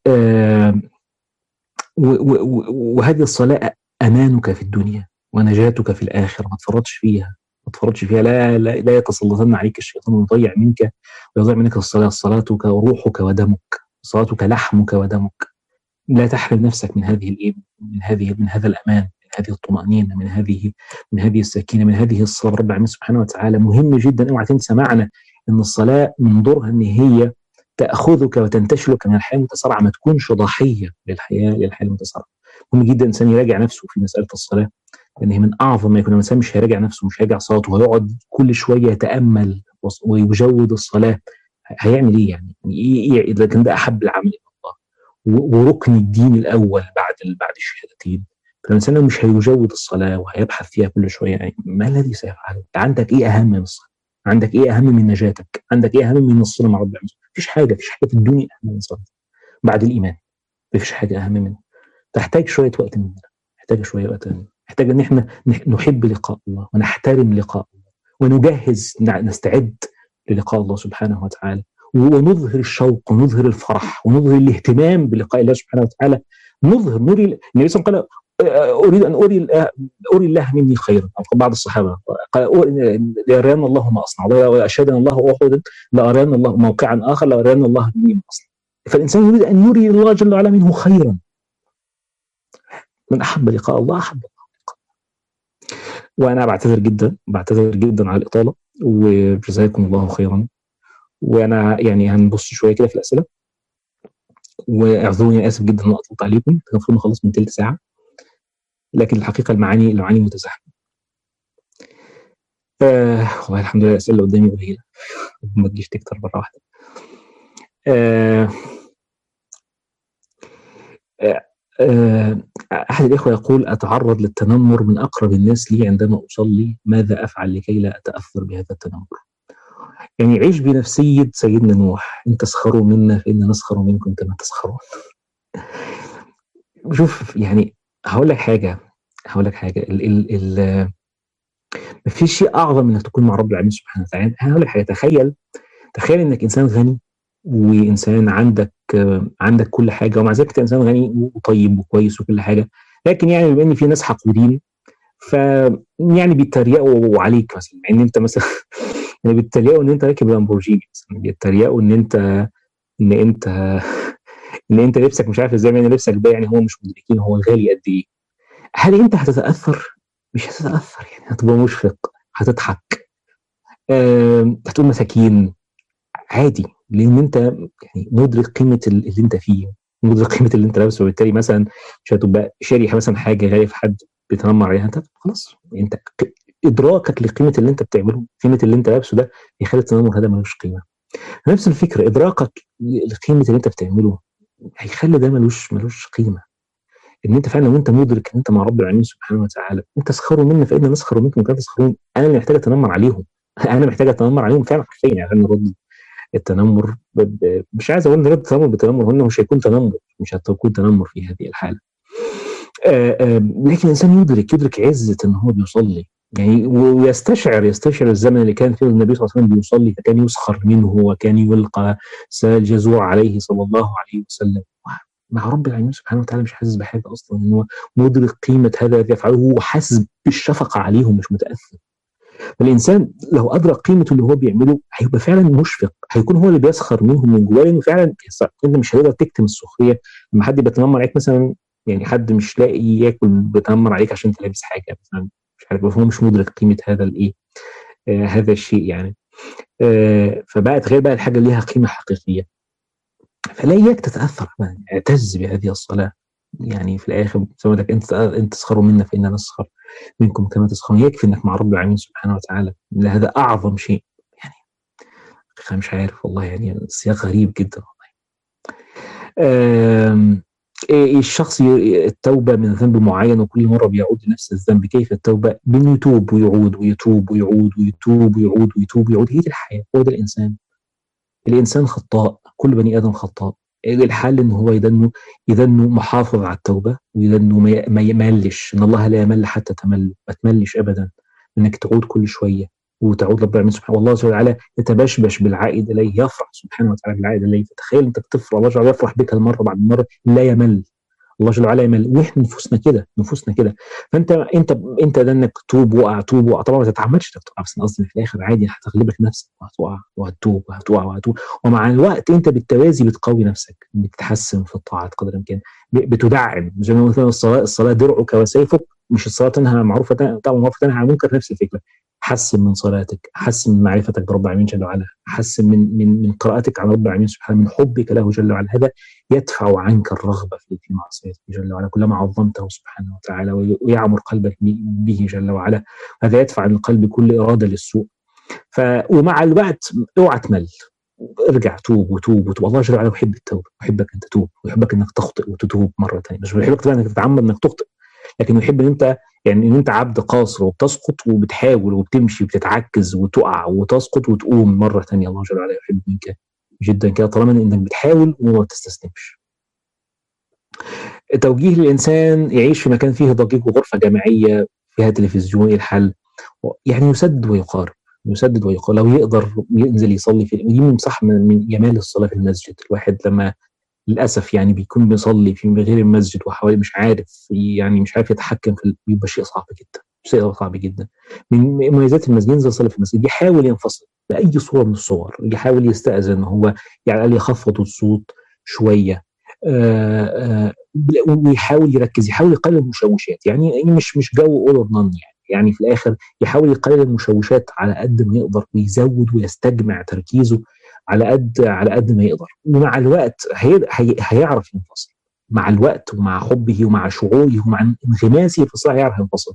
وهذه الصلاة أمانك في الدنيا ونجاتك في الآخرة ما تفرطش فيها ما تفرطش فيها لا لا, لا يتسلطن عليك الشيطان ويضيع منك ويضيع منك الصلاة صلاتك وروحك ودمك صلاتك لحمك ودمك لا تحرم نفسك من هذه الايه من هذه من هذا الامان من هذه الطمانينه من هذه من هذه السكينه من هذه الصبر رب العالمين سبحانه وتعالى مهم جدا اوعى تنسى معنى ان الصلاه من دورها ان هي تاخذك وتنتشلك من الحياه المتسارعه ما تكونش ضحيه للحياه للحياه المتسارعه مهم جدا الانسان يراجع نفسه في مساله الصلاه لان هي من اعظم ما يكون الانسان مش هيراجع نفسه مش هيراجع صلاته ويقعد كل شويه يتامل ويجود الصلاه هيعمل ايه يعني؟ ايه اذا كان ده احب العمل وركن الدين الاول بعد بعد الشهادتين فالانسان لو مش هيجود الصلاه وهيبحث فيها كل شويه يعني ما الذي سيفعله؟ عندك ايه اهم من الصلاه؟ عندك ايه اهم من نجاتك؟ عندك ايه اهم من الصله مع رب العالمين؟ مفيش حاجه مفيش حاجه في الدنيا اهم من الصلاه بعد الايمان مفيش حاجه اهم منها تحتاج شويه وقت مننا محتاجه شويه وقت مننا محتاج ان احنا نحب لقاء الله ونحترم لقاء الله ونجهز نستعد للقاء الله سبحانه وتعالى ونظهر الشوق ونظهر الفرح ونظهر الاهتمام بلقاء الله سبحانه وتعالى نظهر نري النبي صلى الله عليه وسلم قال اريد ان اري اري الله مني خيرا او بعض الصحابه قال لارينا الله ما اصنع واشهد ان الله احد لارينا الله موقعا اخر لارينا الله مني ما اصنع فالانسان يريد ان يري الله جل وعلا منه خيرا من احب لقاء الله احب الله لقاء وانا بعتذر جدا بعتذر جدا على الاطاله وجزاكم الله خيرا وانا يعني هنبص شويه كده في الاسئله واعذروني اسف جدا ان اطلت عليكم كان المفروض نخلص من ثلث ساعه لكن الحقيقه المعاني المعاني متزاحمه آه والله الحمد لله الاسئله اللي قدامي قليله ما تجيش تكتر مره واحده آه آه أحد الإخوة يقول أتعرض للتنمر من أقرب الناس لي عندما أصلي ماذا أفعل لكي لا أتأثر بهذا التنمر يعني عيش بنفسية سيدنا نوح إن تسخروا منا فإنا نسخر منكم كما تسخرون شوف يعني هقول لك حاجة هقول لك حاجة ال ال ال ما فيش شيء أعظم من إنك تكون مع رب العالمين سبحانه وتعالى هقول لك حاجة تخيل تخيل إنك إنسان غني وإنسان عندك عندك كل حاجة ومع ذلك أنت إنسان غني وطيب وكويس وكل حاجة لكن يعني بما إن في ناس حقودين ف يعني بيتريقوا عليك مثلا ان انت مثلا يعني بيتريقوا ان انت راكب لامبورجيني مثلا بيتريقوا ان انت ان انت ان انت لبسك مش عارف ازاي يعني لبسك ده يعني هو مش مدركين هو غالي قد ايه هل انت هتتاثر؟ مش هتتاثر يعني هتبقى مشفق هتضحك أه هتقول مساكين عادي لان انت يعني مدرك قيمه اللي انت فيه مدرك قيمه اللي انت لابسه وبالتالي مثلا مش هتبقى شاري مثلا حاجه غاليه في حد بيتنمر عليها انت خلاص انت ادراكك لقيمه اللي انت بتعمله قيمه اللي انت لابسه ده يخلي التنمر هذا ملوش قيمه نفس الفكره ادراكك لقيمه اللي انت بتعمله هيخلي ده ملوش ملوش قيمه ان انت فعلا وانت مدرك ان انت مع رب العالمين سبحانه وتعالى انت تسخروا منا فانا نسخر منكم كما تسخرون انا اللي محتاج اتنمر عليهم انا محتاج اتنمر عليهم فعلا حرفيا يعني عشان نرد التنمر ب... ب... مش عايز اقول نرد التنمر بالتنمر هنا مش هيكون تنمر مش هتكون تنمر في هذه الحاله آآ آآ لكن الانسان يدرك يدرك عزه ان هو بيصلي يعني ويستشعر يستشعر الزمن اللي كان فيه النبي صلى الله عليه وسلم بيصلي فكان يسخر منه وكان يلقى سال جزوع عليه صلى الله عليه وسلم مع رب العالمين سبحانه وتعالى مش حاسس بحاجه اصلا ان هو مدرك قيمه هذا الذي يفعله هو حاسس بالشفقه عليهم مش متاثر فالانسان لو ادرك قيمه اللي هو بيعمله هيبقى فعلا مشفق هيكون هو اللي بيسخر منهم من جواه لانه فعلا انت مش هتقدر تكتم السخريه لما حد بيتنمر عليك مثلا يعني حد مش لاقي ياكل بيتنمر عليك عشان انت لابس حاجه مثلا مش عارف هو مش مدرك قيمه هذا الايه آه هذا الشيء يعني آه فبقى تخيل بقى الحاجه اللي ليها قيمه حقيقيه فلا اياك تتاثر يعني اعتز بهذه الصلاه يعني في الاخر زي لك انت انت تسخروا منا فانا نسخر منكم كما تسخرون يكفي انك مع رب العالمين سبحانه وتعالى هذا اعظم شيء يعني مش عارف والله يعني السياق غريب جدا والله الشخص التوبه من ذنب معين وكل مره بيعود لنفس الذنب كيف التوبه؟ بانه يتوب ويعود ويتوب ويعود ويتوب ويعود ويتوب ويعود هي دي الحياه هو ده الانسان الانسان خطاء كل بني ادم خطاء الحل ان هو يدنه يدنه محافظ على التوبه ويدنه ما يملش ان الله لا يمل حتى تمل ما تملش ابدا انك تعود كل شويه وتعود رب العالمين سبحانه والله سبحانه وتعالى يتبشبش بالعائد اليه يفرح سبحانه وتعالى بالعائد اليه فتخيل انت بتفرح الله جل يفرح بك المره بعد مره لا يمل الله جل وعلا يمل واحنا نفوسنا كده نفوسنا كده فانت انت انت ده انك توب وقع توب وقع طبعا ما تتعمدش انك تقع بس قصدي في الاخر عادي هتغلبك نفسك وهتقع وهتتوب وهتقع وهتوب ومع الوقت انت بالتوازي بتقوي نفسك بتتحسن في الطاعات قدر الامكان بتدعم زي ما قلنا الصلاه الصلاه درعك وسيفك مش الصلاه تنهى معروفه طبعا معروفه تنهى عن منكر نفس الفكره حسن من صلاتك حسن من معرفتك برب العالمين جل وعلا حسن من من من قراءتك عن رب العالمين سبحانه من حبك له جل وعلا هذا يدفع عنك الرغبه في في معصيته جل وعلا كلما عظمته سبحانه وتعالى ويعمر قلبك به جل وعلا هذا يدفع عن القلب كل اراده للسوء ف ومع الوقت اوعى تمل ارجع توب وتوب وتوب الله جل وعلا يحب التوبه يحبك ان تتوب ويحبك انك تخطئ وتتوب مره ثانيه مش بيحبك طبعا انك تتعمد انك تخطئ لكن يحب ان انت يعني ان انت عبد قاصر وبتسقط وبتحاول وبتمشي وبتتعكز وتقع وتسقط وتقوم مره ثانيه الله جل وعلا يحب منك جدا كده طالما انك بتحاول وما تستسلمش. توجيه للانسان يعيش في مكان فيه ضجيج وغرفه جماعيه فيها تلفزيون الحل يعني يسدد ويقارب يسدد ويقارب لو يقدر ينزل يصلي في دي من صح من جمال الصلاه في المسجد الواحد لما للاسف يعني بيكون بيصلي في غير المسجد وحوالي مش عارف يعني مش عارف يتحكم في بيبقى شيء صعب جدا شيء صعب جدا من مميزات المسجد ينزل يصلي في المسجد يحاول ينفصل باي صوره من الصور يحاول يستاذن هو يعني على يخفض الصوت شويه آآ آآ ويحاول يركز يحاول يقلل المشوشات يعني مش مش جو اول اور نان يعني يعني في الاخر يحاول يقلل المشوشات على قد ما يقدر ويزود ويستجمع تركيزه على قد على قد ما يقدر ومع الوقت هي هي هيعرف ينفصل مع الوقت ومع حبه ومع شعوره ومع انغماسه في الصلاه هيعرف ينفصل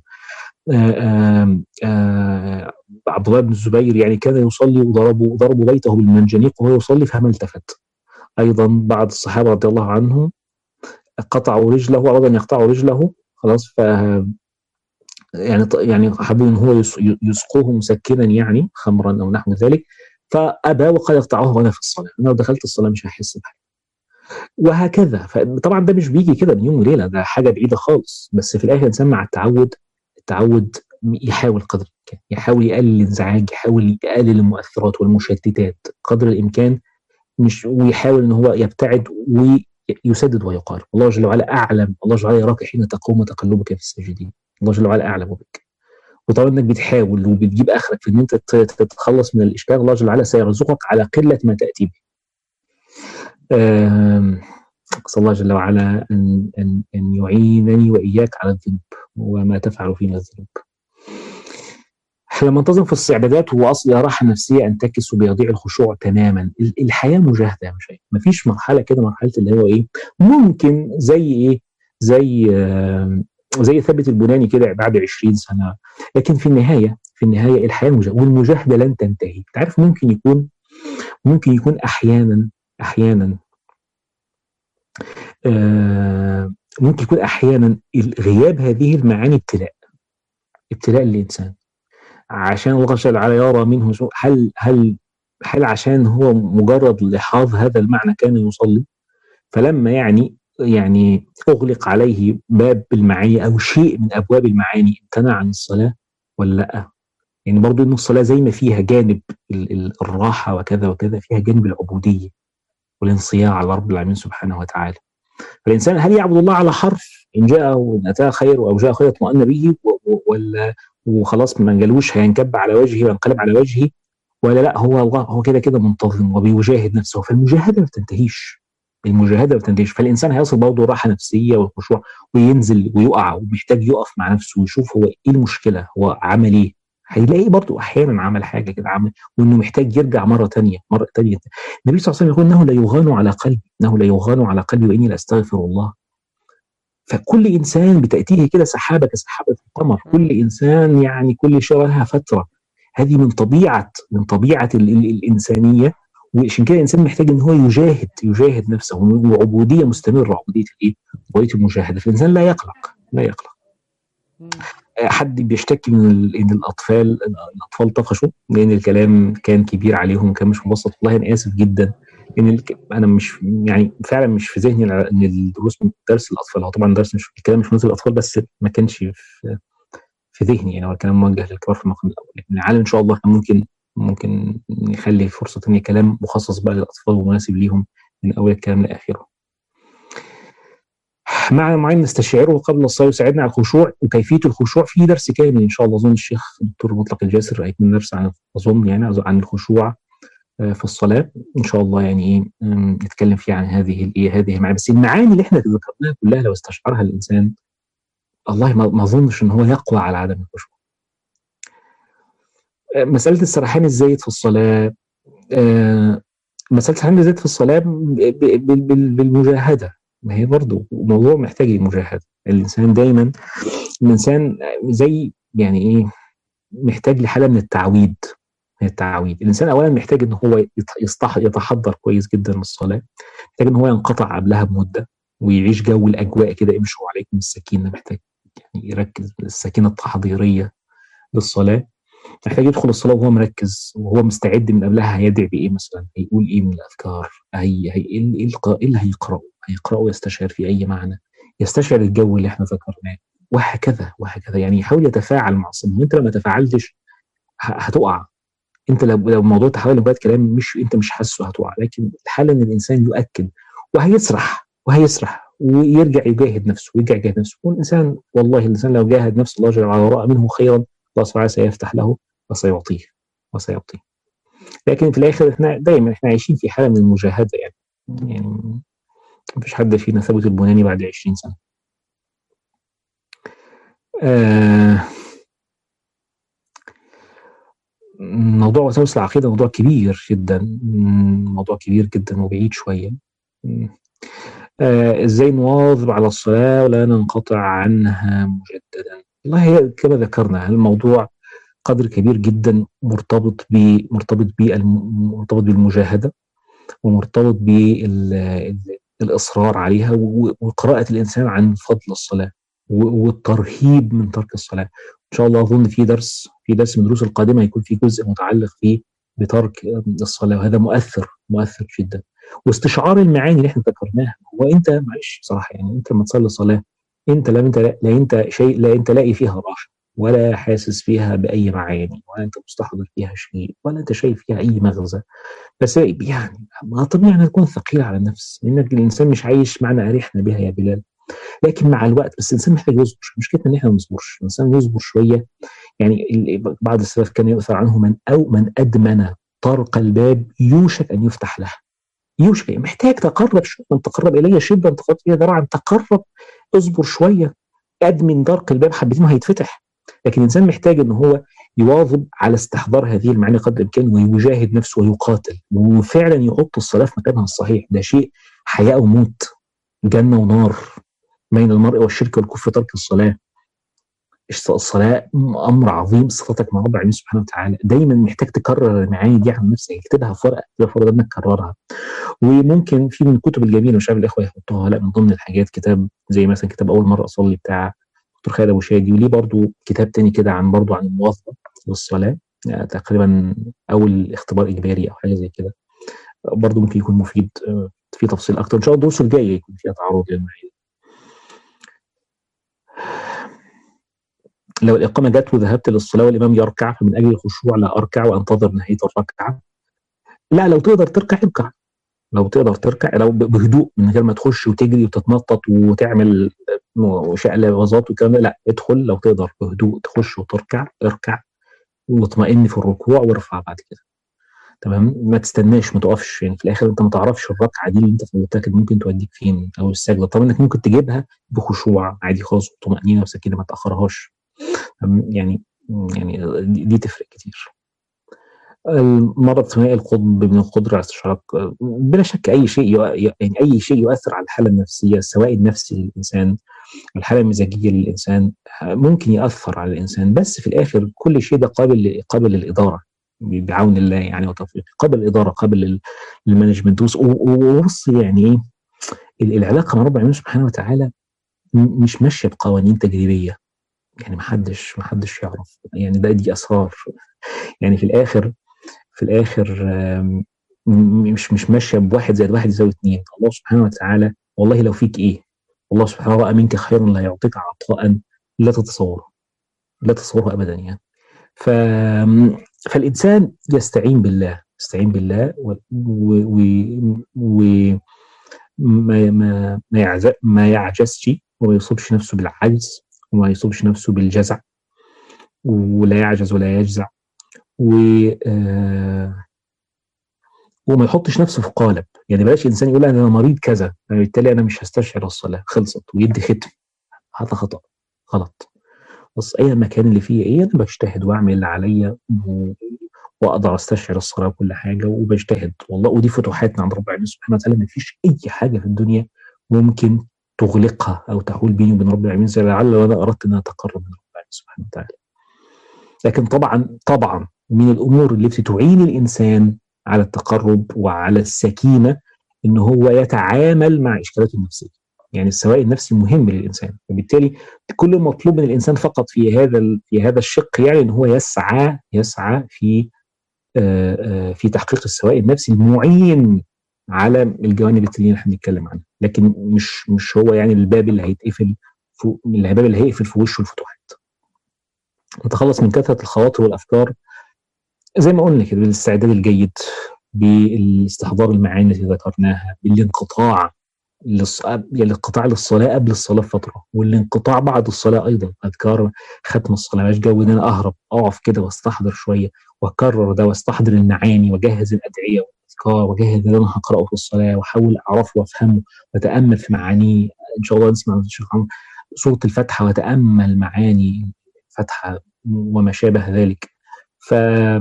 عبد الله بن الزبير يعني كان يصلي وضربوا ضربوا بيته بالمنجنيق وهو يصلي فما التفت ايضا بعض الصحابه رضي الله عنهم قطعوا رجله اراد ان يقطعوا رجله خلاص ف يعني يعني حبوا ان هو يسقوه مسكنا يعني خمرا او نحو ذلك فابى وقال اقطعوه وانا في الصلاه انا لو دخلت الصلاه مش هحس بحاجه وهكذا فطبعا ده مش بيجي كده من يوم وليله ده حاجه بعيده خالص بس في الاخر الانسان مع التعود التعود يحاول قدر الامكان يحاول يقلل الانزعاج يحاول يقلل المؤثرات والمشتتات قدر الامكان مش ويحاول ان هو يبتعد ويسدد ويقارب الله جل وعلا اعلم الله جل وعلا يراك حين تقوم وتقلبك في الساجدين الله جل وعلا اعلم بك وطالما انك بتحاول وبتجيب اخرك في ان انت تتخلص من الاشكال الله جل وعلا سيرزقك على قله ما تاتي به. اسال الله جل وعلا ان ان ان يعينني واياك على الذنوب وما تفعل فينا الذنوب. لما انتظم في الاستعدادات هو اصل راحه نفسيه انتكس وبيضيع الخشوع تماما الحياه مجاهده يا مش ما فيش مرحله كده مرحله اللي هو ايه ممكن زي ايه زي آه زي ثابت البناني كده بعد 20 سنه لكن في النهايه في النهايه الحياه مجاهده والمجاهده لن تنتهي انت عارف ممكن يكون ممكن يكون احيانا احيانا آه ممكن يكون احيانا غياب هذه المعاني ابتلاء ابتلاء للانسان عشان الله جل وعلا يرى منه هل هل هل عشان هو مجرد لحاظ هذا المعنى كان يصلي فلما يعني يعني اغلق عليه باب المعاني او شيء من ابواب المعاني امتنع عن الصلاه ولا لا؟ يعني برضو ان الصلاه زي ما فيها جانب الراحه وكذا وكذا فيها جانب العبوديه والانصياع على رب العالمين سبحانه وتعالى. فالانسان هل يعبد الله على حرف ان جاء وان اتاه خير او جاء خير اطمأن به ولا وخلاص ما جالوش هينكب على وجهه وينقلب على وجهه ولا لا هو الله هو كده كده منتظم وبيجاهد نفسه فالمجاهده ما بتنتهيش المجاهده ما بتنتهيش فالانسان هيصل برضه راحه نفسيه والخشوع وينزل ويقع ومحتاج يقف مع نفسه ويشوف هو ايه المشكله هو عمل ايه هيلاقي برضه احيانا عمل حاجه كده عمل وانه محتاج يرجع مره ثانيه مره ثانيه النبي صلى الله عليه وسلم يقول انه لا يغان على قلبي انه لا يغان على قلبي واني لاستغفر الله فكل انسان بتاتيه كده سحابه كسحابه القمر كل انسان يعني كل شيء لها فتره هذه من طبيعه من طبيعه ال ال الانسانيه وعشان كده الانسان محتاج ان هو يجاهد يجاهد نفسه وعبوديه مستمره عبوديه الايه؟ عبوديه المجاهده فالانسان لا يقلق لا يقلق حد بيشتكي من ان الاطفال الاطفال طفشوا لان الكلام كان كبير عليهم كان مش مبسط والله انا اسف جدا ان انا مش يعني فعلا مش في ذهني ان الدروس درس الاطفال هو طبعا درس مش الكلام مش مناسب للاطفال بس ما كانش في في ذهني يعني هو الكلام موجه للكبار في المقام الاول لكن العالم ان شاء الله احنا ممكن ممكن نخلي فرصه ثانيه كلام مخصص بقى للاطفال ومناسب ليهم من اول الكلام لاخره. معنى معين نستشعره قبل الصلاه يساعدنا على الخشوع وكيفيه الخشوع في درس كامل ان شاء الله اظن الشيخ الدكتور مطلق الجاسر هيكون درس عن اظن يعني عن الخشوع في الصلاه ان شاء الله يعني ايه نتكلم فيه عن هذه الايه هذه المعاني بس المعاني اللي احنا ذكرناها كلها لو استشعرها الانسان والله ما اظنش ان هو يقوى على عدم الخشوع. مساله السرحان الزايد في الصلاه مساله السرحان الزايد في الصلاه بالمجاهده ما هي برضه موضوع محتاج المجاهده الانسان دايما الانسان زي يعني ايه محتاج لحاله من التعويد من التعويد الانسان اولا محتاج ان هو يتحضر كويس جدا للصلاه محتاج ان هو ينقطع قبلها بمده ويعيش جو الاجواء كده امشوا عليكم السكينه محتاج يعني يركز السكينه التحضيريه للصلاه محتاج يدخل الصلاه وهو مركز وهو مستعد من قبلها هيدعي بايه مثلا هيقول ايه من الاذكار هي هي ايه اللي هيقراه هيقراه ويستشعر في اي معنى يستشعر الجو اللي احنا ذكرناه وهكذا وهكذا يعني يحاول يتفاعل مع الصلاه انت لو ما تفاعلتش هتقع انت لو لو موضوع تحول لغايه كلام مش انت مش حاسه هتقع لكن الحال ان الانسان يؤكد وهيسرح وهيسرح ويرجع يجاهد نفسه ويرجع يجاهد نفسه والانسان والله الانسان لو جاهد نفسه الله جل وعلا وراء منه خيرا الله سبحانه سيفتح له وسيعطيه وسيعطيه لكن في الاخر احنا دايما احنا عايشين في حاله من المجاهده يعني يعني ما فيش حد فينا ثبت البناني بعد 20 سنه آه موضوع وساوس العقيده موضوع كبير جدا موضوع كبير جدا وبعيد شويه آه ازاي نواظب على الصلاه ولا ننقطع عنها مجددا والله هي كما ذكرنا الموضوع قدر كبير جدا مرتبط ب مرتبط مرتبط بالمجاهده ومرتبط بالاصرار عليها وقراءه الانسان عن فضل الصلاه والترهيب من ترك الصلاه ان شاء الله اظن في درس في درس من الدروس القادمه هيكون في جزء متعلق فيه بترك الصلاه وهذا مؤثر مؤثر جدا واستشعار المعاني اللي احنا ذكرناها هو انت معلش بصراحه يعني انت لما تصلي صلاه انت لا انت لا انت شيء لا انت لاقي فيها راحه ولا حاسس فيها باي معاني ولا انت مستحضر فيها شيء ولا انت شايف فيها اي مغزى بس يعني ما طبيعي ان تكون ثقيله على النفس لانك الانسان مش عايش معنا اريحنا بها يا بلال لكن مع الوقت بس الانسان محتاج يصبر مشكلتنا ان احنا ما نصبرش الانسان يصبر شويه يعني بعض السلف كان يؤثر عنه من او من ادمن طرق الباب يوشك ان يفتح له يوشك محتاج تقرب شويه من تقرب الي شبرا تقرب الي ذراعا تقرب اصبر شويه ادمن طرق الباب حبتين هيتفتح لكن الانسان محتاج ان هو يواظب على استحضار هذه المعاني قدر الامكان ويجاهد نفسه ويقاتل وفعلا يحط الصلاه في مكانها الصحيح ده شيء حياه وموت جنه ونار بين المرء والشرك والكفر ترك الصلاه الصلاه امر عظيم صلاتك مع رب العالمين سبحانه وتعالى دايما محتاج تكرر المعاني دي عن نفسك اكتبها في ورقه كده في ورقه انك تكررها وممكن في من الكتب الجميله مش عارف الاخوه يحطوها لا من ضمن الحاجات كتاب زي مثلا كتاب اول مره اصلي بتاع دكتور خالد ابو شادي وليه برضو كتاب تاني كده عن برضو عن المواظبه للصلاه يعني تقريبا اول اختبار اجباري او حاجه زي كده برضو ممكن يكون مفيد في تفصيل اكتر ان شاء الله الدروس الجايه يكون فيها تعرض للمعاني لو الإقامة جت وذهبت للصلاة والإمام يركع فمن أجل الخشوع لا أركع وأنتظر نهاية الركعة لا لو تقدر تركع اركع لو تقدر تركع لو بهدوء من غير ما تخش وتجري وتتنطط وتعمل شقلباظات والكلام ده لا ادخل لو تقدر بهدوء تخش وتركع اركع واطمئن في الركوع وارفع بعد كده تمام ما تستناش ما تقفش يعني في الاخر انت ما تعرفش الركعه دي اللي انت فوتها ممكن توديك فين او السجده طبعا انك ممكن تجيبها بخشوع عادي خالص وطمانينه وسكينه ما تاخرهاش يعني يعني دي تفرق كتير مرض ثنائي القطب من القدره على استشراق بلا شك اي شيء يعني اي شيء يؤثر على الحاله النفسيه سواء النفسي للانسان الحاله المزاجيه للانسان ممكن ياثر على الانسان بس في الاخر كل شيء ده قابل قابل للاداره بعون الله يعني وتوفيقه قبل الاداره قبل المانجمنت وبص يعني ايه العلاقه مع رب العالمين سبحانه وتعالى مش ماشيه بقوانين تجريبيه يعني ما حدش ما حدش يعرف يعني ده دي اسرار يعني في الاخر في الاخر مش مش ماشيه بواحد زائد واحد يساوي اثنين الله سبحانه وتعالى والله لو فيك ايه الله سبحانه راى منك خيرا لا يعطيك عطاء لا تتصوره لا تتصوره ابدا يعني ف فالانسان يستعين بالله يستعين بالله و, و... و... ما ما ما, يعز... ما يعجزش وما يصيبش نفسه بالعجز وما يصيبش نفسه بالجزع ولا يعجز ولا يجزع و آه وما يحطش نفسه في قالب يعني بلاش الانسان يقول انا مريض كذا فبالتالي انا مش هستشعر الصلاه خلصت ويدي ختم هذا خطا غلط بس اي مكان اللي فيه ايه انا بجتهد واعمل اللي عليا واقدر استشعر الصلاه وكل حاجه وبجتهد والله ودي فتوحاتنا عند رب العالمين سبحانه وتعالى ما فيش اي حاجه في الدنيا ممكن تغلقها او تحول بيني وبين رب العالمين زي لعل وانا اردت ان اتقرب من رب العالمين سبحانه وتعالى لكن طبعا طبعا من الامور التي تعين الانسان على التقرب وعلى السكينه ان هو يتعامل مع اشكالاته النفسيه يعني السواء النفسي مهم للانسان وبالتالي كل المطلوب من الانسان فقط في هذا في هذا الشق يعني ان هو يسعى يسعى في في تحقيق السواء النفسي المعين على الجوانب التانية اللي احنا بنتكلم عنها لكن مش مش هو يعني الباب اللي هيتقفل الباب اللي هيقفل في وشه الفتوحات نتخلص من كثره الخواطر والافكار زي ما قلنا كده بالاستعداد الجيد بالاستحضار المعاني التي ذكرناها بالانقطاع الانقطاع للصلاه قبل الصلاه بفتره والانقطاع بعد الصلاه ايضا اذكار ختم الصلاه مش جو ان انا اهرب اقف كده واستحضر شويه واكرر ده واستحضر المعاني واجهز الادعيه والاذكار واجهز اللي انا هقراه في الصلاه واحاول اعرفه وافهمه واتامل في معانيه ان شاء الله نسمع من الشيخ سوره الفاتحه واتامل معاني الفاتحه وما شابه ذلك ف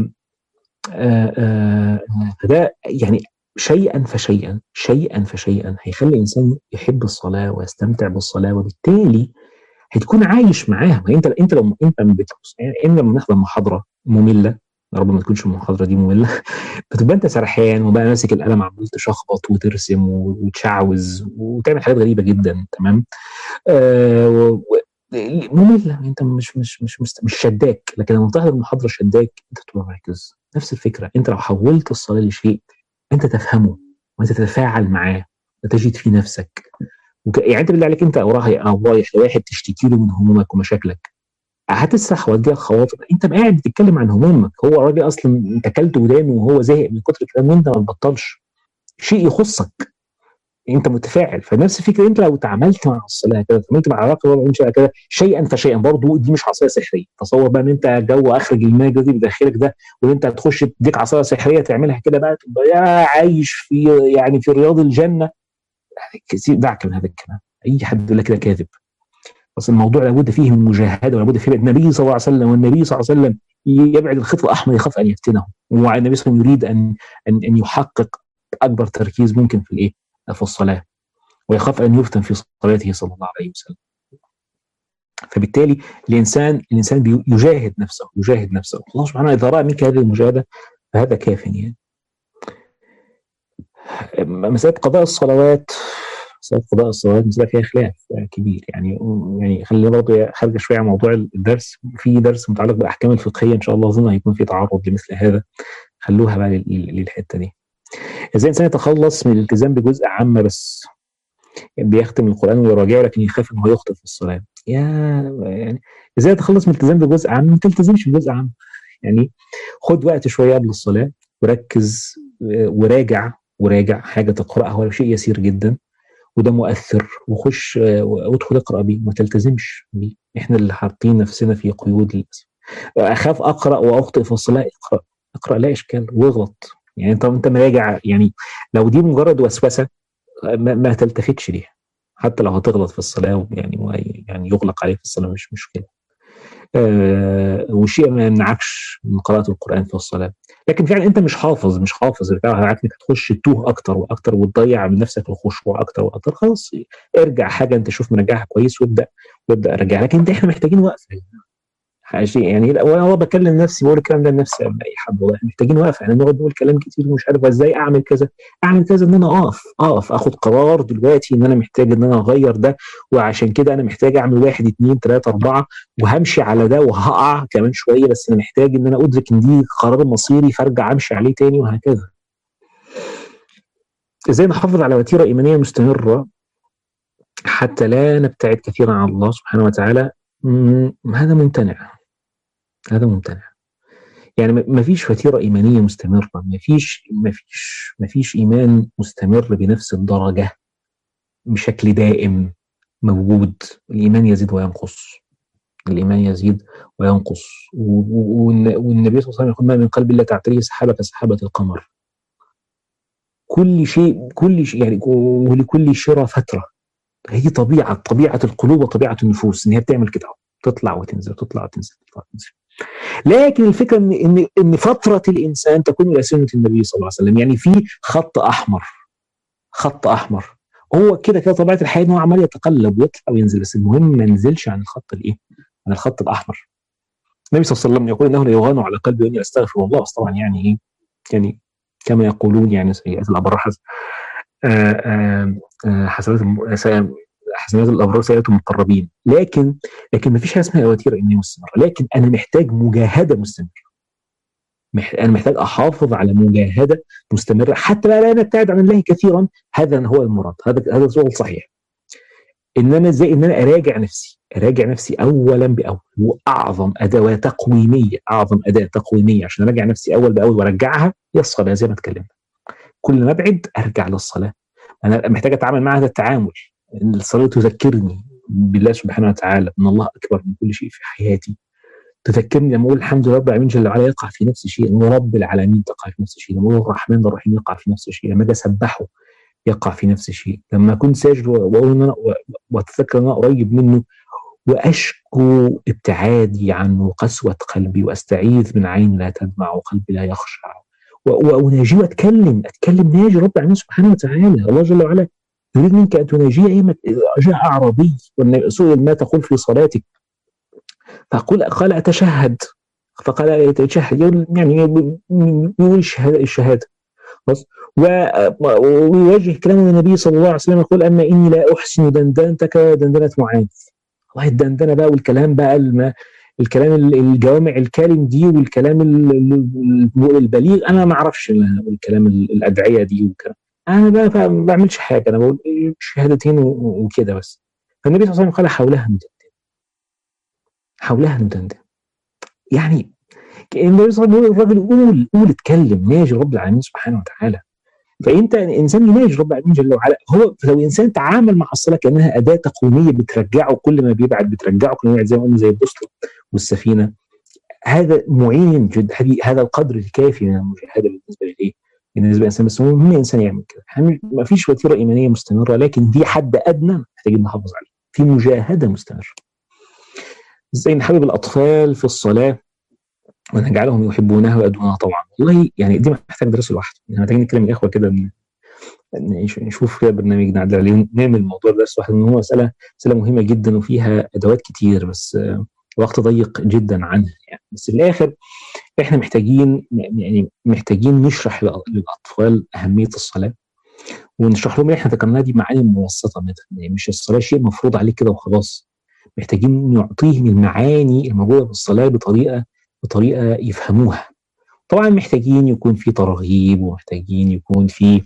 فده يعني شيئا فشيئا شيئا فشيئا هيخلي الانسان يحب الصلاه ويستمتع بالصلاه وبالتالي هتكون عايش معاها ما انت انت لو انت بتبص يعني لما بنحضر محاضره ممله يا رب ما تكونش المحاضره دي ممله بتبقى انت سرحان وبقى ماسك القلم عمال تشخبط وترسم وتشعوذ وتعمل حاجات غريبه جدا تمام آه ممله انت مش مش مش مش, مش شداك لكن لما تحضر المحاضره شداك انت تبقى مركز نفس الفكره انت لو حولت الصلاه لشيء انت تفهمه وانت تتفاعل معاه وتجد في نفسك وك... يعني انت بالله عليك انت او رايح او رايح لواحد تشتكي له من همومك ومشاكلك هتسرح وتجيلك خواطر انت قاعد بتتكلم عن همومك هو راجل اصلا انت اكلت ودانه وهو زهق من كتر الكلام وانت ما تبطلش شيء يخصك انت متفاعل فنفس الفكره انت لو تعاملت مع الصلاه كده تعاملت مع العلاقه كده شيئا فشيئا برضه دي مش عصايه سحريه تصور بقى ان انت جو اخرج الماجه دي بداخلك ده وان انت هتخش تديك عصايه سحريه تعملها كده بقى تبقى يا عايش في يعني في رياض الجنه يعني كثير دعك من هذا الكلام اي حد يقول لك كده كاذب بس الموضوع لابد فيه من مجاهده ولابد فيه النبي صلى الله عليه وسلم والنبي صلى الله عليه وسلم يبعد الخط الاحمر يخاف ان يفتنه والنبي صلى الله عليه وسلم يريد ان ان ان يحقق اكبر تركيز ممكن في الايه؟ في الصلاه ويخاف ان يفتن في صلاته صلى الله عليه وسلم فبالتالي الانسان الانسان يجاهد نفسه يجاهد نفسه الله سبحانه اذا راى منك هذه المجاهده فهذا كاف يعني مساله قضاء الصلوات مساله قضاء الصلوات مساله فيها خلاف كبير يعني يعني خلينا برضه خارجه شويه عن موضوع الدرس في درس متعلق بالاحكام الفقهيه ان شاء الله اظن هيكون في تعرض لمثل هذا خلوها بقى للحته دي ازاي الانسان يتخلص من الالتزام بجزء عام بس بيختم القران ويراجعه لكن يخاف ان هو يخطئ في الصلاه يا يعني ازاي تخلص من الالتزام بجزء عام ما تلتزمش بجزء عام يعني خد وقت شويه قبل الصلاه وركز وراجع وراجع حاجه تقراها ولو شيء يسير جدا وده مؤثر وخش وادخل اقرا بيه ما تلتزمش بيه احنا اللي حاطين نفسنا في قيود للاسف اخاف اقرا واخطئ في الصلاه اقرا اقرا لا اشكال واغلط يعني طب انت مراجع يعني لو دي مجرد وسوسه ما, ما تلتفتش ليها حتى لو هتغلط في الصلاه يعني يعني يغلق عليه في الصلاه مش مشكله. آه وشيء ما يمنعكش من قراءه القران في الصلاه لكن فعلا انت مش حافظ مش حافظ بتاع انك هتخش تتوه اكتر واكتر وتضيع من نفسك الخشوع اكتر واكتر خلاص ارجع حاجه انت شوف مراجعها كويس وابدا وابدا ارجع لكن انت احنا محتاجين وقفه يعني وانا بكلم نفسي بقول الكلام ده لنفسي قبل اي حد والله محتاجين وقفه يعني نقعد نقول كلام كتير ومش عارف ازاي اعمل كذا اعمل كذا ان انا اقف اقف اخد قرار دلوقتي ان انا محتاج ان انا اغير ده وعشان كده انا محتاج اعمل واحد اثنين ثلاثه اربعه وهمشي على ده وهقع كمان شويه بس انا محتاج ان انا ادرك ان دي قرار مصيري فارجع امشي عليه تاني وهكذا. ازاي نحافظ على وتيره ايمانيه مستمره حتى لا نبتعد كثيرا عن الله سبحانه وتعالى هذا ممتنع هذا ممتنع يعني ما فيش وتيره ايمانيه مستمره ما فيش ما فيش ما فيش ايمان مستمر بنفس الدرجه بشكل دائم موجود الايمان يزيد وينقص الايمان يزيد وينقص والنبي صلى الله عليه وسلم يقول ما من قلب الا تعتريه سحابه كسحابه القمر كل شيء كل شيء يعني ولكل شرى فتره هي طبيعه طبيعه القلوب وطبيعه النفوس ان هي بتعمل كده تطلع وتنزل تطلع وتنزل تطلع وتنزل لكن الفكره ان ان ان فتره الانسان تكون الى سنه النبي صلى الله عليه وسلم يعني في خط احمر خط احمر هو كده كده طبيعه الحياه ان هو عمال يتقلب ويطلع وينزل بس المهم ما ينزلش عن الخط الايه؟ عن الخط الاحمر. النبي صلى الله عليه وسلم يقول انه لا يغان على قلبي واني استغفر الله بس طبعا يعني ايه؟ يعني كما يقولون يعني سيئات الابرار حسنات حسنات الابرار سيئات المقربين لكن لكن ما فيش حاجه اسمها اواتير اني مستمره لكن انا محتاج مجاهده مستمره انا محتاج احافظ على مجاهده مستمره حتى لا نبتعد عن الله كثيرا هذا هو المراد هذا هذا الشغل صحيح ان انا ازاي ان انا اراجع نفسي اراجع نفسي اولا باول واعظم اداه تقويميه اعظم اداه تقويميه عشان اراجع نفسي اول باول وارجعها هي الصلاه زي ما اتكلمنا كل ما ابعد ارجع للصلاه انا محتاج اتعامل مع هذا التعامل الصلاه تذكرني بالله سبحانه وتعالى ان الله اكبر من كل شيء في حياتي تذكرني لما اقول الحمد لله رب العالمين جل وعلا يقع في نفس الشيء لما رب العالمين تقع في نفس الشيء لما اقول الرحمن الرحيم يقع في نفس الشيء لما اجي اسبحه يقع في نفس الشيء لما اكون ساجد واقول ان انا واتذكر ان انا قريب منه واشكو ابتعادي عنه وقسوه قلبي واستعيذ من عين لا تدمع وقلبي لا يخشع واناجيه واتكلم اتكلم ناجي رب العالمين سبحانه وتعالى الله جل وعلا يريد منك ان تناجيه ايه جاء اعرابي سئل ما تقول في صلاتك فقل قال اتشهد فقال يتشهد يعني يقول الشهاده بس ويوجه كلامه النبي صلى الله عليه وسلم يقول اما اني لا احسن دندنتك دندنه معاذ والله الدندنه بقى والكلام بقى الم... الكلام الجوامع الكلم دي والكلام البليغ انا ما اعرفش الكلام الادعيه دي والكلام انا بقى ما بعملش حاجه انا بقول شهادتين وكده بس فالنبي صلى الله عليه وسلم قال حولها ندندن حولها ندندن يعني النبي صلى الله عليه وسلم الراجل قول قول اتكلم ناجي رب العالمين سبحانه وتعالى فانت انسان يناجي رب العالمين جل وعلا هو لو انسان تعامل مع الصلاه كانها اداه تقويميه بترجعه كل ما بيبعد بترجعه كل ما يبعد زي ما قلنا زي البوصله والسفينه هذا معين جدا هذا القدر الكافي من المجاهده بالنسبه للايه؟ بالنسبه للانسان بس مهم الانسان يعمل كده ما فيش وتيره ايمانيه مستمره لكن دي حد ادنى محتاجين نحافظ عليه في مجاهده مستمره ازاي نحبب الاطفال في الصلاه ونجعلهم يحبونها ويدونها طبعا والله يعني دي محتاج دراسه لوحده يعني محتاجين نتكلم الاخوه كده نشوف كده برنامج نعدل عليه نعمل الموضوع ده لوحده ان هو مساله مساله مهمه جدا وفيها ادوات كتير بس وقت ضيق جدا عنها يعني بس في الاخر احنا محتاجين يعني محتاجين نشرح للاطفال اهميه الصلاه ونشرح لهم احنا ذكرناها دي معاني مبسطه مثلا يعني مش الصلاه شيء مفروض عليه كده وخلاص محتاجين نعطيهم المعاني الموجوده في الصلاه بطريقه بطريقه يفهموها طبعا محتاجين يكون في ترغيب ومحتاجين يكون في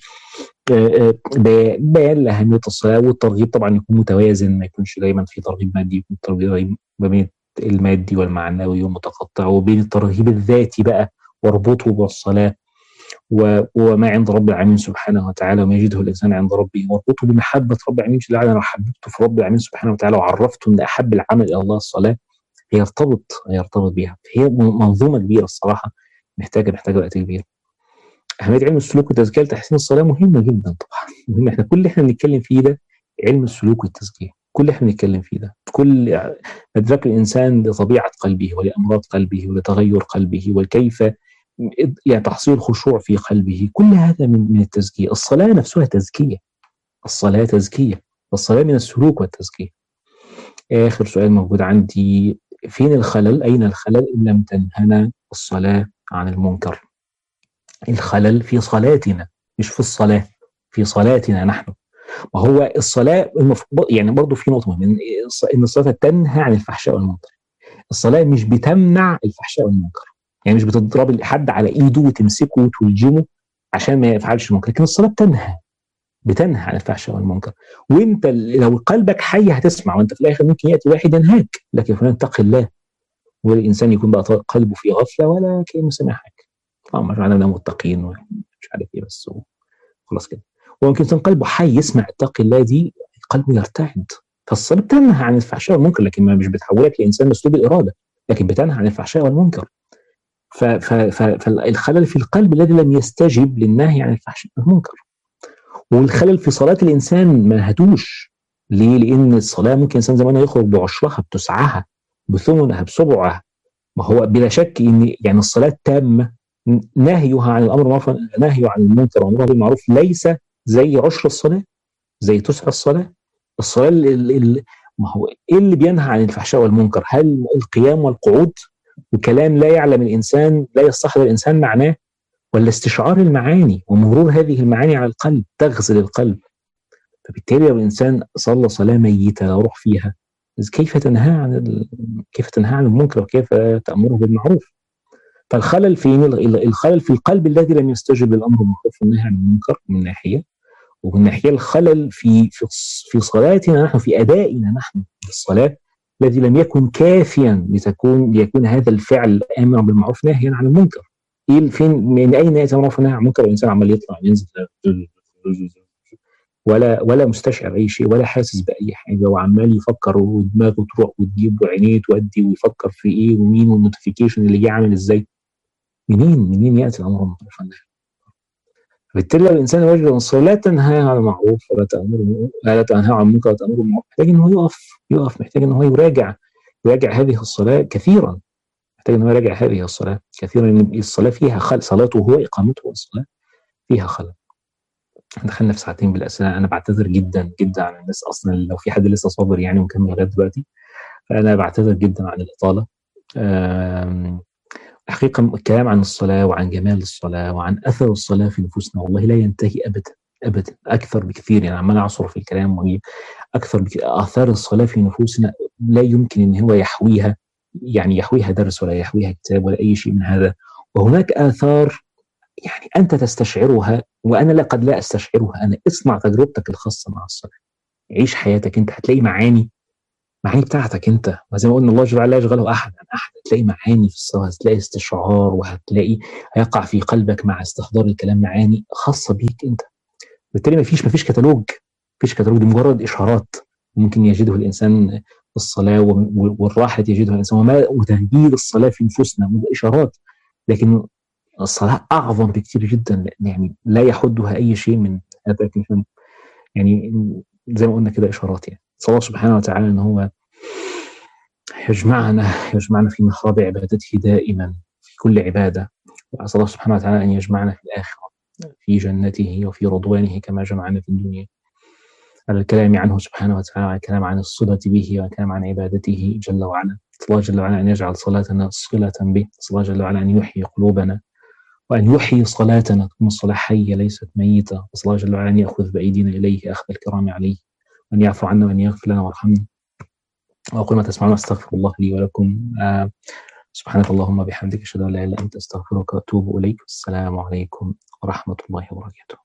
بيان لاهميه الصلاه والترغيب طبعا يكون متوازن ما يكونش دايما في ترغيب مادي يكون ترغيب ما بين المادي والمعنوي ومتقطع وبين الترغيب الذاتي بقى واربطه بالصلاه وما عند رب العالمين سبحانه وتعالى وما يجده الانسان عند ربه واربطه بمحبه رب العالمين جل وعلا لو حببته في رب العالمين سبحانه وتعالى وعرفته ان احب العمل الى الله الصلاه هيرتبط هيرتبط بيها هي منظومه كبيره الصراحه محتاجه محتاجه وقت كبير اهميه علم السلوك والتزكيه لتحسين الصلاه مهمه جدا طبعا مهمه احنا كل اللي احنا بنتكلم فيه ده علم السلوك والتزكيه كل اللي احنا بنتكلم فيه ده كل ادراك الانسان لطبيعه قلبه ولامراض قلبه ولتغير قلبه وكيف يعني تحصيل خشوع في قلبه كل هذا من من التزكيه الصلاه نفسها تزكيه الصلاه تزكيه الصلاه من السلوك والتزكيه اخر سؤال موجود عندي فين الخلل أين الخلل إن لم تنهنا الصلاة عن المنكر الخلل في صلاتنا مش في الصلاة في صلاتنا نحن وهو الصلاة المفروض يعني برضه في نقطة مهمة إن الصلاة تنهى عن الفحشاء والمنكر الصلاة مش بتمنع الفحشاء والمنكر يعني مش بتضرب حد على ايده وتمسكه وتلجمه عشان ما يفعلش المنكر لكن الصلاة بتنهى بتنهى عن الفحشاء والمنكر وانت لو قلبك حي هتسمع وانت في الاخر ممكن ياتي واحد ينهاك لكن فلان اتق الله والانسان يكون بقى قلبه في غفله ولا كانه سمع حاجه اللهم اجعلنا متقين ومش عارف ايه بس خلاص كده وممكن يكون قلبه حي يسمع اتق الله دي قلبه يرتعد فالصلاه بتنهى عن الفحشاء والمنكر لكن ما مش بتحولك لانسان مسلوب الاراده لكن بتنهى عن الفحشاء والمنكر فالخلل في القلب الذي لم يستجب للنهي عن الفحشاء والمنكر والخلل في صلاه الانسان ما هدوش ليه؟ لان الصلاه ممكن انسان زمان يخرج بعشرها بتسعها بثمنها بسبعها ما هو بلا شك ان يعني الصلاه تامه نهيها عن الامر بالمعروف نهي عن المنكر وامرها بالمعروف ليس زي عشر الصلاه زي تسع الصلاه الصلاه اللي ما هو ايه اللي بينهى عن الفحشاء والمنكر؟ هل القيام والقعود وكلام لا يعلم الانسان لا يستحضر الانسان معناه ولا استشعار المعاني ومرور هذه المعاني على القلب تغزل القلب فبالتالي لو الانسان صلى صلاه ميته لا روح فيها كيف تنهى عن ال... كيف تنهى عن المنكر وكيف تامره بالمعروف فالخلل في الخلل في القلب الذي لم يستجب للامر بالمعروف والنهي عن المنكر من ناحيه ومن ناحيه الخلل في في في صلاتنا نحن في ادائنا نحن للصلاه الذي لم يكن كافيا لتكون ليكون هذا الفعل امرا بالمعروف ناهيا عن المنكر ايه فين من اين ياتي امر بالمعروف عن المنكر والانسان عمال يطلع ينزل ولا ولا مستشعر اي شيء ولا حاسس باي حاجه وعمال يفكر ودماغه تروح وتجيب وعينيه تودي ويفكر في ايه ومين والنوتيفيكيشن اللي جه عامل ازاي منين منين ياتي الامر بالمعروف عن بالتالي لو الانسان وجد الصلاه لا تنهى عن المعروف ولا تامر لا تنهى عن المنكر ولا تامر بالمعروف محتاج ان هو يقف يقف محتاج ان هو يراجع يراجع هذه الصلاه كثيرا محتاج ان هو يراجع هذه الصلاه كثيرا ان الصلاه فيها خلل صلاته هو اقامته الصلاه فيها خلل دخلنا في ساعتين بالاسئله انا بعتذر جدا جدا عن الناس اصلا لو في حد لسه صابر يعني ومكمل لغايه دلوقتي فانا بعتذر جدا عن الاطاله حقيقة الكلام عن الصلاة وعن جمال الصلاة وعن أثر الصلاة في نفوسنا والله لا ينتهي أبدا أبدا أكثر بكثير يعني عمال أعصر في الكلام وهي أكثر بكثير آثار الصلاة في نفوسنا لا يمكن أن هو يحويها يعني يحويها درس ولا يحويها كتاب ولا أي شيء من هذا وهناك آثار يعني أنت تستشعرها وأنا لا قد لا أستشعرها أنا اصنع تجربتك الخاصة مع الصلاة عيش حياتك أنت هتلاقي معاني معاني بتاعتك انت وزي ما قلنا الله جل وعلا لا يشغله احد عن احد هتلاقي معاني في الصلاه هتلاقي استشعار وهتلاقي هيقع في قلبك مع استحضار الكلام معاني خاصه بيك انت بالتالي ما فيش ما فيش كتالوج فيش كتالوج دي مجرد اشارات ممكن يجده الانسان في الصلاه والراحه التي يجدها الانسان وما وتهجير الصلاه في نفوسنا اشارات لكن الصلاه اعظم بكثير جدا يعني لا يحدها اي شيء من هذا يعني زي ما قلنا كده اشارات يعني صلى الله سبحانه وتعالى ان هو يجمعنا يجمعنا في محراب عبادته دائما في كل عباده واسال الله سبحانه وتعالى ان يجمعنا في الاخره في جنته وفي رضوانه كما جمعنا في الدنيا على الكلام عنه سبحانه وتعالى على الكلام عن الصلة به والكلام عن عبادته جل وعلا الله جل وعلا أن يجعل صلاتنا صلة به الله جل وعلا أن يحيي قلوبنا وأن يحيي صلاتنا تكون الصلاة حية ليست ميتة الله جل وعلا أن يأخذ بأيدينا إليه أخذ الكرام عليه وأن يعفو عنا وأن يغفر لنا ويرحمنا وأقول ما تسمعون أستغفر الله لي ولكم آه سبحانك اللهم بحمدك أشهد أن لا إله إلا أنت أستغفرك وأتوب إليك والسلام عليكم ورحمة الله وبركاته